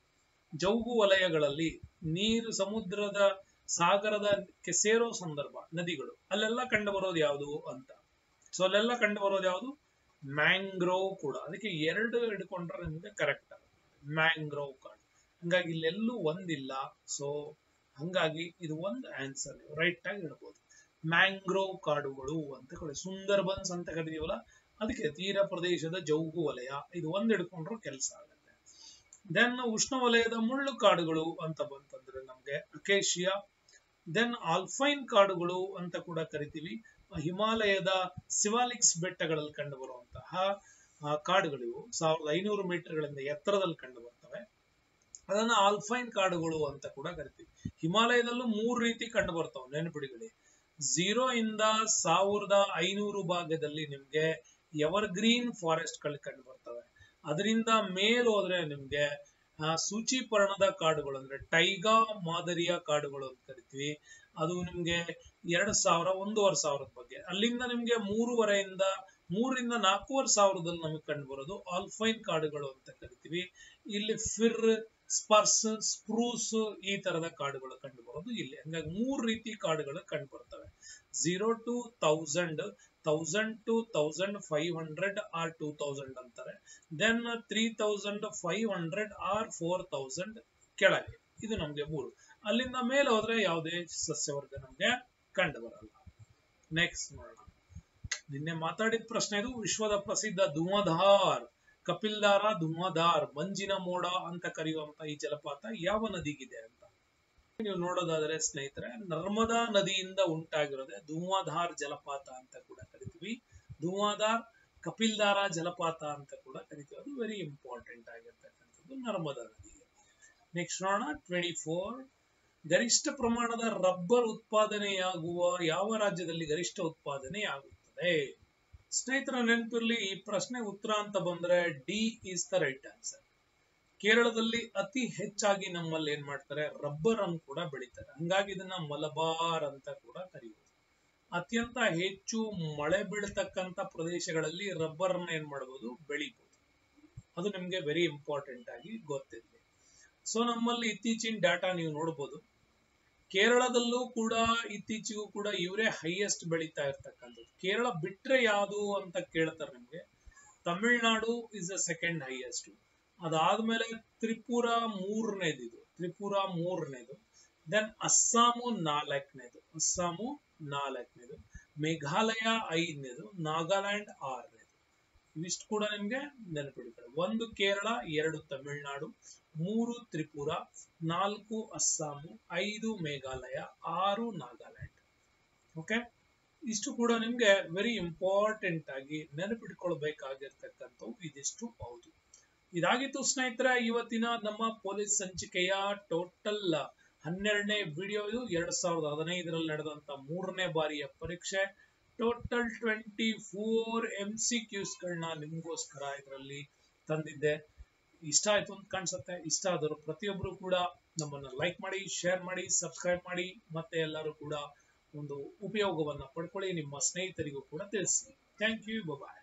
ಜೌಗು ವಲಯಗಳಲ್ಲಿ ನೀರು ಸಮುದ್ರದ ಸಾಗರದ ಸೇರೋ ಸಂದರ್ಭ ನದಿಗಳು ಅಲ್ಲೆಲ್ಲ ಕಂಡು ಬರೋದು ಯಾವುದು ಅಂತ ಸೊ ಅಲ್ಲೆಲ್ಲ ಕಂಡು ಬರೋದು ಯಾವುದು ಮ್ಯಾಂಗ್ರೋವ್ ಕೂಡ ಅದಕ್ಕೆ ಎರಡು ಹಿಡ್ಕೊಂಡ್ರೆ ನಿಮ್ಗೆ ಕರೆಕ್ಟ್ ಆಗುತ್ತೆ ಮ್ಯಾಂಗ್ರೋವ್ ಕಾಡು ಹಂಗಾಗಿ ಇಲ್ಲೆಲ್ಲೂ ಒಂದಿಲ್ಲ ಸೊ ಹಂಗಾಗಿ ಇದು ಒಂದು ಆನ್ಸರ್ ರೈಟ್ ಆಗಿ ಇಡ್ಬೋದು ಮ್ಯಾಂಗ್ರೋವ್ ಕಾಡುಗಳು ಅಂತ ಕಡೆ ಸುಂದರ್ಬನ್ಸ್ ಅಂತ ಕರಿತೀವಲ್ಲ ಅದಕ್ಕೆ ತೀರ ಪ್ರದೇಶದ ಜೌಗು ವಲಯ ಇದು ಒಂದ್ ಹಿಡ್ಕೊಂಡ್ರು ಕೆಲಸ ಆಗುತ್ತೆ ದೆನ್ ಉಷ್ಣವಲಯದ ಮುಳ್ಳು ಕಾಡುಗಳು ಅಂತ ಬಂತಂದ್ರೆ ನಮ್ಗೆ ಅಕೇಶಿಯಾ ದೆನ್ ಆಲ್ಫೈನ್ ಕಾಡುಗಳು ಅಂತ ಕೂಡ ಕರಿತೀವಿ ಹಿಮಾಲಯದ ಸಿವಾಲಿಕ್ಸ್ ಬೆಟ್ಟಗಳಲ್ಲಿ ಕಂಡು ಬರುವಂತಹ ಕಾಡುಗಳಿವು ಸಾವಿರದ ಐನೂರು ಮೀಟರ್ಗಳಿಂದ ಎತ್ತರದಲ್ಲಿ ಕಂಡು ಬರ್ತವೆ ಅದನ್ನ ಆಲ್ಫೈನ್ ಕಾಡುಗಳು ಅಂತ ಕೂಡ ಕರಿತೀವಿ ಹಿಮಾಲಯದಲ್ಲೂ ಮೂರು ರೀತಿ ಕಂಡು ಬರ್ತವೆ ನೆನಪಿಡಿಗಳಿ ಝೀರೋ ಇಂದ ಸಾವಿರದ ಐನೂರು ಭಾಗದಲ್ಲಿ ನಿಮ್ಗೆ ಎವರ್ ಗ್ರೀನ್ ಫಾರೆಸ್ಟ್ ಗಳು ಕಂಡು ಬರ್ತವೆ ಅದರಿಂದ ಮೇಲ್ ಹೋದ್ರೆ ನಿಮ್ಗೆ ಸೂಚಿಪರ್ಣದ ಕಾಡುಗಳು ಅಂದ್ರೆ ಟೈಗಾ ಮಾದರಿಯ ಕಾಡುಗಳು ಅಂತ ಕರಿತೀವಿ ಅದು ನಿಮ್ಗೆ ಎರಡ್ ಸಾವಿರ ಒಂದೂವರೆ ಸಾವಿರದ ಬಗ್ಗೆ ಅಲ್ಲಿಂದ ನಿಮ್ಗೆ ಮೂರುವರೆಯಿಂದ ಮೂರರಿಂದ ನಾಲ್ಕೂವರೆ ಸಾವಿರದಲ್ಲಿ ನಮಗೆ ಕಂಡು ಬರೋದು ಆಲ್ಫೈನ್ ಕಾಡುಗಳು ಅಂತ ಕರಿತೀವಿ ಇಲ್ಲಿ ಫಿರ್ ಸ್ಪರ್ಸ್ ಸ್ಪ್ರೂಸ್ ಈ ತರದ ಕಾಡುಗಳು ಕಂಡು ಬರೋದು ಇಲ್ಲಿ ಹಂಗಾಗಿ ಮೂರು ರೀತಿ ಕಾಡುಗಳು ಕಂಡು ಬರ್ತವೆ zero to thousand thousand to thousand five hundred or two thousand ಅಂತಾರೆ then three thousand five hundred or four thousand ಕೆಳಗೆ ಇದು ನಮ್ಗೆ ಮೂರು ಅಲ್ಲಿಂದ ಮೇಲೆ ಹೋದ್ರೆ ಯಾವುದೇ ಸಸ್ಯವರ್ಗ ನಮ್ಗೆ ಕಂಡು ಬರಲ್ಲ ನೆಕ್ಸ್ಟ್ ನೋಡೋಣ ನಿನ್ನೆ ಮಾತಾಡಿದ ಪ್ರಶ್ನೆ ಇದು ವಿಶ್ವದ ಪ್ರಸಿದ್ಧ ಧುಮಧಾರ್ ಕಪಿಲ್ದಾರ ಧುಮಧಾರ್ ಮಂಜಿನ ಮೋಡ ಅಂತ ಕರೆಯುವಂತ ಈ ಜಲಪಾತ ಯಾವ ನದಿಗಿದೆ ಅಂತ ನೀವು ನೋಡೋದಾದ್ರೆ ಸ್ನೇಹಿತರೆ ನರ್ಮದಾ ನದಿಯಿಂದ ಉಂಟಾಗಿರೋದೆ ಧುವಾಧಾರ್ ಜಲಪಾತ ಅಂತ ಕೂಡ ಕರಿತೀವಿ ಧುವಾಧಾರ್ ಕಪಿಲ್ದಾರ ಜಲಪಾತ ಅಂತ ಕೂಡ ಕರಿತೀವಿ ಅದು ವೆರಿ ಇಂಪಾರ್ಟೆಂಟ್ ಆಗಿರ್ತಕ್ಕಂಥದ್ದು ನರ್ಮದಾ ನದಿಗೆ ನೆಕ್ಸ್ಟ್ ನೋಡೋಣ ಟ್ವೆಂಟಿ ಫೋರ್ ಗರಿಷ್ಠ ಪ್ರಮಾಣದ ರಬ್ಬರ್ ಉತ್ಪಾದನೆಯಾಗುವ ಯಾವ ರಾಜ್ಯದಲ್ಲಿ ಗರಿಷ್ಠ ಉತ್ಪಾದನೆಯಾಗುತ್ತದೆ ಸ್ನೇಹಿತರ ನೆನಪಿರ್ಲಿ ಈ ಪ್ರಶ್ನೆ ಉತ್ತರ ಅಂತ ಬಂದ್ರೆ D is the right answer ಕೇರಳದಲ್ಲಿ ಅತಿ ಹೆಚ್ಚಾಗಿ ನಮ್ಮಲ್ಲಿ ಏನ್ ಮಾಡ್ತಾರೆ ರಬ್ಬರ್ ಅನ್ನು ಕೂಡ ಬೆಳಿತಾರೆ ಹಂಗಾಗಿ ಇದನ್ನ ಮಲಬಾರ್ ಅಂತ ಕೂಡ ಕರೆಯುವುದು ಅತ್ಯಂತ ಹೆಚ್ಚು ಮಳೆ ಬೀಳತಕ್ಕಂತ ಪ್ರದೇಶಗಳಲ್ಲಿ ರಬ್ಬರ್ ಅನ್ನ ಏನ್ ಮಾಡಬಹುದು ಬೆಳಿಬಹುದು ಅದು ನಿಮ್ಗೆ ವೆರಿ ಇಂಪಾರ್ಟೆಂಟ್ ಆಗಿ ಗೊತ್ತಿದೆ ಸೊ ನಮ್ಮಲ್ಲಿ ಇತ್ತೀಚಿನ ಡಾಟಾ ನೀವು ನೋಡಬಹುದು ಕೇರಳದಲ್ಲೂ ಕೂಡ ಇತ್ತೀಚೆಗೂ ಕೂಡ ಇವರೇ ಹೈಯೆಸ್ಟ್ ಬೆಳೀತಾ ಇರ್ತಕ್ಕಂಥದ್ದು ಕೇರಳ ಬಿಟ್ರೆ ಯಾವುದು ಅಂತ ಕೇಳ್ತಾರೆ ನಿಮ್ಗೆ Tamil Nadu is a second highest ಅದಾದ್ಮೇಲೆ ತ್ರಿಪುರ ಮೂರನೇದಿದು ತ್ರಿಪುರ ಮೂರನೇದು ದೆನ್ ಅಸ್ಸಾಮು ನಾಲ್ಕನೇದು ಅಸ್ಸಾಮು ನಾಲ್ಕನೇದು ಮೇಘಾಲಯ ಐದನೇದು ನಾಗಾಲ್ಯಾಂಡ್ ಆರನೇದು ಇವಿಷ್ಟು ಕೂಡ ನಿಮ್ಗೆ ನೆನಪಿಡ್ತಾರೆ ಒಂದು ಕೇರಳ ಎರಡು ತಮಿಳುನಾಡು ಮೂರು ತ್ರಿಪುರ ನಾಲ್ಕು ಅಸ್ಸಾಮು ಐದು ಮೇಘಾಲಯ ಆರು ನಾಗಾಲ್ಯಾಂಡ್ ಓಕೆ ಇಷ್ಟು ಕೂಡ ನಿಮ್ಗೆ ವೆರಿ ಇಂಪಾರ್ಟೆಂಟ್ ಆಗಿ ನೆನಪಿಟ್ಕೊಳ್ಬೇಕಾಗಿರ್ತಕ್ಕಂಥವು ಇದಿಷ್ಟು ಹೌದು ಇದಾಗಿತ್ತು ಸ್ನೇಹಿತರೆ ಇವತ್ತಿನ ನಮ್ಮ ಪೊಲೀಸ್ ಸಂಚಿಕೆಯ ಟೋಟಲ್ ಹನ್ನೆರಡನೇ ವಿಡಿಯೋ ಇದು ಎರಡ್ ಸಾವಿರದ ಹದಿನೈದರಲ್ಲಿ ನಡೆದಂತ ಮೂರನೇ ಬಾರಿಯ ಪರೀಕ್ಷೆ total twenty four M C Qs ಗಳನ್ನ ನಿಮ್ಗೋಸ್ಕರ ಇದರಲ್ಲಿ ತಂದಿದ್ದೆ ಇಷ್ಟ ಆಯ್ತು ಅಂತ ಕಾಣಿಸುತ್ತೆ ಇಷ್ಟ ಆದರೂ ಪ್ರತಿಯೊಬ್ಬರು ಕೂಡ ನಮ್ಮನ್ನ ಲೈಕ್ ಮಾಡಿ ಶೇರ್ ಮಾಡಿ ಸಬ್ಸ್ಕ್ರೈಬ್ ಮಾಡಿ ಮತ್ತೆ ಎಲ್ಲರೂ ಕೂಡ ಒಂದು ಉಪಯೋಗವನ್ನ ಪಡ್ಕೊಳ್ಳಿ ನಿಮ್ಮ ಸ್ನೇಹಿತರಿಗೂ ಕೂಡ ತಿಳಿಸಿ ಥ್ಯಾಂಕ್ ಯು ಬಾಯ್